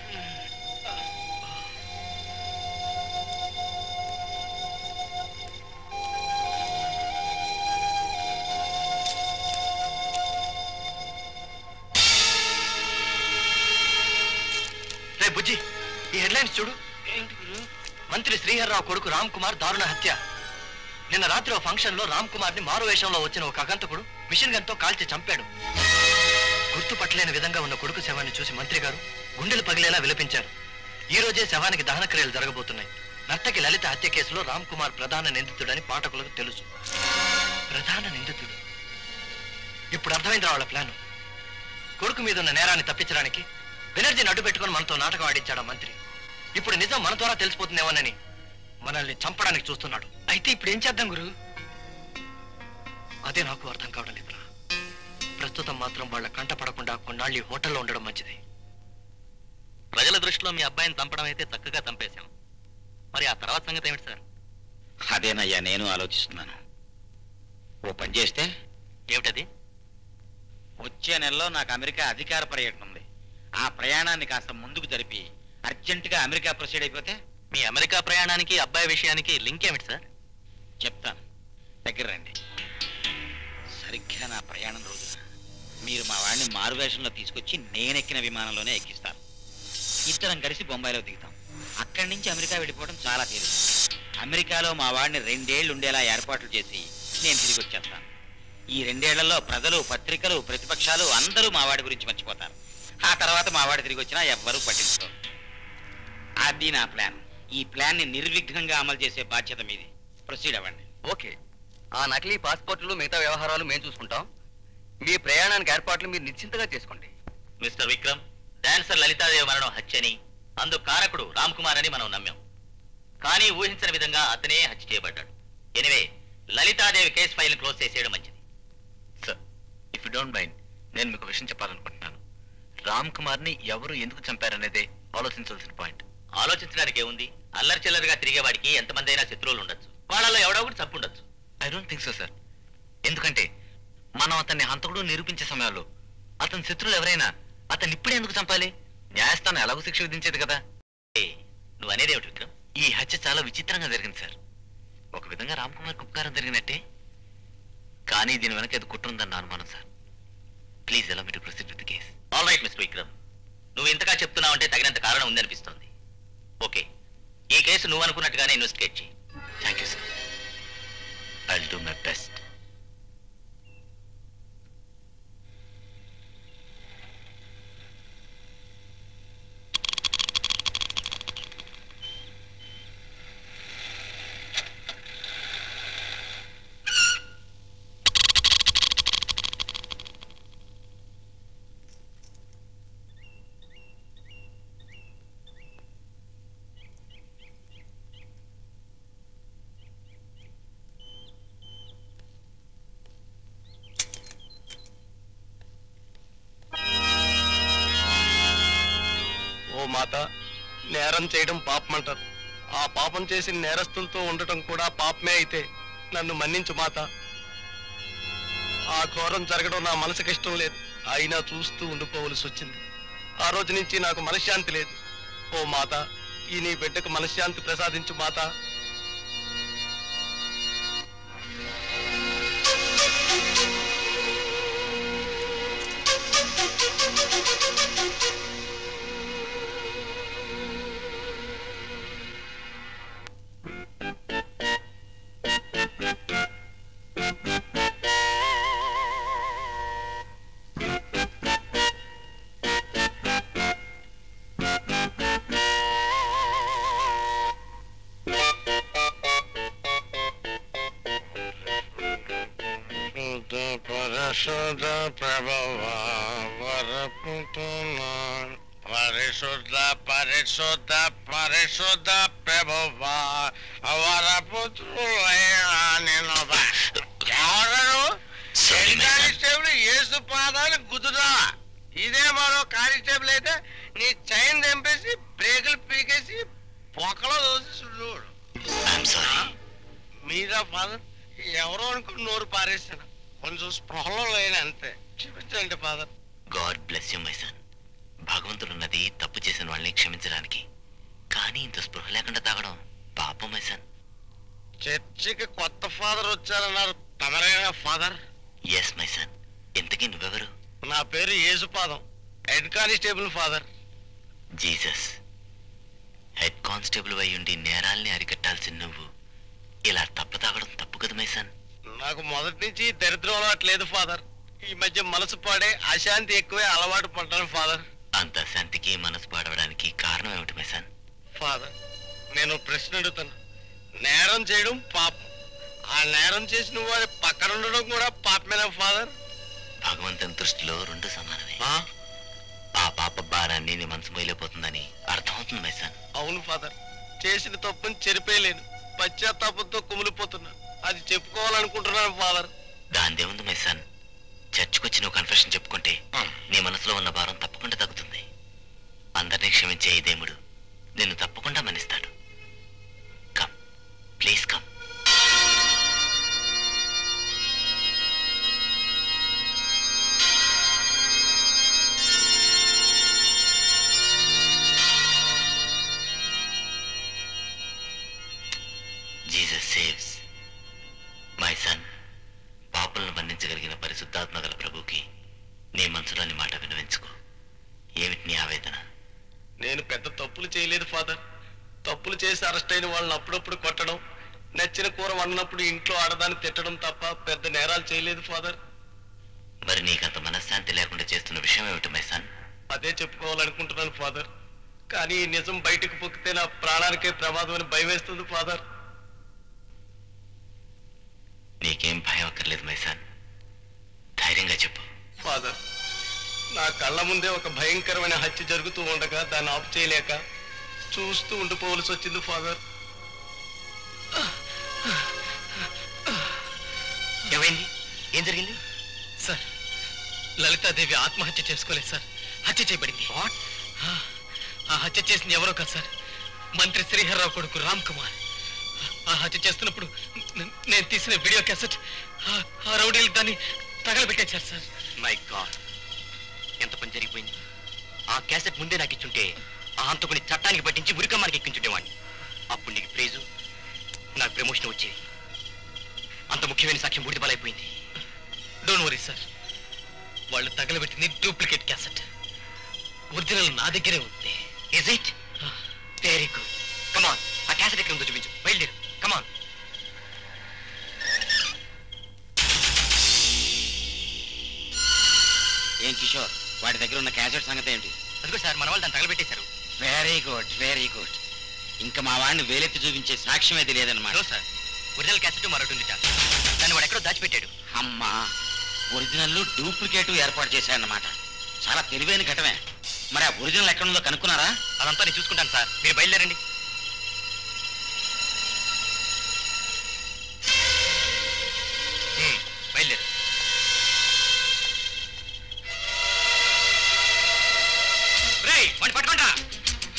S8: రే బుజ్జి ఈ హెడ్లైన్స్ చూడు మంత్రి శ్రీహర్రావు కొడుకు రామ్ కుమార్ దారుణ హత్య నిన్న రాత్రి ఓ ఫంక్షన్ లో రామ్ కుమార్ ని మారు వేషంలో వచ్చిన ఒక అగంతకుడు మిషన్ గన్ తో కాల్చి చంపాడు గుర్తుపట్టలేని విధంగా ఉన్న కొడుకు శవాన్ని చూసి మంత్రి గారు గుండెలు పగిలేలా విలపించారు ఈ రోజే శవానికి దహన క్రియలు జరగబోతున్నాయి నర్తకి లలిత హత్య కేసులో రామ్ కుమార్ ప్రధాన నిందితుడని పాఠకులకు తెలుసు ప్రధాన నిందితుడు ఇప్పుడు అర్థమైంది వాళ్ళ ప్లాన్ కొడుకు మీద ఉన్న నేరాన్ని తప్పించడానికి బెనర్జీని అడ్డు పెట్టుకుని మనతో నాటకం ఆడించాడు ఆ మంత్రి ఇప్పుడు నిజం మన ద్వారా తెలిసిపోతుందేమోనని మనల్ని చంపడానికి చూస్తున్నాడు అయితే ఇప్పుడు ఏం చేద్దాం గురు అదే నాకు అర్థం కావడం లేదురా ప్రస్తుతం మాత్రం వాళ్ళ కంట పడకుండా కొన్నాళ్ళు ఈ హోటల్లో ఉండడం మంచిది ప్రజల దృష్టిలో మీ అబ్బాయిని చంపడం అయితే చక్కగా చంపేశాం మరి ఆ తర్వాత సంగతి ఏమిటి సార్
S6: అదేనయ్యా నేను ఆలోచిస్తున్నాను ఓ పని చేస్తే
S8: ఏమిటది
S6: వచ్చే నెలలో నాకు అమెరికా అధికార పర్యటన ఉంది ఆ ప్రయాణాన్ని కాస్త ముందుకు జరిపి అర్జెంటుగా అమెరికా ప్రొసీడ్ అయిపోతే
S8: మీ అమెరికా ప్రయాణానికి అబ్బాయి విషయానికి లింక్ ఏమిటి సార్
S6: చెప్తాను దగ్గర రండి సరిగ్గా నా ప్రయాణం రోజున మీరు మా వాడిని మారువేషంలో తీసుకొచ్చి నేనెక్కిన విమానంలోనే ఎక్కిస్తాను ఇద్దరం కలిసి బొంబాయిలో దిగుతాం అక్కడి నుంచి అమెరికా వెళ్ళిపోవడం చాలా తేలిక అమెరికాలో మా వాడిని రెండేళ్లు ఉండేలా ఏర్పాట్లు చేసి నేను తిరిగి వచ్చేస్తాను ఈ రెండేళ్లలో ప్రజలు పత్రికలు ప్రతిపక్షాలు అందరూ మా వాడి గురించి మర్చిపోతారు ఆ తర్వాత మా వాడు తిరిగి వచ్చినా ఎవ్వరూ పట్టించుకోరు అది నా ప్లాన్ ఈ ప్లాన్ని నిర్విఘ్నంగా అమలు చేసే బాధ్యత మీది ప్రొసీడ్ అవ్వండి
S1: ఓకే ఆ నకిలీ పాస్పోర్ట్లు మిగతా వ్యవహారాలు మేము చూసుకుంటాం మీ ప్రయాణానికి ఏర్పాట్లు మీరు నిశ్చింతగా చేసుకోండి
S8: మిస్టర్ విక్రమ్ డాన్సర్ లలితాదేవి మరణం హత్యని అందుకు కారకుడు రామ్ కుమార్ అని మనం నమ్మాం కానీ ఊహించని విధంగా అతనే హత్య చేయబడ్డాడు anyway Lalithadevi case file close చేసేయడం మంచిది
S2: sir if you don't mind నేను మీకు విషయం చెప్పాలనుకుంటున్నాను రామ్ కుమార్ ని ఎవరు ఎందుకు చంపారనేదే ఆలోచించాల్సిన పాయింట్
S8: ఆలోచించడానికి ఏముంది అల్లరి చిల్లరిగా తిరిగేవాడికి ఎంతమంది అయినా శత్రువులు ఉండొచ్చు వాళ్ళలో ఎవడో ఒకటి చంపుండొచ్చు
S2: I don't think so sir ఎందుకంటే మనం అతన్ని హంతకుడు నిరూపించే సమయంలో అతని శత్రువులు ఎవరైనా అతన్ని ఇప్పుడే ఎందుకు చంపాలి న్యాయస్థానం ఎలాగో శిక్ష విధించేది కదా
S8: ఏ, నువ్వు అనేది ఏమిటి విక్రమ్
S2: ఈ హత్య చాలా విచిత్రంగా జరిగింది సార్ ఒక విధంగా రామ్ కుమార్ ఉపకారం జరిగినట్టే కానీ దీని వెనక ఏదో కుట్ర ఉందన్న అనుమానం సార్ ప్లీజ్ ఎలా మీరు proceed with case
S8: all right mister Vikram నువ్వు ఇంతగా చెప్తున్నావంటే తగినంత కారణం ఉందనిపిస్తోంది ఓకే ఈ కేసు నువ్వు అనుకున్నట్టుగానే ఇన్వెస్టిగేట్ చేయి
S2: thank you sir I do my best
S5: మాత నేరం చేయడం పాపమంటారు ఆ పాపం చేసిన నేరస్తులతో ఉండటం కూడా పాపమే అయితే నన్ను మన్నించు మాత ఆ ఘోరం జరగడం నా మనసుకి ఇష్టం లేదు అయినా చూస్తూ ఉండిపోవలసి వచ్చింది ఆ రోజు నుంచి నాకు మనశ్శాంతి లేదు ఓ మాత ఈ నీ బిడ్డకు మనశ్శాంతి ప్రసాదించు మాత
S11: పరిశుద్ధ ప్రభవ పరిశుద్ధ పరిశుద్ధ పరిశుద్ధ ప్రభవ వరపుత్రులైన ఎవరు కానిస్టేబుల్ యేసు పాదాలు గుద్దుదా ఇదే మరో కానిస్టేబుల్ అయితే నీ చైన్ తెంపేసి బ్రేకులు పీకేసి పొక్కలో దోసి చూడు మీరా ఫాదర్ ఎవరో అనుకుని నోరు పారేస్తాను కొంచెం స్పృహలో లేని అంతే క్షమించండి father
S12: god bless you my son భగవంతుడు ఉన్నది తప్పు చేసిన వాళ్ళని క్షమించడానికి కానీ ఇంత స్పృహ లేకుండా తాగడం పాపం మై సన్
S11: చర్చికి కొత్త ఫాదర్ వచ్చారన్నారు తమరేనా ఫాదర్
S12: ఎస్ మై సన్ ఇంతకీ నువ్వెవరు
S11: నా పేరు Yesupadam head constable father
S12: Jesus head constable అయి ఉండి నేరాల్ని అరికట్టాల్సిన నువ్వు ఇలా తప్పు తాగడం తప్పు కదా మై సన్
S11: నాకు మొదటి నుంచి దరిద్రం అలవాటు లేదు ఫాదర్ ఈ మధ్య మనసు పాడే అశాంతి ఎక్కువే అలవాటు పడ్డాను ఫాదర్
S12: అంత శాంతికి మనసు పాడవడానికి కారణం ఏమిటి మై సన్
S11: ఫాదర్ నేను ప్రశ్న అడుగుతాను నేరం చేయడం పాపం ఆ నేరం చేసిన వారి పక్కన ఉండడం కూడా పాపమేనా ఫాదర్
S12: భగవంతుని దృష్టిలో రెండు సమానమే ఆ పాప భారాన్ని నీ మనసు మొయలేకపోతుందని అర్థమవుతుంది మై సన్
S11: అవును ఫాదర్ చేసిన తప్పుని చెరిపేయలేను పశ్చాత్తాపంతో కుమిలిపోతున్నా అది చెప్పుకోవాలనుకుంటున్నాను ఫాదర్
S12: దాందే ఉంది మై సన్ చర్చ్కొచ్చి నువ్వు కన్ఫెషన్ చెప్పుకుంటే నీ మనసులో ఉన్న భారం తప్పకుండా తగ్గుతుంది అందరినీ క్షమించే ఈ దేవుడు నిన్ను తప్పకుండా మన్నిస్తాడు come please come Jesus saves my son పాపలను బంధించగలిగిన పరిశుద్ధాత్మ గల ప్రభుకి నీ మనసులోని మాట వినవించుకో ఏమిటి నీ ఆవేదన
S11: నేను పెద్ద తప్పులు చేయలేదు ఫాదర్ తప్పులు చేసి అరెస్ట్ అయిన వాళ్ళని అప్పుడప్పుడు కొట్టడం నచ్చిన కూర వండినప్పుడు ఇంట్లో ఆడదాన్ని తిట్టడం తప్ప పెద్ద నేరాలు చేయలేదు ఫాదర్
S12: మరి నీకంత మనశ్శాంతి లేకుండా చేస్తున్న విషయం ఏమిటి మై సన్
S11: అదే చెప్పుకోవాలనుకుంటున్నాను ఫాదర్ కానీ ఈ నిజం బయటకు పొక్కితే నా ప్రాణానికే ప్రమాదం అని భయం వేస్తుంది ఫాదర్
S12: నీకేం భయం అక్కర్లేదు మై సన్ ధైర్యంగా చెప్పు
S11: ఫాదర్ నా కళ్ళ ముందే ఒక భయంకరమైన హత్య జరుగుతూ ఉండగా దాన్ని ఆఫ్ చేయలేక చూస్తూ ఉండిపోవలసి వచ్చింది ఫాదర్
S2: ఏమైంది ఏం జరిగింది సార్ లలితాదేవి ఆత్మహత్య చేసుకోలేదు సార్ హత్య చేయబడింది ఆ, ఆ హత్య చేసింది ఎవరో కాదు సార్ మంత్రి శ్రీహర్రావు కొడుకు రామ్ కుమార్ ఆ హత్య చేస్తున్నప్పుడు న- నేను తీసిన వీడియో క్యాసెట్ ఆ- ఆ రౌడీలు దాన్ని తగలబెట్టేశారు సార్
S13: మై గాడ్ ఎంత పని జరిగిపోయింది ఆ క్యాసెట్ ముందే నాకు ఇచ్చుంటే ఆ హంతకుని చట్టానికి పట్టించి ఉరికమ్మానికి ఎక్కించుండేవాడిని అప్పుడు నీకు ప్రైజు నాకు ప్రమోషన్ వచ్చేది అంత ముఖ్యమైన సాక్ష్యం బూడిదపాలైపోయింది
S2: డోంట్ వరీ సార్ వాళ్ళు తగలబెట్టింది డూప్లికేట్ క్యాసెట్ ఒరిజినల్ నా దగ్గరే ఉంది
S13: is it very good come on ఆ క్యాసెట్ ఎక్కడ ఉందో చూపించు బయలుదేరు కమాన్
S6: ఏం కిషోర్ వాడి దగ్గర ఉన్న క్యాసెట్ సంగతి ఏంటి
S13: అదిగో సార్ మన వాళ్ళు దాన్ని తగలబెట్టేశారు
S6: వెరీ గుడ్ వెరీ గుడ్ ఇంకా మా వాడిని వేలెత్తి చూపించే సాక్ష్యం అయితే లేదన్నమాట
S13: నో సార్ ఒరిజినల్ క్యాసెట్ మరొకటి ఉంది సార్ దాన్ని వాడు ఎక్కడో దాచిపెట్టాడు
S6: అమ్మా ఒరిజినల్ డూప్లికేట్ ఏర్పాటు చేశాడన్నమాట చాలా తెలివైన ఘటమే మరి ఆ ఒరిజినల్ ఎక్కడుందో కనుక్కున్నారా
S13: అదంతా నేను చూసుకుంటాను సార్ మీరు బయలుదేరండి హ్మ్, బయలుదేరు రేయ్ వాడిని పట్టుకుంటా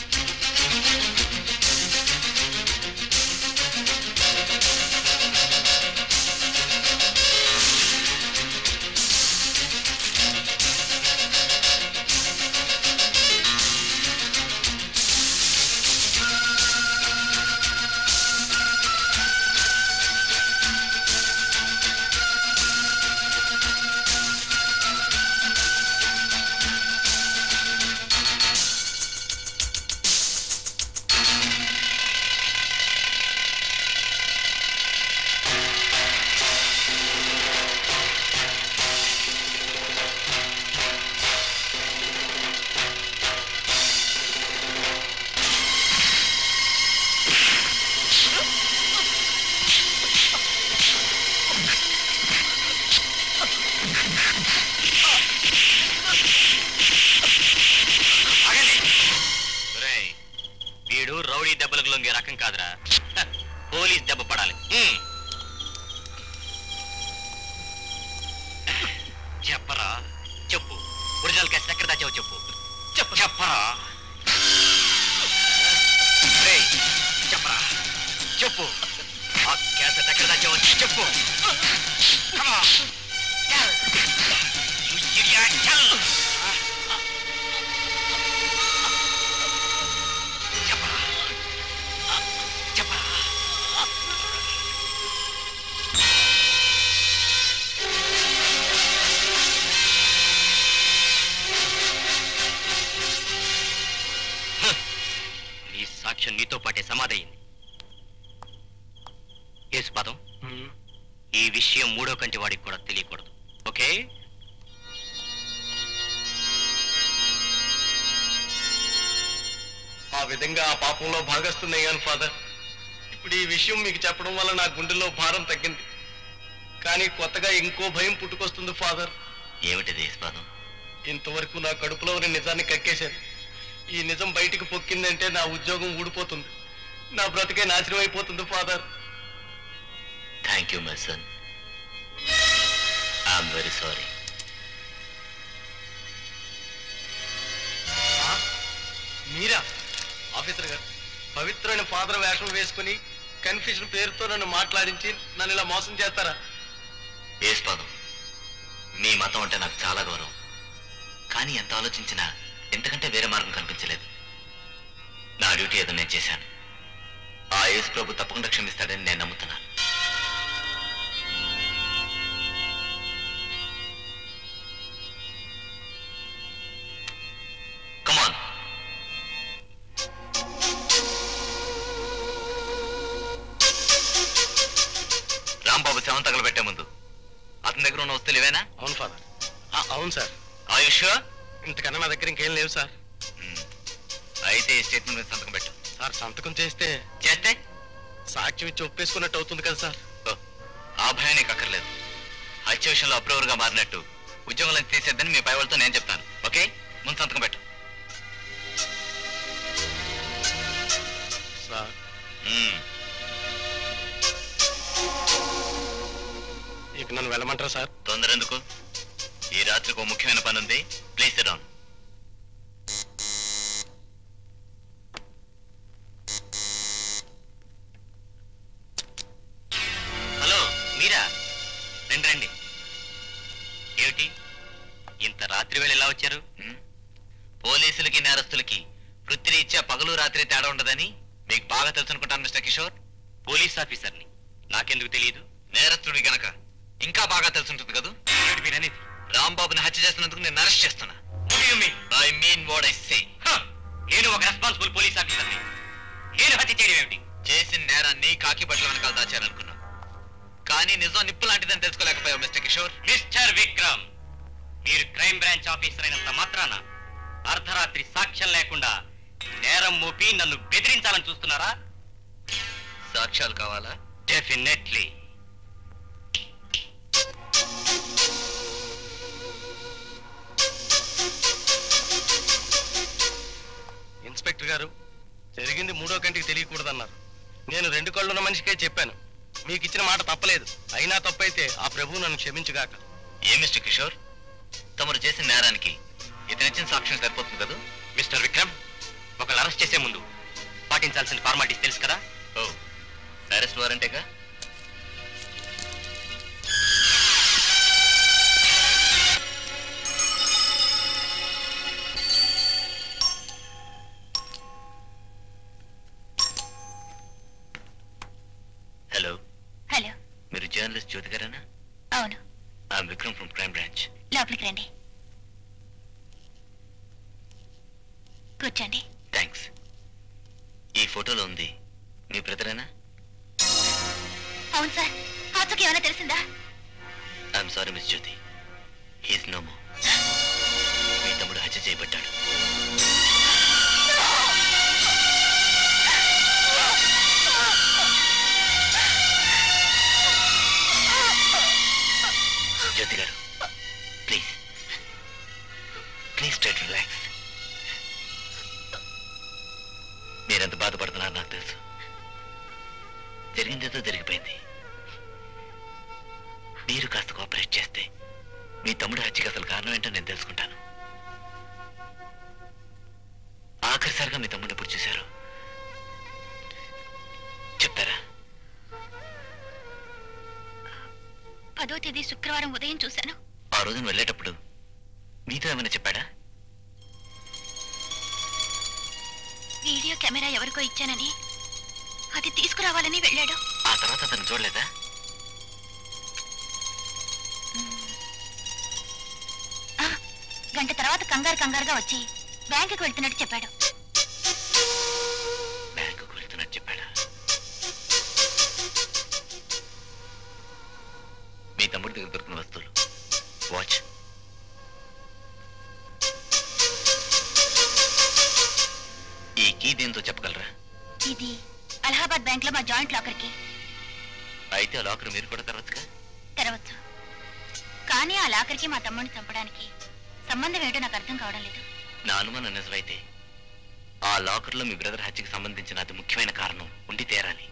S13: రకం కాదురా హ, పోలీస్ దెబ్బ పడాలి హ్మ్. చెప్పరా చెప్పు ఒరిజినల్ క్యాసెట్ ఎక్కడ దాచావో చెప్పు చెప్పు చెప్పరా రేయ్, చెప్పరా చెప్పు ఆ క్యాసెట్ ఎక్కడ దాచావో చెప్పు Come on. Tell. You idiot, tell. చెప్పరా చెప్పరా హ, నీ సాక్ష్యం నీతో పాటే సమాధయింది యేసుపాదం ఈ విషయం మూడో కంటి వాడికి కూడా తెలియకూడదు ఓకే
S11: ఆ విధంగా ఆ పాపంలో భాగస్తున్నాను ఫాదర్ ఇప్పుడు ఈ విషయం మీకు చెప్పడం వల్ల నా గుండెలో భారం తగ్గింది కానీ కొత్తగా ఇంకో భయం పుట్టుకొస్తుంది ఫాదర్
S12: ఏమిటిది యేసుపాదం
S11: ఇంతవరకు నా కడుపులో ఉన్న నిజాన్ని కక్కేశాను ఈ నిజం బయటికి పొక్కిందంటే నా ఉద్యోగం ఊడిపోతుంది నా బ్రతికే నాశనం అయిపోతుంది father
S12: thank you my son I'm very sorry
S11: మీరా ఆఫీసర్ గారు పవిత్రమైన ఫాదర్ వేషం వేసుకుని కన్ఫ్యూజన్ పేరుతో నన్ను మాట్లాడించి నన్ను ఇలా మోసం చేస్తారా
S12: యేసుపాదం మీ మతం అంటే నాకు చాలా గౌరవం కానీ ఎంత ఆలోచించినా ఎంతకంటే వేరే మార్గం కనిపించలేదు నా డ్యూటీ ఏదో నేను చేశాను ఆ యేసు ప్రభు తప్పకుండా క్షమిస్తాడని నేను నమ్ముతున్నాను కమాన్ రాంబాబు శవం తగలబెట్టే ముందు అతని దగ్గర ఉన్న వస్తువులు ఇవేనా
S11: అవును ఫాదర్ అవును సార్
S12: ఆయుష్
S11: ఇంతకన్నా నా దగ్గర ఇంకేం లేవు సార్
S12: అయితే ఈ స్టేట్మెంట్ మీద సంతకం పెట్టు
S11: సార్ సంతకం చేస్తే
S12: చేస్తే
S11: సాక్ష్యం ఇచ్చి ఒప్పేసుకున్నట్టు అవుతుంది కదా సార్
S12: ఓ, ఆ భయం నీకు అక్కర్లేదు హత్య విషయంలో అప్రూవర్ గా మారినట్టు ఉద్యోగంలో తీసేద్దని మీ పై వాళ్ళతో నేను చెప్తాను ఓకే ముందు సంతకం పెట్టు
S11: సార్
S12: మ్మ్.
S11: ఇక నన్ను వెళ్ళమంటారా సార్
S12: తొందర ఎందుకు ఈ రాత్రికి ఒక ముఖ్యమైన పని ఉంది ప్లీజ్ డౌన్
S13: హలో మీరా రండి రండి ఏమిటి ఇంత రాత్రి వేళ ఎలా వచ్చారు
S12: పోలీసులకి నేరస్తులకి వృత్తిరీత్యా పగలు రాత్రి తేడా ఉండదని మీకు బాగా తెలుసు అనుకుంటాను మిస్టర్ కిషోర్
S13: పోలీస్ ఆఫీసర్ని నాకెందుకు తెలియదు
S12: నేరస్తుడి గనక ఇంకా బాగా తెలుసుంటుంది కదా
S13: ఏమిటి మీరు అనేది
S12: రాంబాబుని హత్య చేస్తున్నందుకు నేను అరెస్ట్ చేస్తున్నా I mean what I say
S13: నేను ఒక రెస్పాన్సిబుల్ పోలీస్ ఆఫీసర్ని నేను హత్య చేయడం ఏమిటి
S12: చేసిన నేరాన్ని కాకి బట్టల వెనకాల దాచారనుకున్నా కానీ నిజం నిప్పు లాంటిదని తెలుసుకోలేకపోయావు మిస్టర్ కిషోర్
S13: మిస్టర్ విక్రమ్ మీరు క్రైమ్ బ్రాంచ్ ఆఫీసర్ అయినంత మాత్రాన అర్ధరాత్రి సాక్ష్యం లేకుండా నేరం మోపి నన్ను బెదిరించాలని చూస్తున్నారా
S12: సాక్ష్యాలు కావాలా
S13: డెఫినెట్లీ
S11: ఇన్స్పెక్టర్ గారు జరిగింది మూడో కంటికి తెలియకూడదన్నారు నేను రెండు కళ్ళున్న మనిషికే చెప్పాను మీకు ఇచ్చిన మాట తప్పలేదు అయినా తప్పైతే ఆ ప్రభువు నన్ను క్షమించుగాక
S12: ఏ మిస్టర్ కిషోర్ తమరు చేసిన నేరానికి ఇతనిచ్చిన సాక్ష్యం సరిపోతుంది కదా
S13: మిస్టర్ విక్రమ్ ఒకళ్ళు అరెస్ట్ చేసే ముందు పాటించాల్సిన ఫార్మాలిటీస్ తెలుసు కదా
S12: ఓ అరెస్ట్ వారంటేగా హలో
S4: హలో
S12: మీరు జర్నలిస్ట్ జ్యోతి గారేనా
S4: అవును
S12: I'm Vikram from crime branch
S4: లోపలికి రండి కూర్చోండి
S12: థ్యాంక్స్ ఈ ఫోటోలో ఉంది మీ బ్రదరేనా
S4: అవును సార్ హాత్రకు ఏమైనా తెలిసిందా
S12: I'm sorry miss Jyothi he's no more మీ తమ్ముడు హత్య చేయబడ్డాడు జ్యోతి గారు please please try to relax మీరెంత బాధపడుతున్నారో నాకు తెలుసు జరిగిందేదో జరిగిపోయింది మీరు కాస్త కోఆపరేట్ చేస్తే మీ తమ్ముడు హత్యకి అసలు కారణం ఏంటో నేను తెలుసుకుంటాను ఆఖరిసారిగా మీ తమ్ముడు ఎప్పుడు చూశారు చెప్తారా
S4: పదో తేదీ శుక్రవారం ఉదయం చూశాను
S12: ఆ రోజున వెళ్ళేటప్పుడు మీతో ఏమైనా చెప్పాడా
S4: వీడియో కెమెరా ఎవరికో ఇచ్చానని అది తీసుకురావాలని వెళ్ళాడు
S12: ఆ తర్వాత అతను చూడలేదా
S4: ఆ, గంట తర్వాత కంగారు కంగారుగా వచ్చి బ్యాంకుకి వెళ్తున్నట్టు చెప్పాడు
S12: బ్యాంకుకు వెళ్తున్నట్టు చెప్పాడా మీ తమ్ముడి దగ్గర దొరికిన వస్తువులు వాచ్ ఈ కీ దేంతో చెప్పగలరా
S4: ఇది అలహాబాద్ బ్యాంక్ లో మా జాయింట్ లాకర్ కి
S12: అయితే ఆ లాకర్ మీరు కూడా తెరవచ్చుగా
S4: తెరవచ్చు కానీ ఆ లాకర్ కి మా తమ్ముడిని చంపడానికి సంబంధం ఏంటో నాకు అర్థం కావడం లేదు
S12: నా అనుమానం నిజమైతే ఆ లాకర్లో మీ బ్రదర్ హత్యకి సంబంధించిన అతి ముఖ్యమైన కారణం ఉండి తీరాలి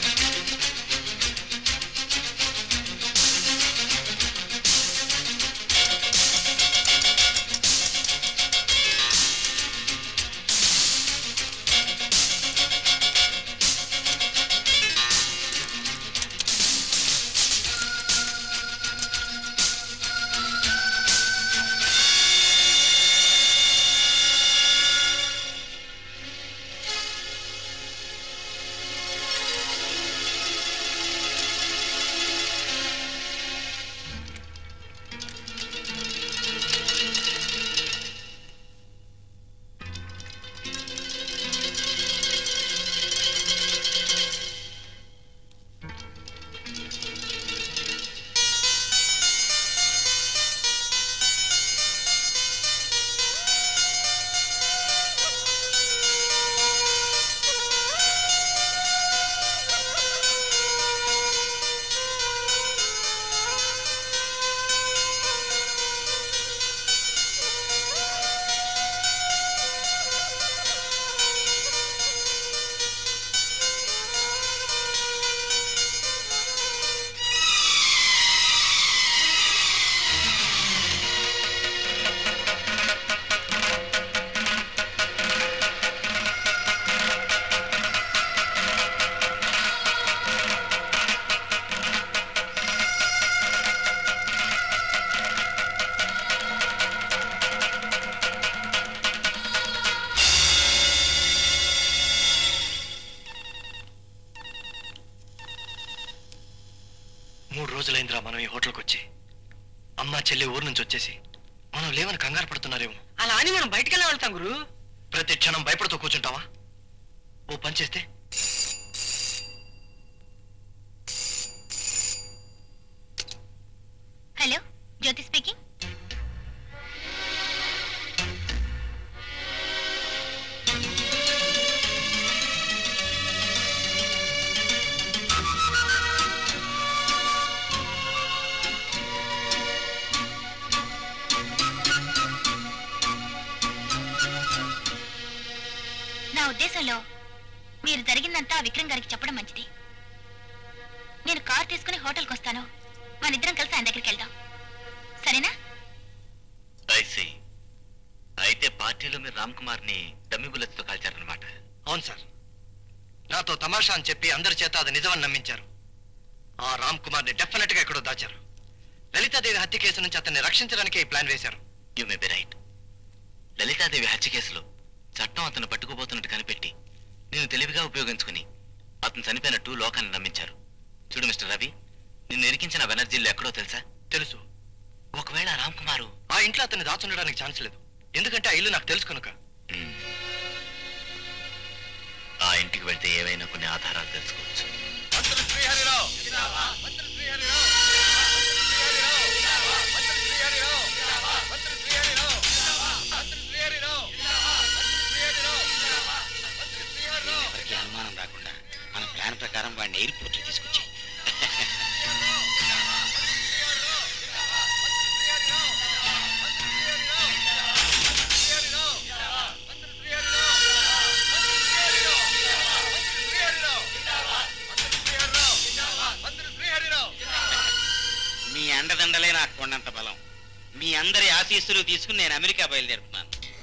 S13: మూడు రోజులైందిరా మనం ఈ హోటల్కి వచ్చి అమ్మ చెల్లి ఊరు నుంచి వచ్చేసి మనం లేవని కంగారు పడుతున్నారేమో
S3: అలా అని మనం బయటికి వెళ్ళి వెళ్తాం గురు
S13: ప్రతి క్షణం భయపడుతూ కూర్చుంటావా ఓ పని చేస్తే
S4: హలో జ్యోతి స్పీకింగ్ నా ఉద్దేశంలో మీరు జరిగిందంతా ఆ విక్రమ్ గారికి చెప్పడం మంచిది నేను కార్ తీసుకుని హోటల్కి వస్తాను మన ఇద్దరం కలిసి ఆయన దగ్గరికి వెళ్దాం సరేనా
S12: ఐసి అయితే పార్టీలో మీరు రామ్ కుమార్ ని డమ్మి bullets తో కాల్చారనమాట
S13: అవును సార్ నాతో తమాషా అని చెప్పి అందరి చేత అది నిజమని నమ్మించారు ఆ రామ్ కుమార్ ని డెఫినెట్ గా ఎక్కడో దాచారు లలితాదేవి హత్య కేసు నుంచి అతన్ని రక్షించడానికి ఈ ప్లాన్ వేశారు
S12: you may be right Lalithadevi హత్య కేసులో చట్టం అతను పట్టుకుపోతున్నట్టు కనిపెట్టి నేను తెలివిగా ఉపయోగించుకుని అతను చనిపోయినట్టు లోకాన్ని నమ్మించారు చూడు మిస్టర్ రవి నిన్ను ఇరికించిన బెనర్జీలు ఎక్కడో తెలుసా
S13: తెలుసు
S12: ఒకవేళ రామ్ కుమారు
S13: ఆ ఇంట్లో అతన్ని దాచుండడానికి ఛాన్స్ లేదు ఎందుకంటే ఆ ఇల్లు నాకు తెలుసు కనుక
S12: మ్మ్. ఆ ఇంటికి వెళ్తే ఏవైనా కొన్ని ఆధారాలు తెలుసుకోవచ్చు
S6: ఎవరికి అనుమానం రాకుండా మన ప్లాన్ ప్రకారం వాడిని ఎయిర్పోర్ట్ తీసుకొచ్చి
S5: శ్రీహరిరావు
S6: అందరి ఆశీస్సులు తీసుకుని నేను అమెరికా బయలుదేరుతున్నాను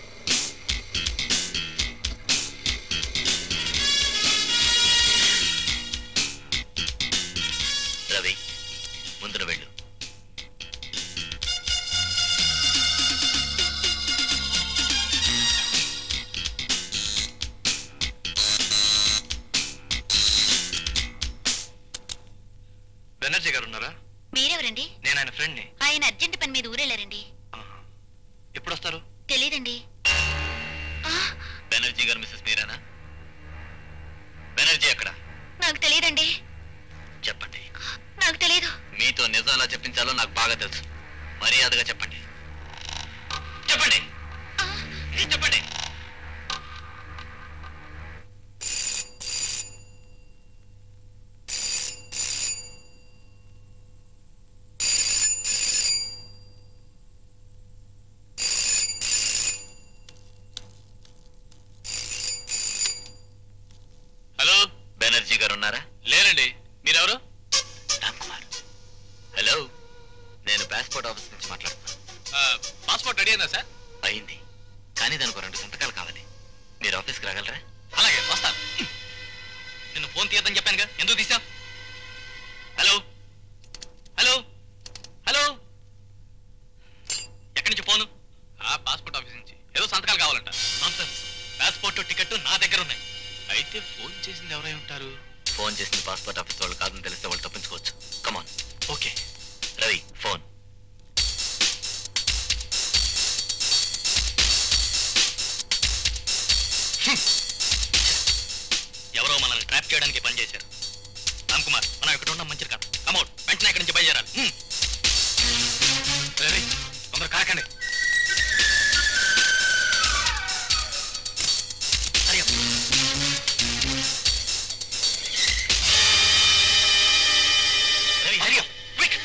S12: రవి ముందున వెళ్ళు
S8: బెనర్జీ గారు ఉన్నారా
S4: మీరెవరండి
S8: నేను ఆయన ఫ్రెండ్ని
S4: ఆయన అర్జెంట్ పని మీద ఊరెళ్ళారండి
S8: ఎప్పుడు వస్తారు
S4: తెలీదండి
S12: బెనర్జీ గారు మిస్సెస్ మీరానా బెనర్జీ ఎక్కడ
S4: నాకు తెలియదండి
S12: చెప్పండి
S4: నాకు తెలియదు
S12: మీతో నిజం ఎలా చెప్పించాలో నాకు బాగా తెలుసు మర్యాదగా చెప్పండి చెప్పండి చెప్పండి
S8: హలో
S12: బెనర్జీ గారు ఉన్నారా
S8: లేరండి మీరెవరు
S12: రామ్ కుమార్ హలో నేను పాస్పోర్ట్ ఆఫీస్ నుంచి మాట్లాడుతున్నాను
S8: పాస్పోర్ట్ రెడీ అయిందా సార్
S12: అయింది కానీ దానికి రెండు సంతకాలు కావాలి మీరు ఆఫీస్కి రాగలరా
S8: అలాగే వస్తాను నిన్ను ఫోన్ తీయద్దని చెప్పానుగా ఎందుకు తీసావు హలో హలో హలో ఎక్కడి నుంచి ఫోను ఆ పాస్పోర్ట్ ఆఫీస్ నుంచి ఏదో సంతకాలు కావాలంట నాన్సెన్స్ పాస్పోర్ట్ టికెట్ నా దగ్గర ఉన్నాయి అయితే ఫోన్ చేసింది ఎవరై ఉంటారు
S12: ఫోన్ చేసిన పాస్పోర్ట్ ఆఫీస్ వాళ్ళు కాదని తెలిస్తే వాళ్ళు తప్పించుకోవచ్చు కమాన్
S8: ఓకే
S12: రవి ఫోన్
S8: ఎవరో మనల్ని ట్రాప్ చేయడానికి పనిచేశారు రామ్ కుమార్ మనం ఇక్కడ ఉండడం మంచిది కాదు కమౌట్ వెంటనే ఇక్కడి నుంచి బయలుదేరాలి హ్మ్. రవి తొందర కాకండి hurry up. Ravi hurry up. Quick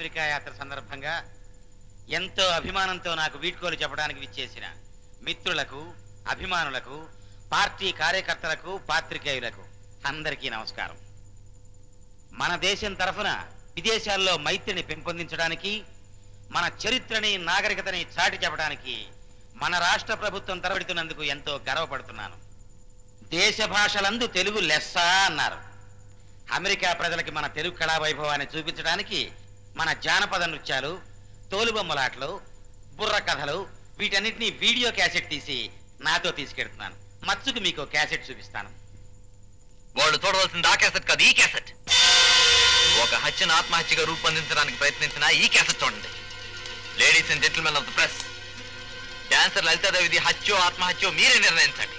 S6: America యాత్ర సందర్భంగా ఎంతో అభిమానంతో నాకు వీడ్కోలు చెప్పడానికి విచ్చేసిన మిత్రులకు అభిమానులకు పార్టీ కార్యకర్తలకు పాత్రికేయులకు అందరికీ నమస్కారం మన దేశం తరఫున విదేశాల్లో మైత్రిని పెంపొందించడానికి మన చరిత్రని నాగరికతని చాటి చెప్పడానికి మన రాష్ట్ర ప్రభుత్వం తరబడుతున్నందుకు ఎంతో గర్వపడుతున్నాను దేశ భాషలందు తెలుగు లెస్స అన్నారు అమెరికా ప్రజలకి మన తెలుగు కళా వైభవాన్ని చూపించడానికి మన జానపద నృత్యాలు తోలుబొమ్మలాటలు బుర్ర కథలు వీటన్నిటిని వీడియో క్యాసెట్ తీసి నాతో తీసుకెడుతున్నాను మచ్చుకు మీకు క్యాసెట్ చూపిస్తాను
S12: వాళ్ళు చూడవలసింది ఆ క్యాసెట్ కాదు ఈ క్యాసెట్ ఒక హత్యను ఆత్మహత్యగా రూపొందించడానికి ప్రయత్నించిన ఈ క్యాసెట్ చూడండి ladies and gentlemen of the press dancer లలితాదేవిది హత్యో ఆత్మహత్యో మీరే నిర్ణయించండి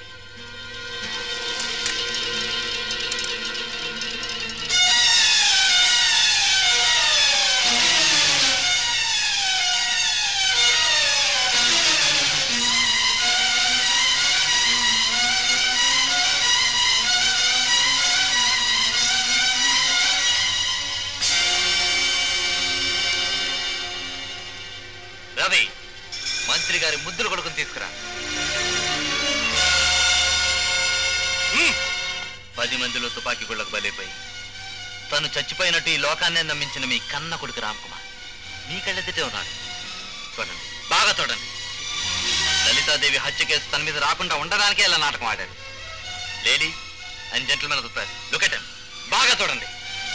S12: రవి మంత్రి గారి ముద్దులు కొడుకుని తీసుకురా హ్మ్. పది మందిలో తుపాకీ గుళ్ళకు బలైపోయి తను చచ్చిపోయినట్టు ఈ లోకాన్నే నమ్మించిన మీ కన్న కొడుకు రామ్కుమార్ మీ కళ్ళెదిటే ఉన్నాడు చూడండి బాగా చూడండి లలితాదేవి హత్య కేసు తన మీద రాకుండా ఉండడానికే ఇలా నాటకం ఆడారు lady and gentlemen of the press look at బాగా చూడండి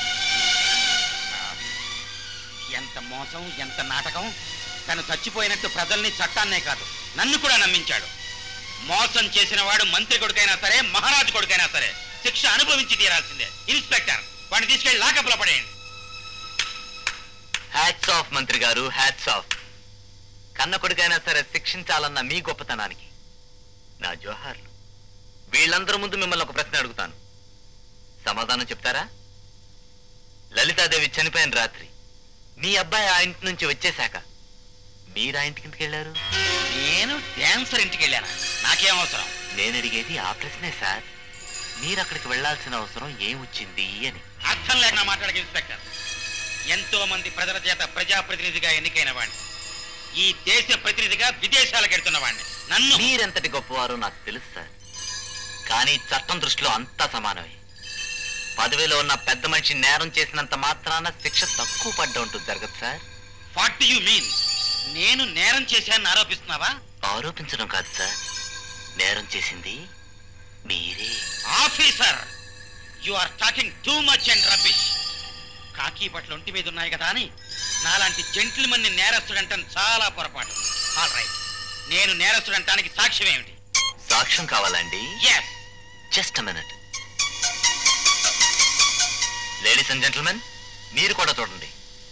S6: ఎంత మోసం ఎంత నాటకం తను చచ్చిపోయినట్టు ప్రజల్ని చట్టాన్నే కాదు నన్ను కూడా నమ్మించాడు మోసం చేసిన వాడు మంత్రి కొడుకైనా సరే మహారాజు కొడుకైనా సరే శిక్ష అనుభవించి తీరాల్సిందే ఇన్స్పెక్టర్ వాడిని తీసుకెళ్లి లాకప్లో పడేయండి
S12: హ్యాట్స్ ఆఫ్ మంత్రి గారు హ్యాట్స్ ఆఫ్ కన్న కొడుకైనా సరే శిక్షించాలన్న మీ గొప్పతనానికి నా జోహార్లు వీళ్ళందరి ముందు మిమ్మల్ని ఒక ప్రశ్న అడుగుతాను సమాధానం చెప్తారా లలితాదేవి చనిపోయిన రాత్రి మీ అబ్బాయి ఆ ఇంటి నుంచి వచ్చేశాక మీరు ఆ ఇంటికి ఎందుకు వెళ్ళారు
S6: నేను డాన్సర్ ఇంటికి వెళ్ళాను నాకేం అవసరం
S12: నేను అడిగేది ఆ ప్రశ్నే సార్ మీరు అక్కడికి వెళ్ళాల్సిన అవసరం ఏం వచ్చింది అని
S6: అర్థం లేకుండా మాట్లాడక ఇన్స్పెక్టర్ ఎంతో మంది ప్రజల చేత ప్రజాప్రతినిధిగా ఎన్నికైన వాడిని ఈ దేశ ప్రతినిధిగా విదేశాలకు వెళ్తున్న వాడిని నన్ను
S12: మీరెంతటి గొప్పవారో నాకు తెలుసు సార్ కానీ చట్టం దృష్టిలో అంతా సమానమే పదవిలో ఉన్న పెద్ద మనిషి నేరం చేసినంత మాత్రాన శిక్ష తక్కువ పడ్డ ఉంటుంది జరగదు సార్
S6: వాట్ యు మీన్ నేను నేరం చేశానని ఆరోపిస్తున్నావా
S12: ఆరోపించడం కాదు సార్ నేరం చేసింది మీరే
S6: officer you are talking too much and rubbish కాకి బట్టలు ఒంటి మీద ఉన్నాయి కదా అని నాలాంటి జెంటిల్మన్ ని నేరస్తుడంటాను చాలా పొరపాటు ఆల్ రైట్ నేను నేరస్తుడంటానికి సాక్ష్యం ఏమిటి
S12: సాక్ష్యం కావాలండి
S6: yes
S12: just minute ladies and gentlemen మీరు కూడా చూడండి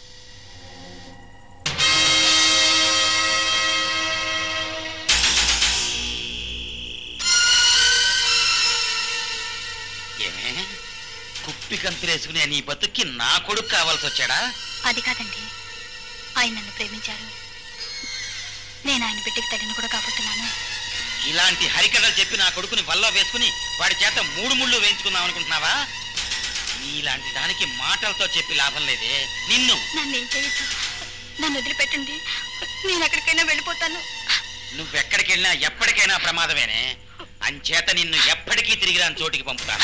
S6: ఏమే కుప్పి కంతులేసుకునే నీ బతుక్కి నా కొడుకు కావాల్సి వచ్చాడా
S4: అది కాదండి ఆయన నన్ను ప్రేమించారు నేను ఆయన బిడ్డకి తల్లిని కూడా కాబోతున్నాను
S6: ఇలాంటి హరికథలు చెప్పి నా కొడుకుని వల్ల వేసుకుని వాడి చేత మూడు ముళ్ళు వేయించుకుందాం అనుకుంటున్నావా నీలాంటి దానికి మాటలతో చెప్పి లాభం లేదే నిన్ను
S4: నన్ను ఏం చేయొద్దు నన్ను వదిలిపెట్టండి నేను ఎక్కడికైనా వెళ్ళిపోతాను
S6: నువ్వెక్కడికి వెళ్ళినా ఎప్పటికైనా ప్రమాదమేనే అంచేత నిన్ను ఎప్పటికీ తిరిగి రాని చోటికి పంపుతాను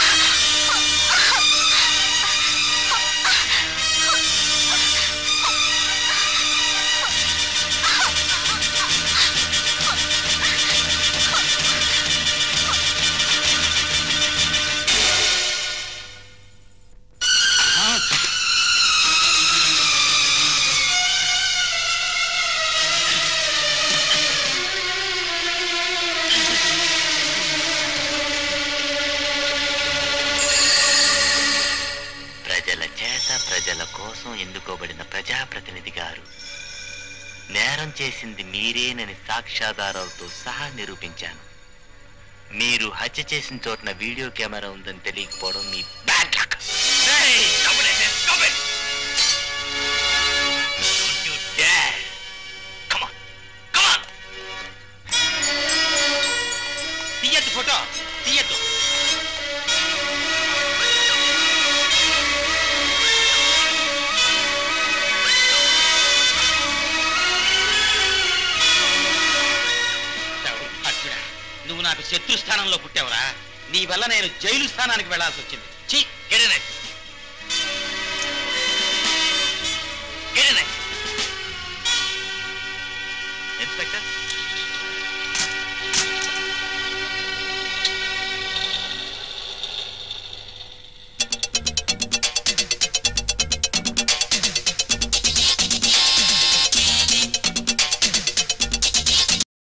S12: ప్రజల చేత ప్రజల కోసం ఎన్నుకోబడిన ప్రజాప్రతినిధి గారు నేరం చేసింది మీరేనని సాక్ష్యాధారాలతో సహా నిరూపించాను మీరు హత్య చేసిన చోటన వీడియో కెమెరా ఉందని తెలియకపోవడం మీ బ్యాడ్ లక్
S6: తీయద్దు ఫోటో తీయద్దు పుట్టావురా నీ వల్ల నేను జైలు స్థానానికి వెళ్లాల్సి వచ్చింది